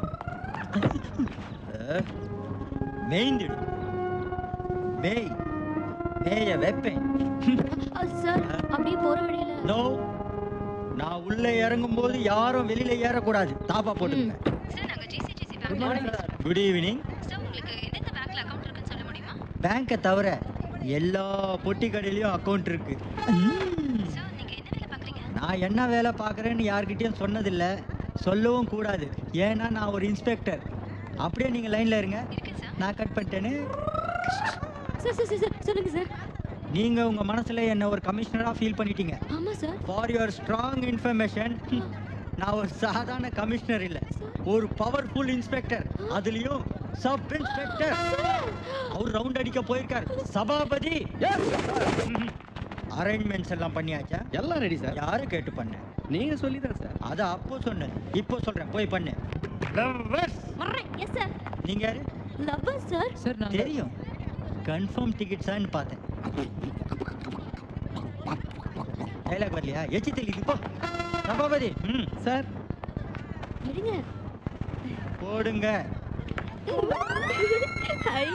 மேய்ந்திடு மேய் மேய வைப்பேன் சார் அப்படியே போற வழியில நோ நான் உள்ள இறங்கும் போது யாரும் வெளியில ஏறக்கூடாது தாப்பா போட்டுங்க குட் ஈவினிங் பேங்கை தவிர எல்லா பொட்டி கடையிலயும் அக்கவுண்ட் இருக்கு நான் என்ன வேலை பார்க்குறேன்னு யார்கிட்டயும் சொன்னதில்லை சொல்லவும் கூடாது ஏன்னா நான் ஒரு இன்ஸ்பெக்டர் அப்படியே நீங்கள் லைனில் இருங்க நான் கட் பண்ணிட்டேன்னு சார் சார் சார் சொல்லுங்க சார் நீங்க உங்க மனசுல என்ன ஒரு கமிஷனரா ஃபீல் பண்ணிட்டீங்க ஆமா sir for your strong information நான் ஒரு சாதாரண கமிஷனர் இல்ல ஒரு பவர்ஃபுல் இன்ஸ்பெக்டர் அதுலயும் சப் இன்ஸ்பெக்டர் அவர் ரவுண்ட் அடிக்க போயிருக்கார் சபாபதி அரேஞ்ச்மெண்ட்ஸ் எல்லாம் பண்ணியாச்சா எல்லாம் ரெடி சார் யாரை கேட்டு பண்ண நீங்க சொல்லி தான் சார் அத அப்போ சொன்னேன் இப்போ சொல்றேன் போய் பண்ணு வர்றேன் எஸ் சார் நீங்க யாரு லவ்வர் சார் சார் தெரியும் கன்ஃபார்ம் டிக்கெட்ஸான்னு பார்த்தேன் டைலாக் வரலையா எச்சி தெளிது போ சபாபதி ம் சார் எடுங்க போடுங்க ஹை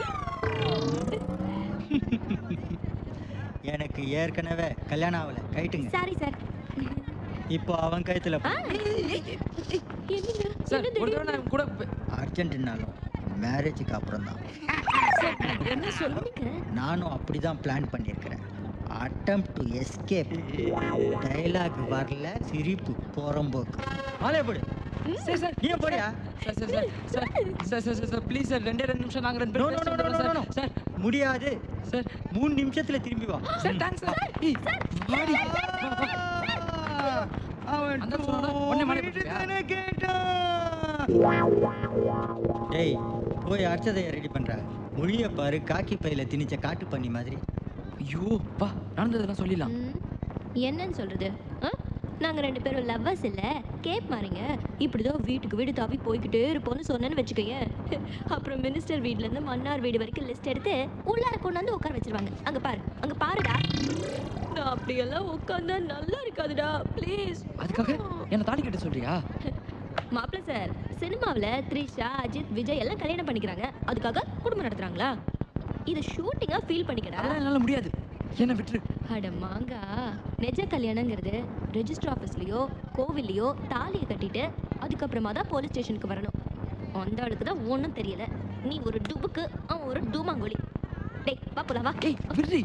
எனக்கு ஏற்கனவே கல்யாணம் ஆகல கைட்டுங்க சாரி சார் இப்போ அவன் கைத்துல என்னங்க சார் ஒரு தடவை நான் கூட அர்ஜென்டினாலும் மேரேஜுக்கு அப்புறம் தான் என்ன சொல்லுங்க நானும் அப்படிதான் பிளான் பண்ணியிருக்கிறேன் அட்டம் டு எஸ்கேப் டைலாக் வரல சிரிப்பு புறம்போக்கு ஆளே போடு சார் சார் நீ போடியா sir sir sir sir sir sir sir sir please sir ரெண்டே ரெண்டு நிமிஷம் நாங்கள் ரெண்டு No, பேரும் no, no, பேசிட்டு no, no, வந்துடுறோம் no, சார் சார் முடியாது சார் மூணு நிமிஷத்துல திரும்பி வா சார் தேங்க்ஸ் சார் ஏய், வாடி. வா, வா. அவன் அந்த சொன்னா உடனே மாடி போட்டுருக்கியா? டேய் போய் அர்ச்சதையை ரெடி பண்ற மொழிய பாரு காக்கி பையில திணிச்ச காட்டு பண்ணி மாதிரி ஐயோ வா நடந்ததெல்லாம் சொல்லிடலாம் என்னன்னு சொல்றது ஆ? நாங்க ரெண்டு பேரும் லவ்வர்ஸ் இல்ல கேப் மாறிங்க இப்படிதான் வீட்டுக்கு வீடு தாவி போய்கிட்டே இருப்போம்னு சொன்னேன்னு வச்சுக்கோங்க அப்புறம் மினிஸ்டர் வீட்ல இருந்து மன்னார் வீடு வரைக்கும் லிஸ்ட் எடுத்து உள்ளார கொண்டு வந்து உட்கார வச்சிருவாங்க அங்க பாரு அங்க பாருடா நான் அப்படியெல்லாம் உட்காந்தா நல்லா இருக்காதுடா ப்ளீஸ் அதுக்காக என்ன தாலி கட்ட சொல்றியா மாப்பிள்ள சார் சினிமாவில் த்ரிஷா அஜித் விஜய் எல்லாம் கல்யாணம் பண்ணிக்கிறாங்க அதுக்காக குடும்பம் நடத்துறாங்களா இதை ஷூட்டிங்காக ஃபீல் பண்ணிக்கடா அதெல்லாம் என்னால முடியாது என்ன விட்டுரு அட மாங்கா நெஜ கல்யாணங்கிறது ரெஜிஸ்டர் ஆஃபீஸ்லேயோ கோவில்லையோ தாலியை கட்டிட்டு அதுக்கப்புறமா தான் போலீஸ் ஸ்டேஷனுக்கு வரணும் அந்த ஆளுக்கு தான் ஒன்றும் தெரியல நீ ஒரு டுபுக்கு அவன் ஒரு டூமாங்கோலி டேய் பாப்புலா வா ஏய் விடுறி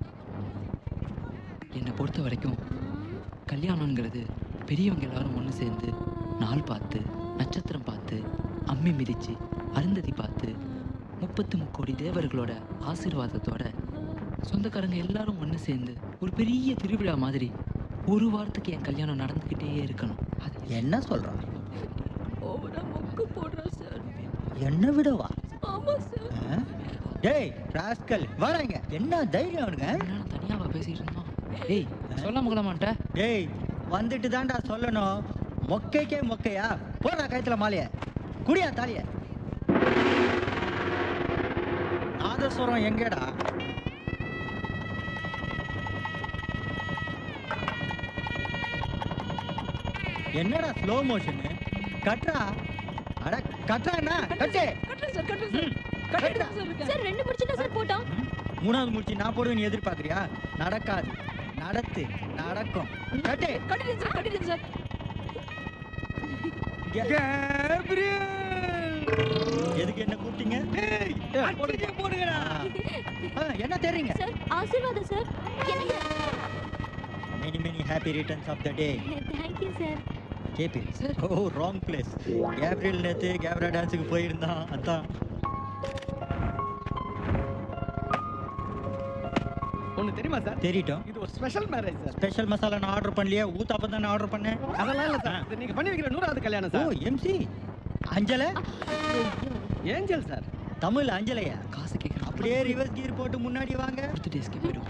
என்னை பொறுத்த வரைக்கும் கல்யாணங்கிறது பெரியவங்க எல்லாரும் ஒன்று சேர்ந்து நாள் பார்த்து நட்சத்திரம் பார்த்து அம்மி மிதிச்சு அருந்ததி பார்த்து முப்பத்து முக்கோடி தேவர்களோட ஆசீர்வாதத்தோட சொந்தக்காரங்க எல்லாரும் ஒன்று சேர்ந்து ஒரு பெரிய திருவிழா மாதிரி ஒரு வாரத்துக்கு என் கல்யாணம் நடந்துக்கிட்டே இருக்கணும் அது என்ன சொல்றான் ஓவரா மொக்கு போடுறா சார் என்ன விடவா ஆமா சார் ஆ? டேய் ராஸ்கல் வராங்க என்ன தைரியம் அவனுங்க தனியாவா பேசிட்டு இருந்தோம் ஏய் சொல்லாம கொள்ள மாட்டேன் டேய் வந்துட்டு தான்டா சொல்லணும் மொக்கைக்கே மொக்கையா போடா கயத்துல மாலைய குடியா தாலிய நாதஸ்வரம் எங்கடா என்னடா ஸ்லோ மோஷனு கட்றா அட கட்றா என்ன கட்டு ம், கட்டுடா. சார் ரெண்டு முடிச்சுட்டா சார் போட்டோம் மூணாவது முடிச்சு நான் போடுவேன் நீ எதிர்பார்க்கறியா நடக்காது நடத்து நடக்கும் கட்டு கட்டிடுங்க சார் கட்டிடுங்க சார் எதுக்கு என்ன கூப்பிட்டீங்க போடுங்கடா என்ன தெரியுங்க சார் ஆசீர்வாதம் சார் என்னங்க many many happy returns of the day thank you sir கேபி ஓ ராங் பிளேஸ் கேப்ரியல் நேத்து கேப்ரா டான்ஸுக்கு போயிருந்தான் அதான் ஒண்ணு தெரியுமா சார் தெரியட்டும் இது ஒரு special marriage sir special masala நான் ஆர்டர் பண்ணலையே ஊத்தாப்பம் தான் ஆர்டர் பண்ணேன் அதெல்லாம் இல்ல சார் இது நீங்க பண்ணி வைக்கிற நூறாவது கல்யாணம் ஓ சார் எம்சி அஞ்சல ஏஞ்சல் சார் தமிழ் அஞ்சலையா காசு கேட்குறேன் அப்படியே ரிவர்ஸ் கீர் போட்டு முன்னாடி வாங்க கொடுத்துட்டு எஸ்கே போயிடும்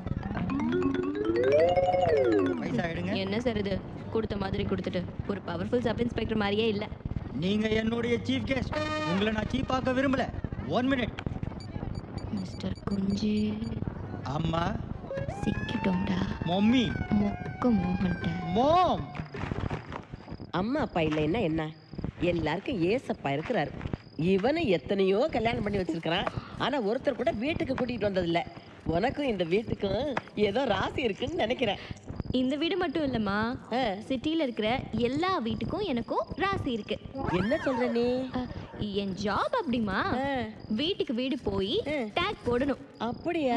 பைசா எடுங்க என்ன சார் இது கொடுத்த மாதிரி கொடுத்துட்டு ஒரு பவர்ஃபுல் சப் இன்ஸ்பெக்டர் மாதிரியே இல்ல நீங்க என்னுடைய சீஃப் கெஸ்ட் உங்களை நான் சீப் ஆக்க விரும்பல ஒன் மினிட் மிஸ்டர் குஞ்சு அம்மா சிக்கிட்டோம்டா மம்மி மொக்க மோகன்ட்ட மோம் அம்மா அப்பா இல்லைன்னா என்ன எல்லாருக்கும் ஏசப்பா இருக்கிறாரு இவனை எத்தனையோ கல்யாணம் பண்ணி வச்சிருக்கிறான் ஆனா ஒருத்தர் கூட வீட்டுக்கு கூட்டிட்டு வந்ததில்ல உனக்கும் இந்த வீட்டுக்கும் ஏதோ ராசி இருக்குன்னு நினைக்கிறேன் இந்த வீடு மட்டும் இல்லம்மா சிட்டில இருக்கிற எல்லா வீட்டுக்கும் எனக்கும் ராசி இருக்கு என்ன சொல்ற நீ என் ஜாப் அப்படிமா வீட்டுக்கு வீடு போய் டேக் போடணும் அப்படியா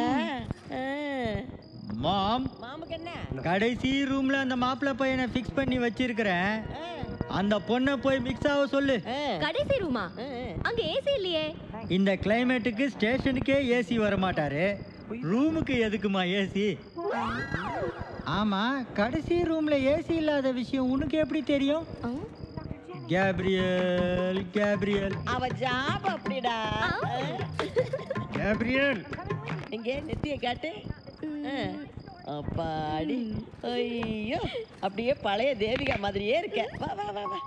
மாம் மாமுக்கு என்ன கடைசி ரூம்ல அந்த மாப்பிள்ளை பையனை ஃபிக்ஸ் பண்ணி வச்சிருக்கிறேன் அந்த பொண்ணை போய் மிக்ஸ் ஆக சொல்லு கடைசி ரூமா அங்க ஏசி இல்லையே இந்த கிளைமேட்டுக்கு ஸ்டேஷனுக்கே ஏசி வர மாட்டாரு ரூமுக்கு எதுக்குமா ஏசி ஆமா கடைசி ரூம்ல ஏசி இல்லாத விஷயம் உனக்கு எப்படி தெரியும் கேப்ரியல் கேப்ரியல் அவ ஜாப் அப்படிடா கேப்ரியல் இங்கே நெத்திய காட்டு ஆ. அப்பாடி ஐயோ அப்படியே பழைய தேவிகா மாதிரியே இருக்க வா வா வா வா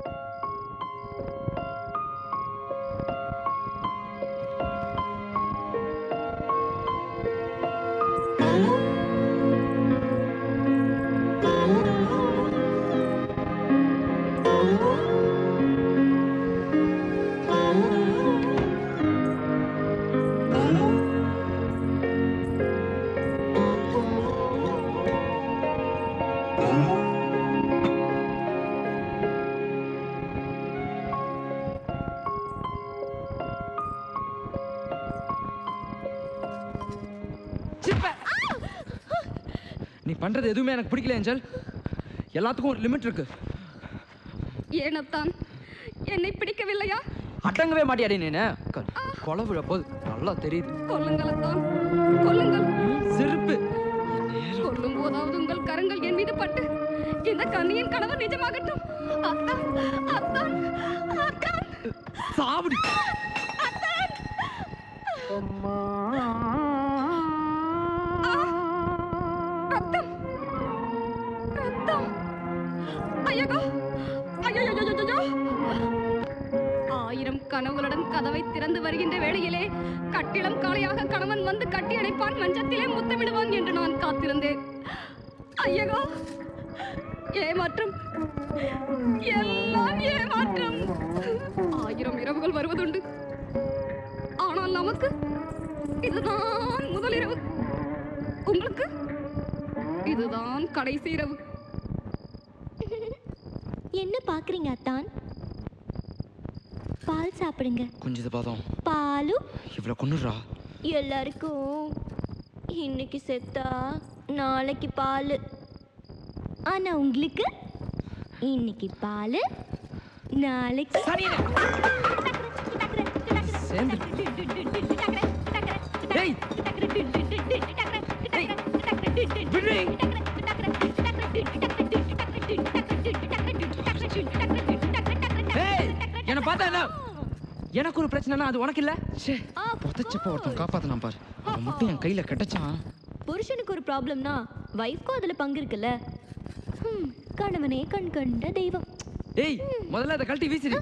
நீ பண்றது எதுவுமே எனக்கு பிடிக்கல ஏஞ்சல் எல்லாத்துக்கும் ஒரு லிமிட் இருக்கு ஏனத்தான் என்னை பிடிக்கவில்லையா அடங்கவே மாட்டியாடி நீனு க- கொலை விழ போது நல்லா தெரியுது கொல்லுங்களத்தான் கொல்லுங்கள் செருப்பு கொல்லும் போதாவது உங்கள் கரங்கள் என் மீது பட்டு இந்த கண்ணியின் கனவு நிஜமாகட்டும் அத்தான் அத்தான் அத்தான் சாவடி ரத்தம் ரத்தம் ஐயோ ஐயோ ஆயிரம் கனவுகளுடன் கதவை திறந்து வருகின்ற வேளையிலே கட்டிடம் காலையாக கணவன் வந்து கட்டி அணைப்பான் மஞ்சத்திலே முத்தமிடுவான் என்று நான் காத்திருந்தேன் ஐயகோ ஏமாற்றம் எல்லாம் ஏமாற்றம் ஆயிரம் இரவுகள் வருவதுண்டு ஆனால் நமக்கு இதுதான் முதல் இரவு உங்களுக்கு இதுதான் கடைசி இரவு என்ன பாக்குறீங்க அத்தான் பால் சாப்பிடுங்க கொஞ்சம் பார்த்தோம் பாலு இவ்வளோ கொண்டுடுறா எல்லாருக்கும் இன்னைக்கு செத்தா நாளைக்கு பால் ஆனா உங்களுக்கு இன்னைக்கு பால் நாளைக்கு சேர்ந்து டேய் ஏய் என்ன பார்த்தா என்ன எனக்கு ஒரு பிரச்சனைனா அது உனக்கு இல்ல ச்சே புதைச்சப்ப ஒருத்தன் காப்பாத்தலாம் பாரு அவன் மட்டும் என் கையில கிடைச்சான் புருஷனுக்கு ஒரு ப்ராப்ளம்னா வைஃப்க்கும் அதுல பங்கு இருக்குல்ல ஹம், கணவனே கண் கண்ட தெய்வம் ஏய் முதல்ல அதை கழட்டி வீசிடு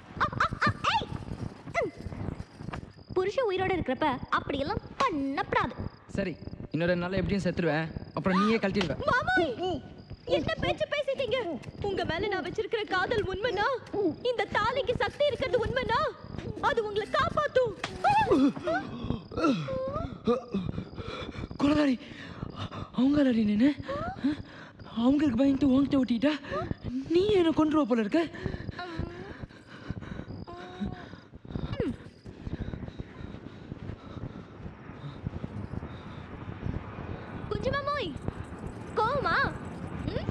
புருஷன் உயிரோட இருக்கிறப்ப அப்படியெல்லாம் பண்ணப்படாது சரி இன்னொரு நாள் எப்படியும் செத்துருவேன் அப்புறம் நீயே கழட்டிடுவ மாமாய் என்ன பேச்சு பேசிட்டீங்க உங்க மேல நான் வச்சிருக்கிற காதல் உண்மைனா இந்த தாலிக்கு சக்தி இருக்கிறது உண்மைனா அது உங்களை காப்பாத்தும் குலதாரி அவங்களடி நின்று அவங்களுக்கு பயந்துட்டு உன்கிட்ட ஓட்டிட்டா நீ என்ன கொண்டுருவ போல இருக்க குஞ்சு மாமோய் கோவமா ம்?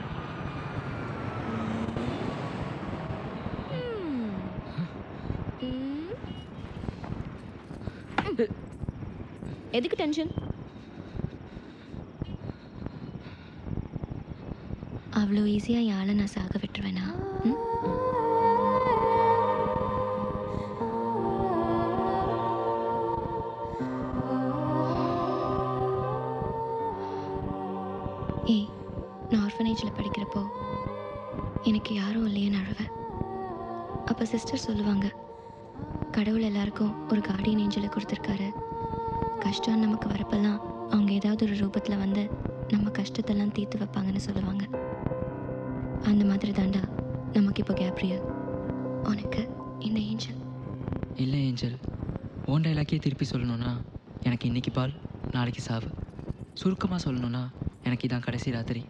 ம். ம். ம். எதுக்கு டென்ஷன் அவ்வளோ ஈஸியாக என் ஆளை நான் சாக விட்டுருவேனா ம்? ஏய் நான் ஆர்ஃபனேஜில் படிக்கிறப்போ எனக்கு யாரும் இல்லையேன்னு அழுவேன் அப்போ சிஸ்டர் சொல்லுவாங்க கடவுள் எல்லாருக்கும் ஒரு கார்டியன் ஏஞ்சலை கொடுத்துருக்காரு கஷ்டம் நமக்கு வரப்பெல்லாம் அவங்க ஏதாவது ஒரு ரூபத்தில் வந்து நம்ம கஷ்டத்தெல்லாம் தீர்த்து வைப்பாங்கன்னு சொல்லுவாங்க அந்த மாதிரி தாண்டா நமக்கு இப்போ கேப்ரியல் உனக்கு இந்த ஏஞ்சல் இல்லை ஏஞ்சல் ஓன் டைலாக்கே திருப்பி சொல்லணும்னா எனக்கு இன்னைக்கு பால் நாளைக்கு சாவு சுருக்கமாக சொல்லணும்னா எனக்கு இதான் கடைசி ராத்திரி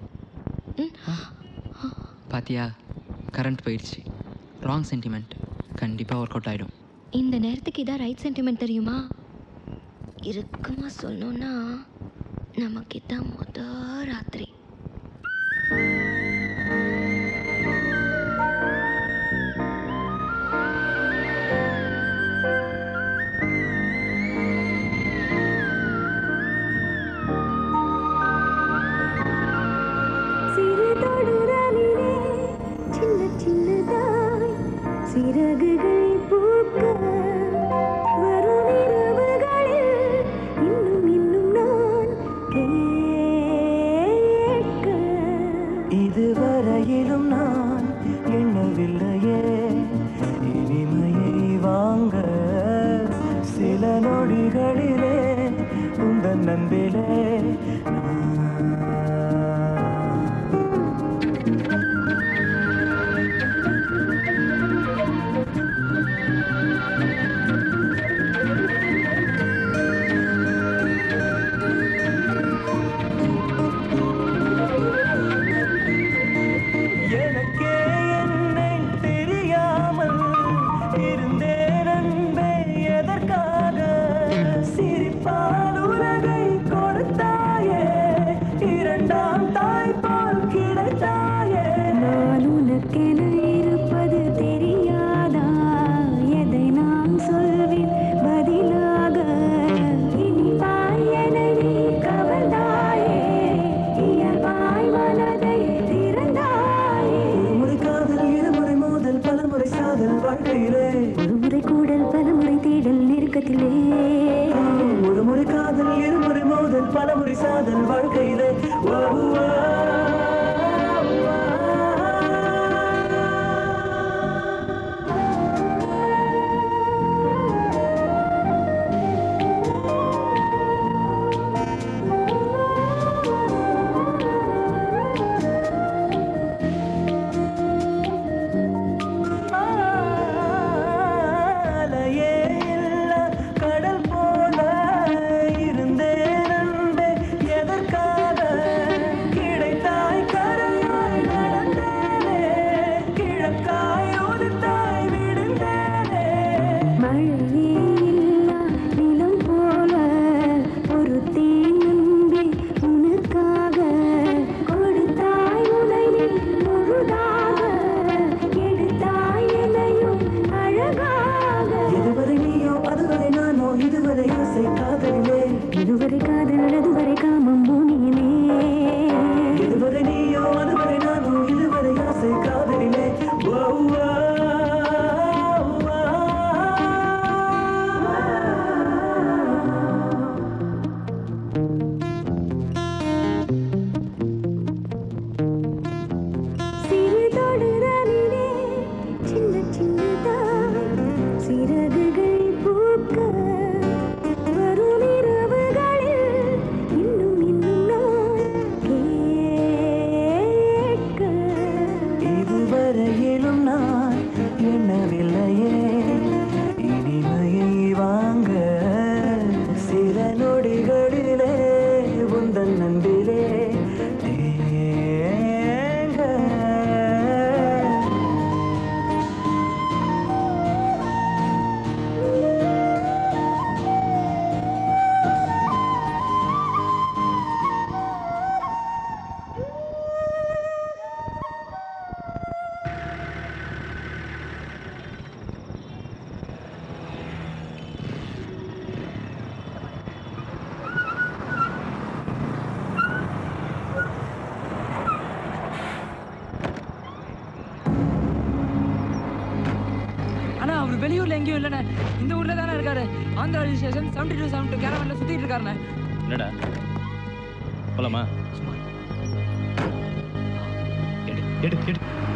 பாத்தியா கரண்ட் போயிடுச்சு ராங் சென்டிமெண்ட் கண்டிப்பாக ஒர்க் அவுட் ஆகிடும் இந்த நேரத்துக்கு இதான் ரைட் சென்டிமெண்ட் தெரியுமா இறுக்கமா சொல்லணும்னா நமக்கு இதான் முத ராத்திரி நொடிகளிலே உந்தன் நண்பிலே எனக்கே என்னை தெரியாமல் இருந்தேன் அன்பே எதற்காக சிரிப்பால் உலகை கொடுத்தாயே இரண்டாம் தாய் போல் கிடைத்தாயே நான் உனக்கென இருப்பது தெரியாதா எதை நான் சொல்வேன் பதிலாக இனிப்பாய் என்னை நீ கவர்ந்தாயே இயல்பாய் மனதை திறந்தாயே முறை காதல் இருமுறை மோதல் பலமுறை சாதல் வாழ்க்கையிலே ஒரு முறை கூடல் பலமுறை தேடல் நெருக்கத்திலே ஒரு முறை காதல் இருமுறை மோதல் பலமுறை சாதல் வாழ்க்கையிலே ஓ, ஓ, அலையே இல்லா கடல் போல இருந்தேன் அன்பே எதற்காக கிடைத்தாய் கரையாய் நடந்தேனே கிழக்காய் உதித்தாய் விடுந்தேனே மழையே இல்லா நிலம் போல ஒரு தேனம்பி உனக்காக கொடுத்தாய் உனை நீ முழுதாக எடுத்தாய் என்னையும் அழகாக இதுவரை நீயோ அதுவரை நானோ இதுவரை ஆசை காதலிலே இதுவரை காதல் அதுவரை காமம் பூமியிலே இதுவரை நீயோ அதுவரை நானோ இதுவரை ஆசை காதலிலே ஓ, ஓ, சிறு தொடுதலிலே சின்ன சின்னதாய் சிறகுகள் பூக்க வரும் இரவுகளில் இன்னும் இன்னும் நான் கேட்க இதுவரையிலும் நான் எண்ணவில்லையே இனிமையை வாங்க சில நொடிகளிலே உந்தன் நம்பிலே தேங்க ஆனா அவர் வெளியூர்ல எங்கேயும் இல்லைண்ணே இந்த ஊர்ல தானே இருக்காரு Andhra registration seventy two seven two கேரவன்ல சுத்திட்டு இருக்காருண்ணே என்னடா போலாமா எடு எடு எடு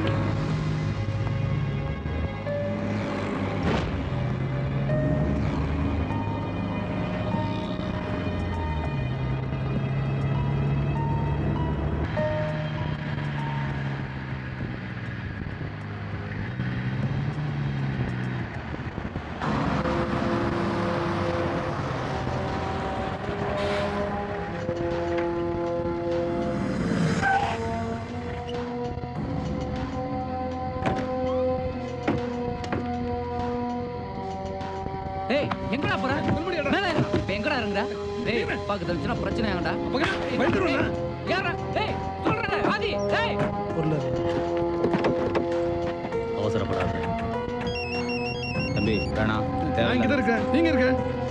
ஏய் எங்கடா போற மேல ஏறு. இப்ப எங்கடா இருங்கடா டேய் பாக்கு தவிச்சுனா பிரச்சனை ஆகடா ஏறா டேய் சொல்றடா ஆதி டேய் அவசரப்படாத தம்பி வேணாம் நான் இங்கே தான் இருக்கேன் நீங்க இருக்க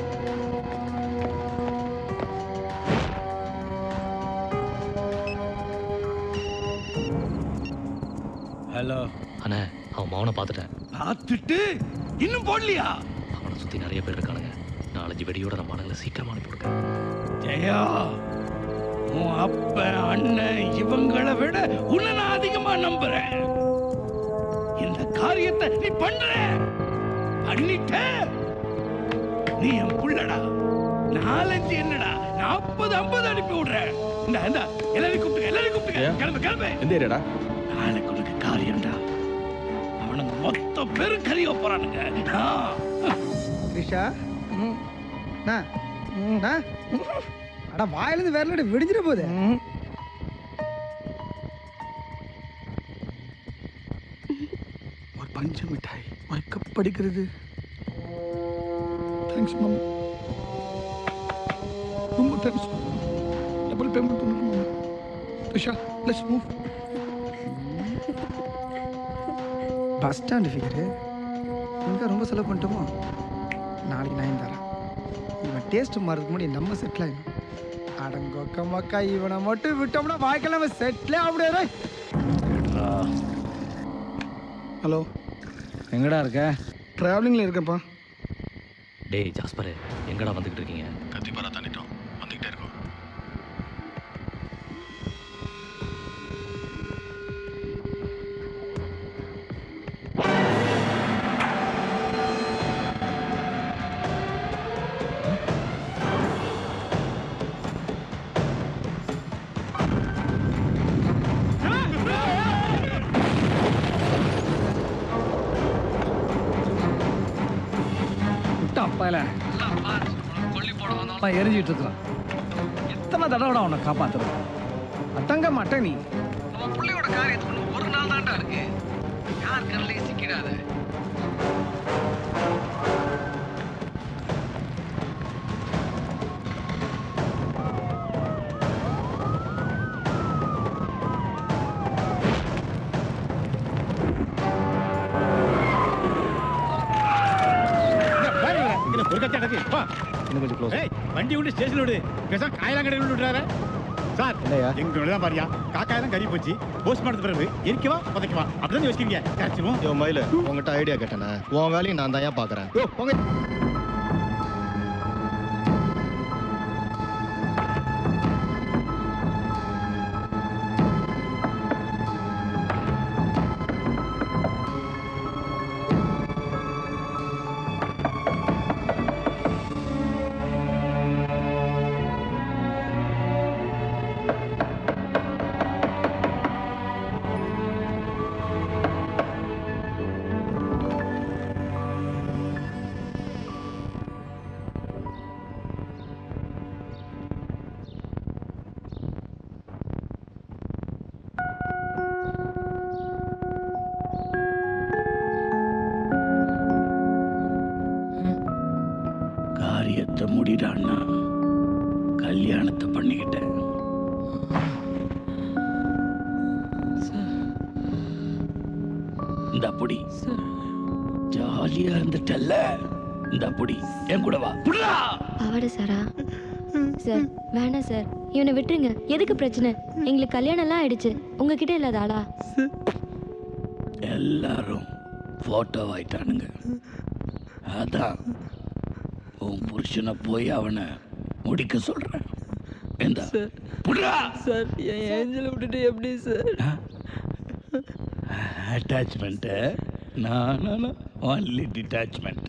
ஹலோ அண்ணே அவன் மௌனை பார்த்துட்டேன் பார்த்துட்டு இன்னும் போடலையா அவனை சுத்தி நிறைய பேர் இருக்கானுங்க நாலஞ்சு வெடியோட நம்ம ஆளுங்களை சீக்கிரமா அனுப்பி விடுங்க ஜெயா உன் அப்ப அண்ணன் இவங்களை விட உன்னை நான் அதிகமா நம்புறேன் இந்த காரியத்தை நீ பண்ற பண்ணிட்ட நீ என் புள்ளடா நாலஞ்சு என்னடா நாற்பது ஐம்பது அனுப்பி விடுறேன் இந்த இந்த எல்லாரையும் கூப்பிட்டு எல்லாரையும் கூப்பிட்டு கிளம்பு கிளம்பு எந்த ஏரியாடா நாளைக்கு உனக்கு காரியம்டா அவனுங்க மொத்த பேரும் கறிய போறானுங்க ஆ. ரிஷா அண்ணா, அண்ணா. அட வாயிலிருந்து வேற விடிஞ்சிட போகுது ஒரு பஞ்சு மிட்டாய் வைக்கப்படுகிறது தேங்க்ஸ் மாமா ரொம்ப தேங்க்ஸ் டபுள் பேமெண்ட் பண்ணுங்க மாமா ரிஷா let's move bus stand figure இங்கே ரொம்ப செலவு பண்ணிட்டோமோ நாளைக்கு நான் தரேன் இவன் டேஸ்ட் மாறதுக்கு முன்னாடி நம்ம செட்டில் ஆகிடும் அடங்கொக்க மக்கா இவனை மட்டும் விட்டோம்னா வாழ்க்கையில் நம்ம செட்டிலே அப்படியே ஹலோ எங்கடா இருக்க ட்ராவலிங்கில் இருக்கேன்ப்பா டேய் ஜாஸ்பர் எங்கடா வந்துகிட்டு இருக்கீங்க கத்திப்பாரா தாண்டிட்டோம் வந்துகிட்டே இருக்கோம் விட்டு அப்பால கொல்லி போட வந்தாலும் எரிஞ்சிட்டு இருக்கலாம் எத்தனை தடவை அவனை காப்பாத்துறது அட்டங்க மாட்டேன் நீ அவன் பிள்ளையோட காரியத்துக்கு ஒரு நாள் தான்டா இருக்கு யார் கண்ணிலையும் சிக்கிடாத ஒரு கத்தி அடக்கு வா இன்னும் கொஞ்சம் க்ளோஸ் ஏய் வண்டி விட்டு ஸ்டேஷன் விடு பேச காயெல்லாம் கடையில் விட்டுறாரு சார் எங்க தான் பாரியா காக்காயெல்லாம் கறி போச்சு போஸ்ட் மார்ட்டத்து பிறகு எரிக்கவா புதைக்கவா அப்படிதான் யோசிக்கிறீங்க கரைச்சிருவோம் யோ மயில உங்ககிட்ட ஐடியா கேட்டேனே உன் வேலையை நான் தான் ஏன் பார்க்குறேன் யோ போங்க காரியத்தை முடிடான்னா கல்யாணத்தை பண்ணிக்கிட்டேன் இந்த அப்படி ஜாலியா இருந்துட்டல்ல இந்த அப்படி என் கூட வா புடுடா. பாவாடை சாரா சார் வேணாம் சார் இவனை விட்டுருங்க எதுக்கு பிரச்சனை எங்களுக்கு கல்யாணம்லாம் ஆயிடுச்சு உங்ககிட்ட இல்லாத ஆளா எல்லாரும் போட்டோ ஆயிட்டானுங்க அதான் உன் புருஷனை போய் அவனை முடிக்க சொல்றேன் எந்த புடுடா. சார் என் ஏஞ்சலை விட்டுட்டு எப்படி சார் அட்டாச்மெண்ட்டு நான் ஒன்லி டிட்டாச்மெண்ட்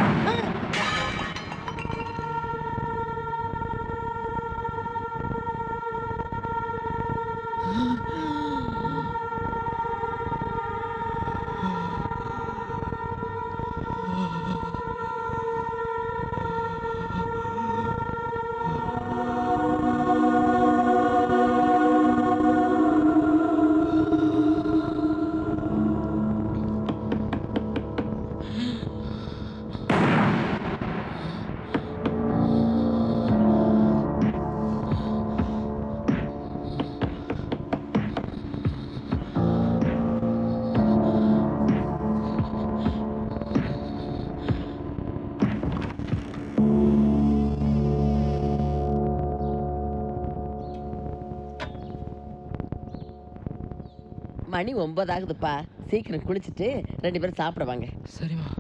மணி ஒன்பது ஆகுதுப்பா சீக்கிரம் குளிச்சுட்டு ரெண்டு பேரும் சாப்பிட வாங்க சரிம்மா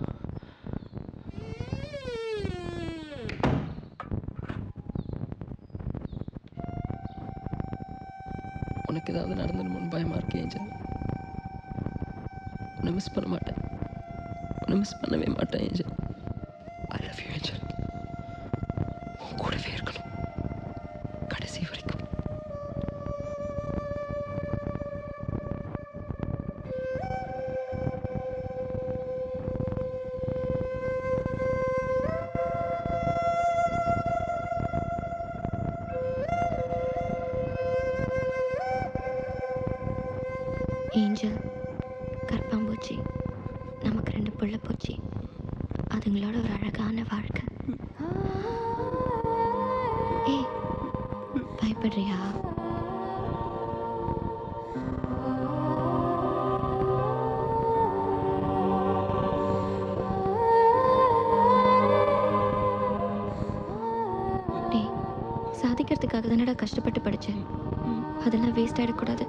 உனக்கு ஏதாவது நடந்துடுமோன்னு பயமா இருக்கு ஏஞ்சல் உன்னை மிஸ் பண்ண மாட்டேன் உன்னை மிஸ் பண்ணவே மாட்டேன் angel I love you angel உன் கூட ஏஞ்சல் கற்பாம்பூச்சி நமக்கு ரெண்டு புள்ள பூச்சி அதுங்களோட ஒரு அழகான வாழ்க்கை ஏய் பயப்படுறியா டேய் சாதிக்கிறதுக்காக தானடா கஷ்டப்பட்டு படித்தேன் அதெல்லாம் வேஸ்ட் ஆகிடக்கூடாது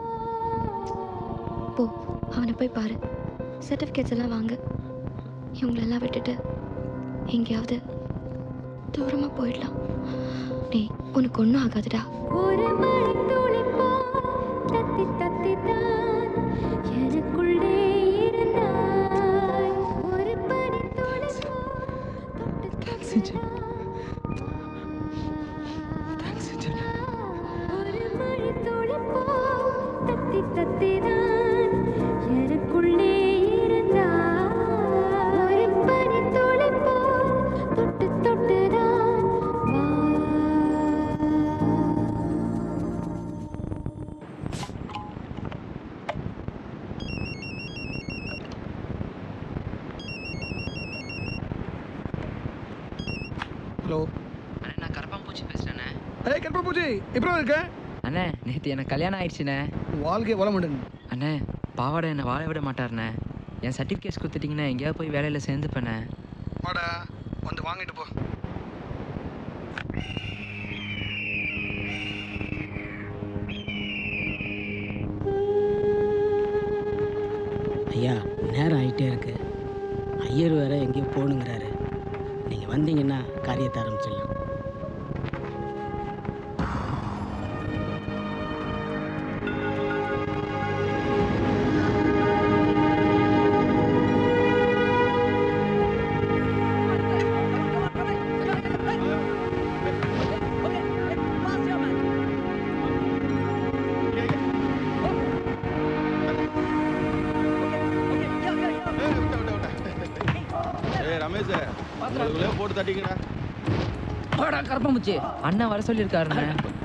போ அவனை போய் பாரு சர்டிஃபிகேட்ஸ் எல்லாம் வாங்க இவங்களெல்லாம் விட்டுட்டு எங்கேயாவது தூரமாக போயிடலாம் டேய் உனக்கு ஒன்றும் ஆகாதுடா ஒரு மழை துளி போல் தத்தி தத்தி தான் எனக்குள்ளே இருந்தாய் ஒரு பனி துளி ஒரு மழை துளி போல் தத்தி தத்தி தான் எனக்குள்ளே இருந்தாய் ஒரு பனி துளி போல் தொட்டு தொட்டுதான் ஹலோ அண்ணே நான் கரப்பாம்பூச்சி பேசுகிறேண்ணே ஏய் கருப்பா பூச்சி எப்படி இருக்க அண்ணே நேற்று எனக்கு கல்யாணம் ஆயிடுச்சுண்ணே வாழ்க்கை வள மாட்டேன் அண்ணே பாவாடை என்னை வாழ விட மாட்டாருண்ணே என் சர்டிஃபிகேட்ஸ் கொடுத்துட்டிங்கன்னா எங்கேயாவது போய் வேலையில் சேர்ந்துப்பேண்ணே வாடா வந்து வாங்கிட்டு போ ஐயா நேரம் ஆகிட்டே இருக்கு ஐயர் வேற எங்கேயோ போகணுங்கிறாரு நீங்கள் வந்தீங்கன்னா காரியத்தை ஆரம்பிச்சிடலாம் ஏய் ரமேஷ் உங்களுக்குள்ளே போட்டு தட்டிங்கடா வாடா கரப்பாம்பூச்சி அண்ணன் வர சொல்லியிருக்காருண்ணே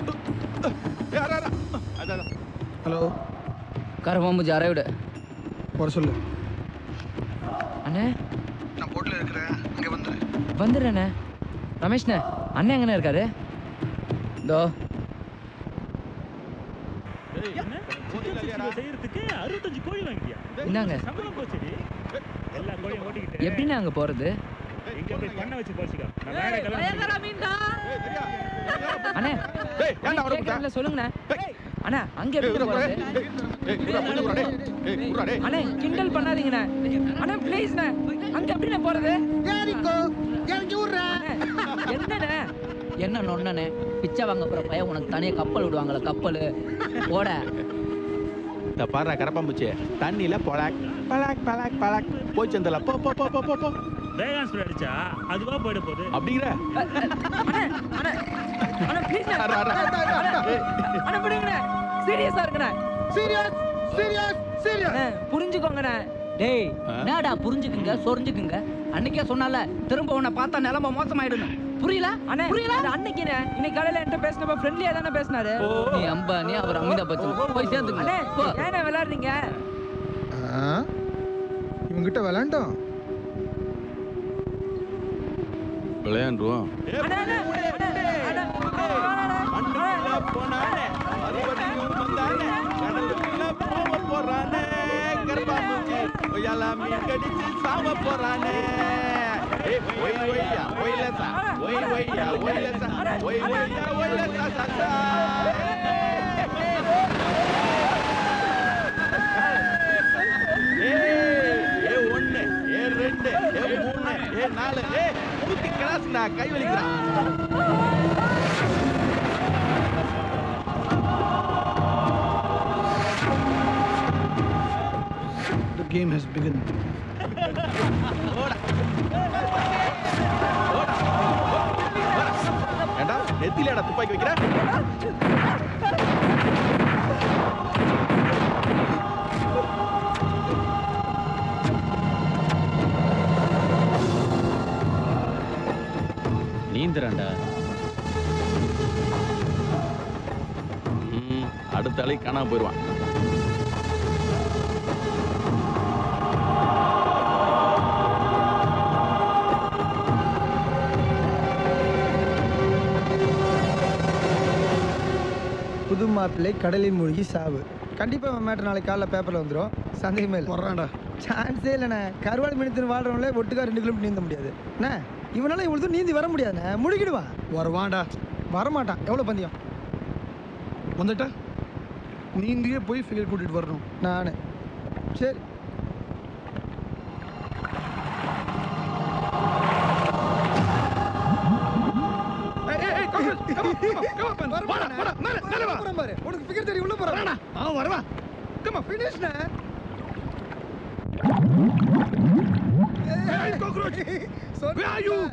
ஹலோ கரப்பாம்பூச்சி அரை விடு வர சொல்லு அண்ணே நான் போட்டில் இருக்கிறேன் அங்கே வந்துடு வந்துடுறேண்ணே ரமேஷ்ண்ணே அண்ணன் எங்கண்ணே இருக்காரு இதோ செய்யறதுக்கு அறுபத்தஞ்சு கோழி வாங்கிட்டியா இந்தாங்க. சம்பளம் போச்சுடி எல்லா கோழியும் ஓட்டிக்கிட்டு எப்படிண்ணே அங்கே போகிறது இங்க போய் பண்ண வச்சு போச்சுக்கோ நான் வேற கல்யாணம் அண்ணே கேட்கறதுல சொல்லுங்கண்ணே அண்ணா அங்கே எப்படி போகிறது அண்ணே கிண்டல் பண்ணாதீங்கண்ணே அண்ணா ப்ளீஸ்ண்ணே அங்கே எப்படிண்ணே போகிறது என்னண்ணே என்ன நொண்ணனே பிச்சை வாங்க போற பையன் உனக்கு தனியா கப்பல் விடுவாங்களே கப்பல் போட இந்த பாரு கரப்பாம்பூச்சி தண்ணியில பொலாக் பலாக் பலாக் பலாக் போய் சந்தல போ போ போ போ போ போ வேகான் ஸ்ப்ரே அடிச்சா அதுவா போயிட போகுது அப்படிங்கிற அண்ணா ப்ளீஸ் அண்ணா விடுங்கண்ணே சீரியஸா இருக்குண்ணே சீரியஸ் சீரியஸ் சீரியஸ் புரிஞ்சுக்கோங்கண்ணே டேய் என்னடா புரிஞ்சுக்குங்க சொரிஞ்சுக்குங்க அன்னைக்கே சொன்னால திரும்ப உன்னை பார்த்தா நிலைமை மோசமாயிடும் புரியல அண்ணே புரியல அன்னைக்குண்ணே இன்னைக்கு காலையில என்கிட்ட பேசினப்ப ஃப்ரெண்ட்லியா தானே பேசினாரு நீ அம்பானி அவர் அமிதாப் பச்சன் போய் சேர்ந்துங்க அண்ணே போ. ஏண்ணே விளையாடுறீங்க இவங்கிட்ட விளாண்டோம் விளையாண்டுருவோம் போறானே கரப்பாம்பூச்சி ஒய்யால மீன் கடிச்சு சாவ போறானே ஏய் ஒய் ஒய்யா ஒய்லசா ஒய் ஒய்யா ஒய்லசா ஒய் ஒய்யா ஒய்லசா சசா ஏ ஒண்ணு ஏ ரெண்டு ஏ மூணு ஏ நாலு ஏ ஊத்தி கிளாஸ்டா கை வலிக்கிறான் The game has begun. ஏண்டா நெத்திலடா துப்பாக்கி வைக்கிற நீந்துறான்டா ம், அடுத்த அலை காணாம போயிடுவான் மாப்பிள்ளை கடலில் மூழ்கி சாவு கண்டிப்பாக அவன் மேட்ரு நாளைக்கு காலைல பேப்பரில் வந்துடும் சந்தேகமே இல்லை வர்றான்டா சான்ஸே இல்லைண்ணே கருவாடு மினித்து வாழ்றவங்களே ஒட்டுக்கா ரெண்டு கிலோமீட்டர் நீந்த முடியாது அண்ணே இவனால இவ்வளோ நீந்தி வர முடியாதுண்ணே முழுகிடுவான் வருவான்டா வரமாட்டான் எவ்வளோ பந்தயம் வந்துட்டா நீந்தியே போய் ஃபிகர் கூட்டிட்டு வரணும் நான் சரி உனக்கு ஃபிகர் தெரிய உள்ள போறான் அவன் வருவா கமா ஃபினிஷ்ண்ணே Hey, cockroach! Where are you?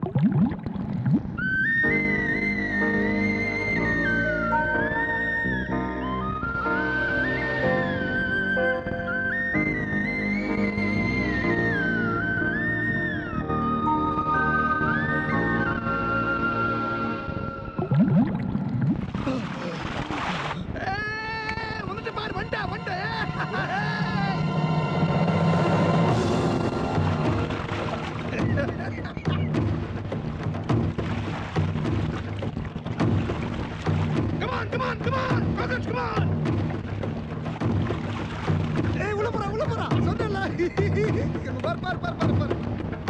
வந்துட்டு பாரு வந்துட்டா வந்துட்டேன் Come on, come on, come on! Cockroach, come on! ஏய் உள்ள போறா உள்ள போறா சொன்னல பார் பார் பார் பார் பார்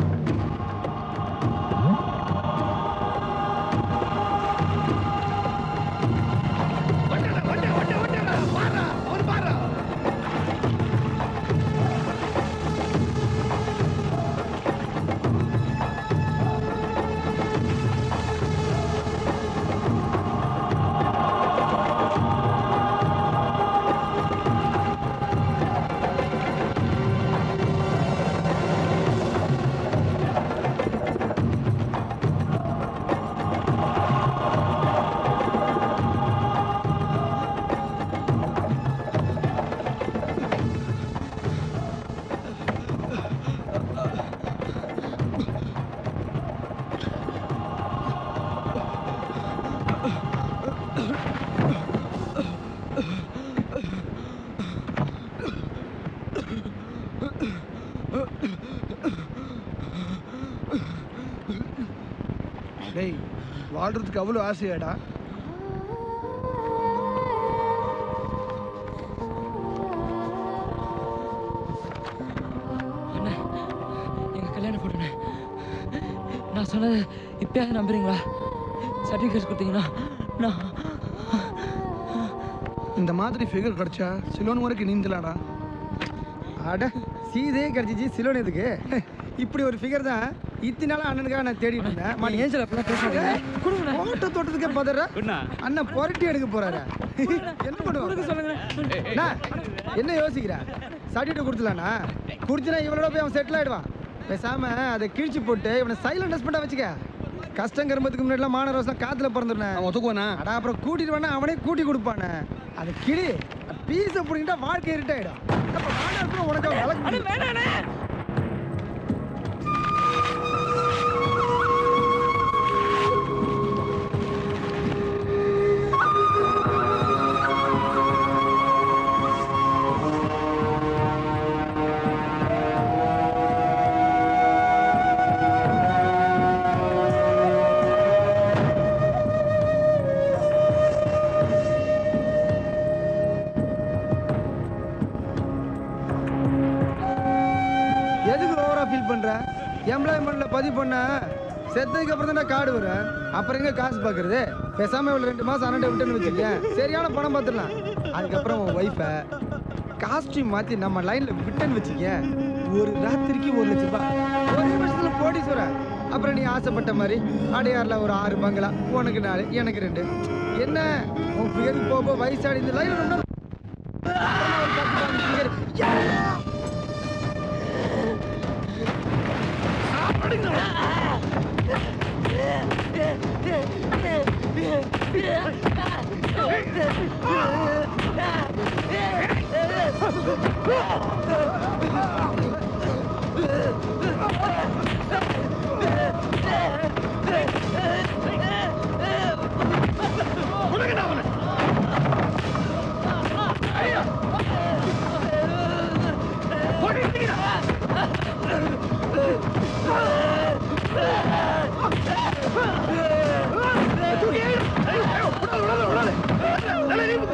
டேய் வாழ்றதுக்கு அவ்வளோ ஆசையாடா அண்ணே எங்க கல்யாண போட்டோண்ணே நான் சொன்னது இப்பயாவது நம்புறீங்களா சர்டிஃபிகேட் கொடுத்தீங்கன்னா நான் இந்த மாதிரி ஃபிகர் கிடைச்சா சிலோன் வரைக்கும் நீந்தலாடா அட சீதே கிடைச்சிச்சு சிலோன் எதுக்கு இப்படி ஒரு ஃபிகர் தான் இத்தனை நாளா அண்ணனுக்காக நான் தேடிட்டு இருந்தேன் நீ ஏஞ்சல் அப்படிலாம் பேசாதீங்க. கொடுங்க ஓட்ட தோட்டத்துக்கே பதற அண்ணன் புரட்டி எடுக்க போறாரு என்ன பண்ணுவாங்க சொல்லுங்க அண்ணா, என்ன யோசிக்கிற சர்டிஃபிகேட் கொடுத்துலாண்ணா குடிச்சுனா இவனோட போய் அவன் செட்டில் ஆயிடுவான் பேசாம அதை கிழிச்சு போட்டு இவனை சைலண்ட் ஹஸ்பண்டா வச்சுக்க கஷ்டம் கரும்பத்துக்கு முன்னாடிலாம் மான ரோசம் காத்துல பிறந்துருனேன் ஒத்துக்குவானா அடா அப்புறம் கூட்டிட்டு வேணா அவனே கூட்டி கொடுப்பானே அது கிளி பீஸை பிடிங்கிட்டா வாழ்க்கை இருட்டாயிடும் அப்ப வாடா இருக்கிற உனக்கு அவன் விளக்கு முடியும். எதுக்கு ஓவரா ஃபீல் பண்ற எம்ப்ளாய்மெண்ட்ல பதிவு பண்ண செத்ததுக்கு அப்புறம் தான் கார்டு வரும் அப்புறம் எங்க காசு பாக்குறது பேசாம இவ்வளவு ரெண்டு மாசம் அண்ணன் விட்டுன்னு வச்சுக்கேன் சரியான பணம் பார்த்துடலாம் அதுக்கப்புறம் உன் ஒய்ஃபை காஸ்டியூம் மாத்தி நம்ம லைன்ல விட்டேன்னு வச்சுக்க ஒரு ராத்திரிக்கு ஒரு லட்சம் ரூபாய் ஒரே வருஷத்துல போட்டி சொல்ற அப்புறம் நீ ஆசைப்பட்ட மாதிரி அடையாறுல ஒரு ஆறு பங்களா உனக்கு நாலு எனக்கு ரெண்டு என்ன உன் பேருக்கு போக போக வயசாடி இந்த லைன்ல ரொம்ப அப்புறமா ஒரு பத்து பதினஞ்சு figure. யா! விடாத, விடாத. விடாத, விடாத. நல்லா நீ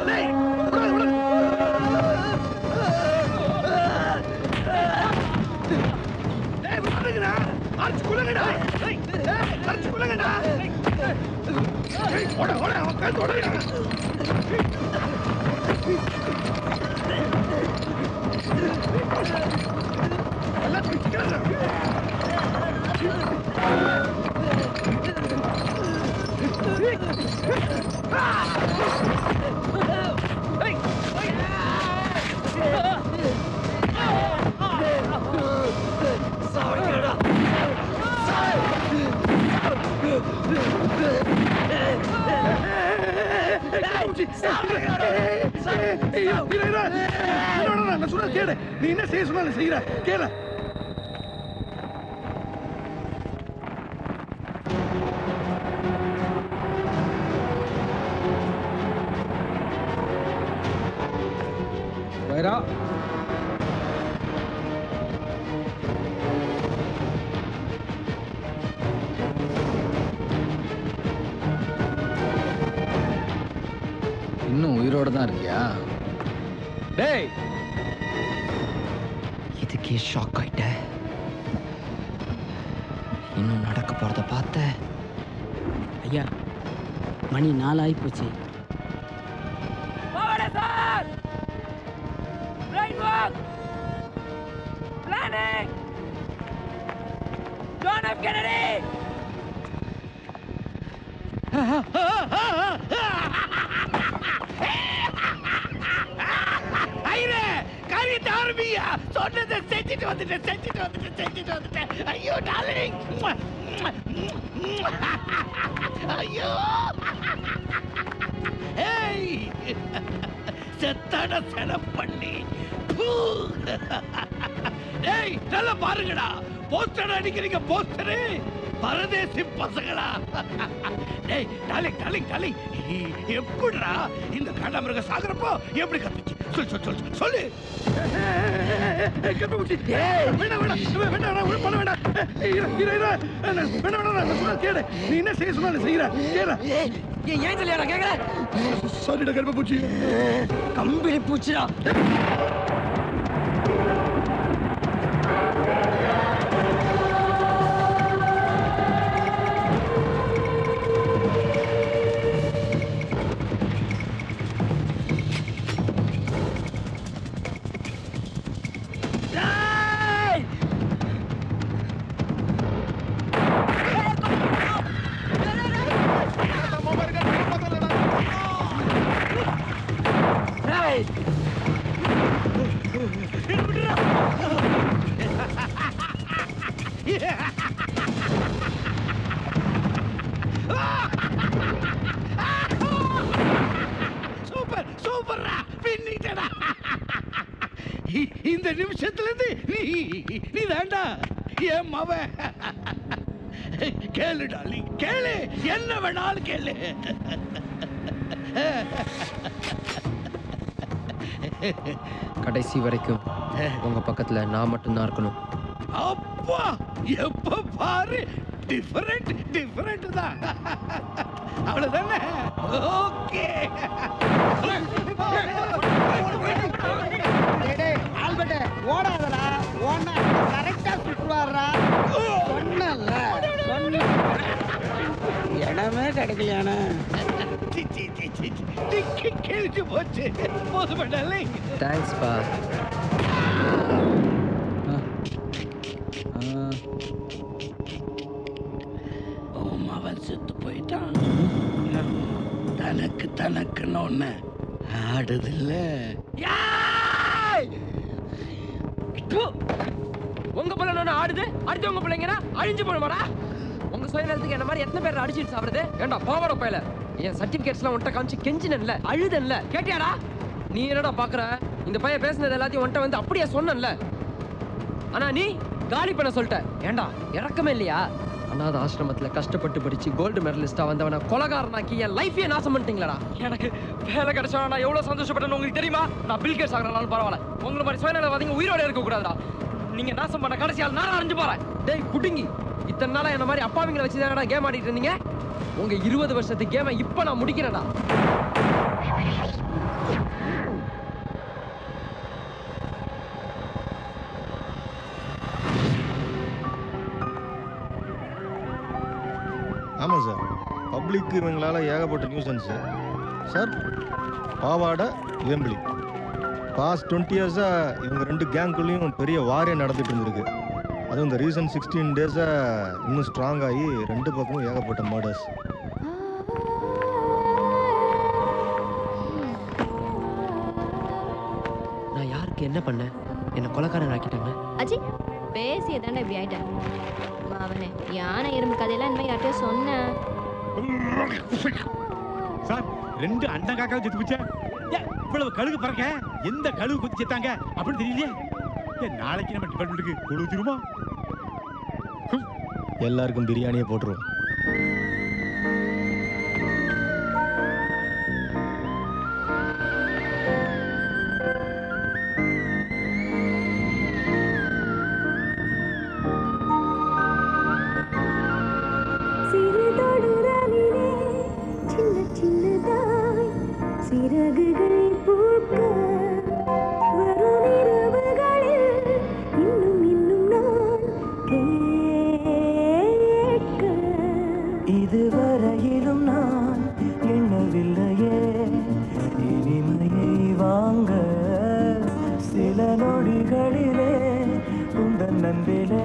அடிச்சு கொள்ளுங்கடா ஏய், ஓட ஓட அவன் கழுத்து ஓடுறா எல்லாம் பிடிச்சுக்கிறாங்க கேடு நீ என்ன செய்ய சொன்னாலும் செய்யற கேளு வைரா இன்னும் உயிரோட தான் இருக்கியா டேய் இதுக்கே ஷாக் ஆயிட்ட இன்னும் நடக்க போறத பார்த்த ஐயா மணி நாலாகி போச்சு பாவாடை sir right walk planning John F Kennedy ஐயரே காரியத்தை ஆரம்பியா சொன்னதை செஞ்சுட்டு வந்துட்டேன் செஞ்சுட்டு வந்துட்டேன் செஞ்சுட்டு வந்துட்டேன் ஐயோ டார்லிங் ஐயோ ஏய் செத்தாட செலவு பண்ணி பூ. ஏய் நல்லா பாருங்கடா போஸ்டர் அடிக்கிறீங்க போஸ்டரு பரதேசி பசங்களா டேய் டாலிங் டாலிங் டாலிங் எப்படிடா இந்த காண்டாமிருக சாகுறப்போ எப்படி கத்துச்சு சொல்லு சொல்லு சொல்லு சொல்லு கண்டுபிடிச்சி வேண்டாம் வேண்டாம் வேண்டாம் வேண்டாம் ஒண்ணும் பண்ண வேண்டாம் ஏய், இரு, இரு, இரு. வேண்டாம் வேண்டாம் வேண்டாம் நான் சொன்னா கேளு நீ என்ன செய்ய சொன்னாலும் செய்யற கேளு ஏன் ஏன் சொல்லியா கேக்குற சாரிடா கருப்பப்பூச்சி கம்பளி பூச்சிடா சூப்பர் சூப்பர்ரா பின்னிட்டடா இ- இந்த நிமிஷத்துல இருந்து நீ நீ தாண்டா என் மவ கேளு டாலி கேளு என்ன வேணாலும் கேளு கடைசி வரைக்கும் உங்க பக்கத்துல நான் மட்டும்தான் இருக்கணும் அப்பா எப்ப பாரு டிஃபரெண்ட் டிஃபரெண்ட் தான் அவ்வளவுதானே ஓகே ஆல்பர்ட் ஓடாதடா ஓனா கரெக்டா சுற்றுவாரா சொன்னல சொன்ன இடமே கிடைக்கலையானே டிக்கி கிழிஞ்சு போச்சு போதுமா டார்லிங் தேங்க்ஸ் பா உன் மவன் செத்து போயிட்டான் தனக்கு தனக்குன்னு ஒண்ணு ஆடுதில்ல உங்க பிள்ளை என்ன ஆடுது அடுத்தவங்க பிள்ளைங்கன்னா அழிஞ்சு போடுமாடா உங்க சுயநலத்துக்கு என்ன மாதிரி எத்தனை பேர் அடிச்சிட்டு சாப்பிடுறது ஏண்டா பாவாட பையல என் சர்டிபிகேட்ஸ்லாம் உன்ட்ட காமிச்சு கெஞ்சினல்ல அழுதன்ல கேட்டியாடா நீ என்னடா பாக்குற இந்த பையன் பேசுனது எல்லாத்தையும் உன்ட்ட வந்து அப்படியே சொன்னேன்ல ஆனா நீ காலி பண்ண சொல்லிட்ட ஏண்டா இறக்கமே இல்லையா அனாத ஆசிரமத்துல கஷ்டப்பட்டு படிச்சு கோல்டு மெடலிஸ்டா வந்தவன கொலகாரனாக்கி என் லைஃபையே நாசம் பண்ணிட்டீங்களா எனக்கு வேலை கிடைச்சா நான் எவ்வளவு சந்தோஷப்பட்டேன்னு உங்களுக்கு தெரியுமா நான் பில் கேட்ஸ் ஆகிறனாலும் பரவாயில்ல உங்களை மாதிரி சுயநலவாதிங்க உயிரோட இருக்க கூடாதுடா நீங்க நாசம் பண்ண கடைசியால் நான் அரைஞ்சு போறேன் டேய் புடுங்கி இத்தனை நாளா என்ன மாதிரி அப்பாவிங்களை வச்சு தான் கேம் ஆடிட்டு இருந்தீங்க உங்க இருபது வருஷத்து கேமை இப்ப நான் முடிக்கிறேன்டா ஆமாம் சார் பப்ளிக் இவங்களால ஏகப்பட்ட நியூசன்ஸு சார் பாவாடை வேம்பிலி பாஸ்ட் டுவெண்ட்டி இயர்ஸாக இவங்க ரெண்டு கேங்குள்ளேயும் பெரிய வாரே நடந்துட்டு இருந்திருக்கு அதுவும் இந்த ரீசன்ட் சிக்ஸ்டீன் டேஸாக இன்னும் ஸ்ட்ராங் ஆகி ரெண்டு பக்கமும் ஏகப்பட்ட மர்டர்ஸ் நான் யாருக்கு என்ன பண்ணேன் என்ன கொலைக்காரன் ஆக்கிட்டாங்க அஜி பேசிய தானே இப்படி ஆயிட்டேன் அவனே யானை எறும்பு கதையெல்லாம் இனிமேல் யார்கிட்டயும் சொன்னேன் சார் ரெண்டு அண்ணன் காக்காவும் செத்து போச்சே ஏன் இவ்வளவு கழுகு பறக்க எந்த கழுகு குத்தி செத்தாங்க அப்படின்னு தெரியலையே ஏன் நாளைக்கு நம்ம டிபார்ட்மெண்ட்டுக்கு குழு திரும்ப எல்லாருக்கும் பிரியாணியே போட்டுருவோம் சிறுதொடுரலிலே சின்ன சின்னதாய் சிறகுகள் பூக்க வரும் இரவுகளில் இன்னும் இன்னும் நான் கேட்க இதுவரையிலும் நான் எண்ணவில்லையே இனிமையை வாங்க சில நொடிகளிலே உந்தன் நண்பிலே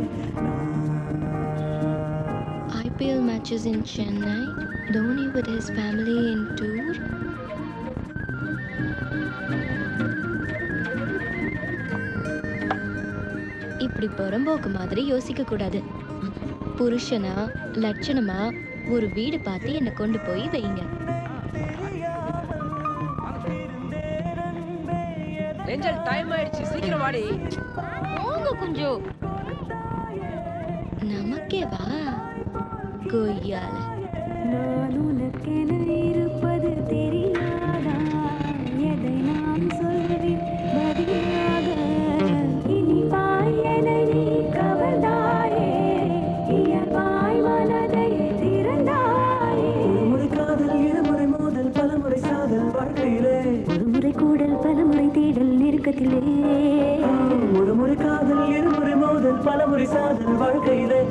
IPL matches in Chennai, Dhoni with his family in tour. இப்படி புறம்போக்கு மாதிரி யோசிக்க கூடாது புருஷனா லட்சணமா ஒரு வீடு பார்த்து என்னை கொண்டு போய் வைங்க ஏஞ்சல் டைம் ஆயிடுச்சு சீக்கிரம் வாடி போங்க கொஞ்சம் நமக்கே வா கொய்யால நான் உனக்கென இருப்பது தெரியாதா எதை நான் சொல்வேன் பதிலாக இனிப்பாய் என்னை நீ கவர்ந்தாயே இயல்பாய் மனதை திறந்தாயே ஒருமுறை காதல் இருமுறை மோதல் பலமுறை சாதல் வாழ்க்கையிலே ஒரு முறை கூடல் பலமுறை தேடல் நெருக்கத்திலே ஒரு முறை காதல் இருமுறை மோதல் பலமுறை சாதல் வாழ்க்கையிலே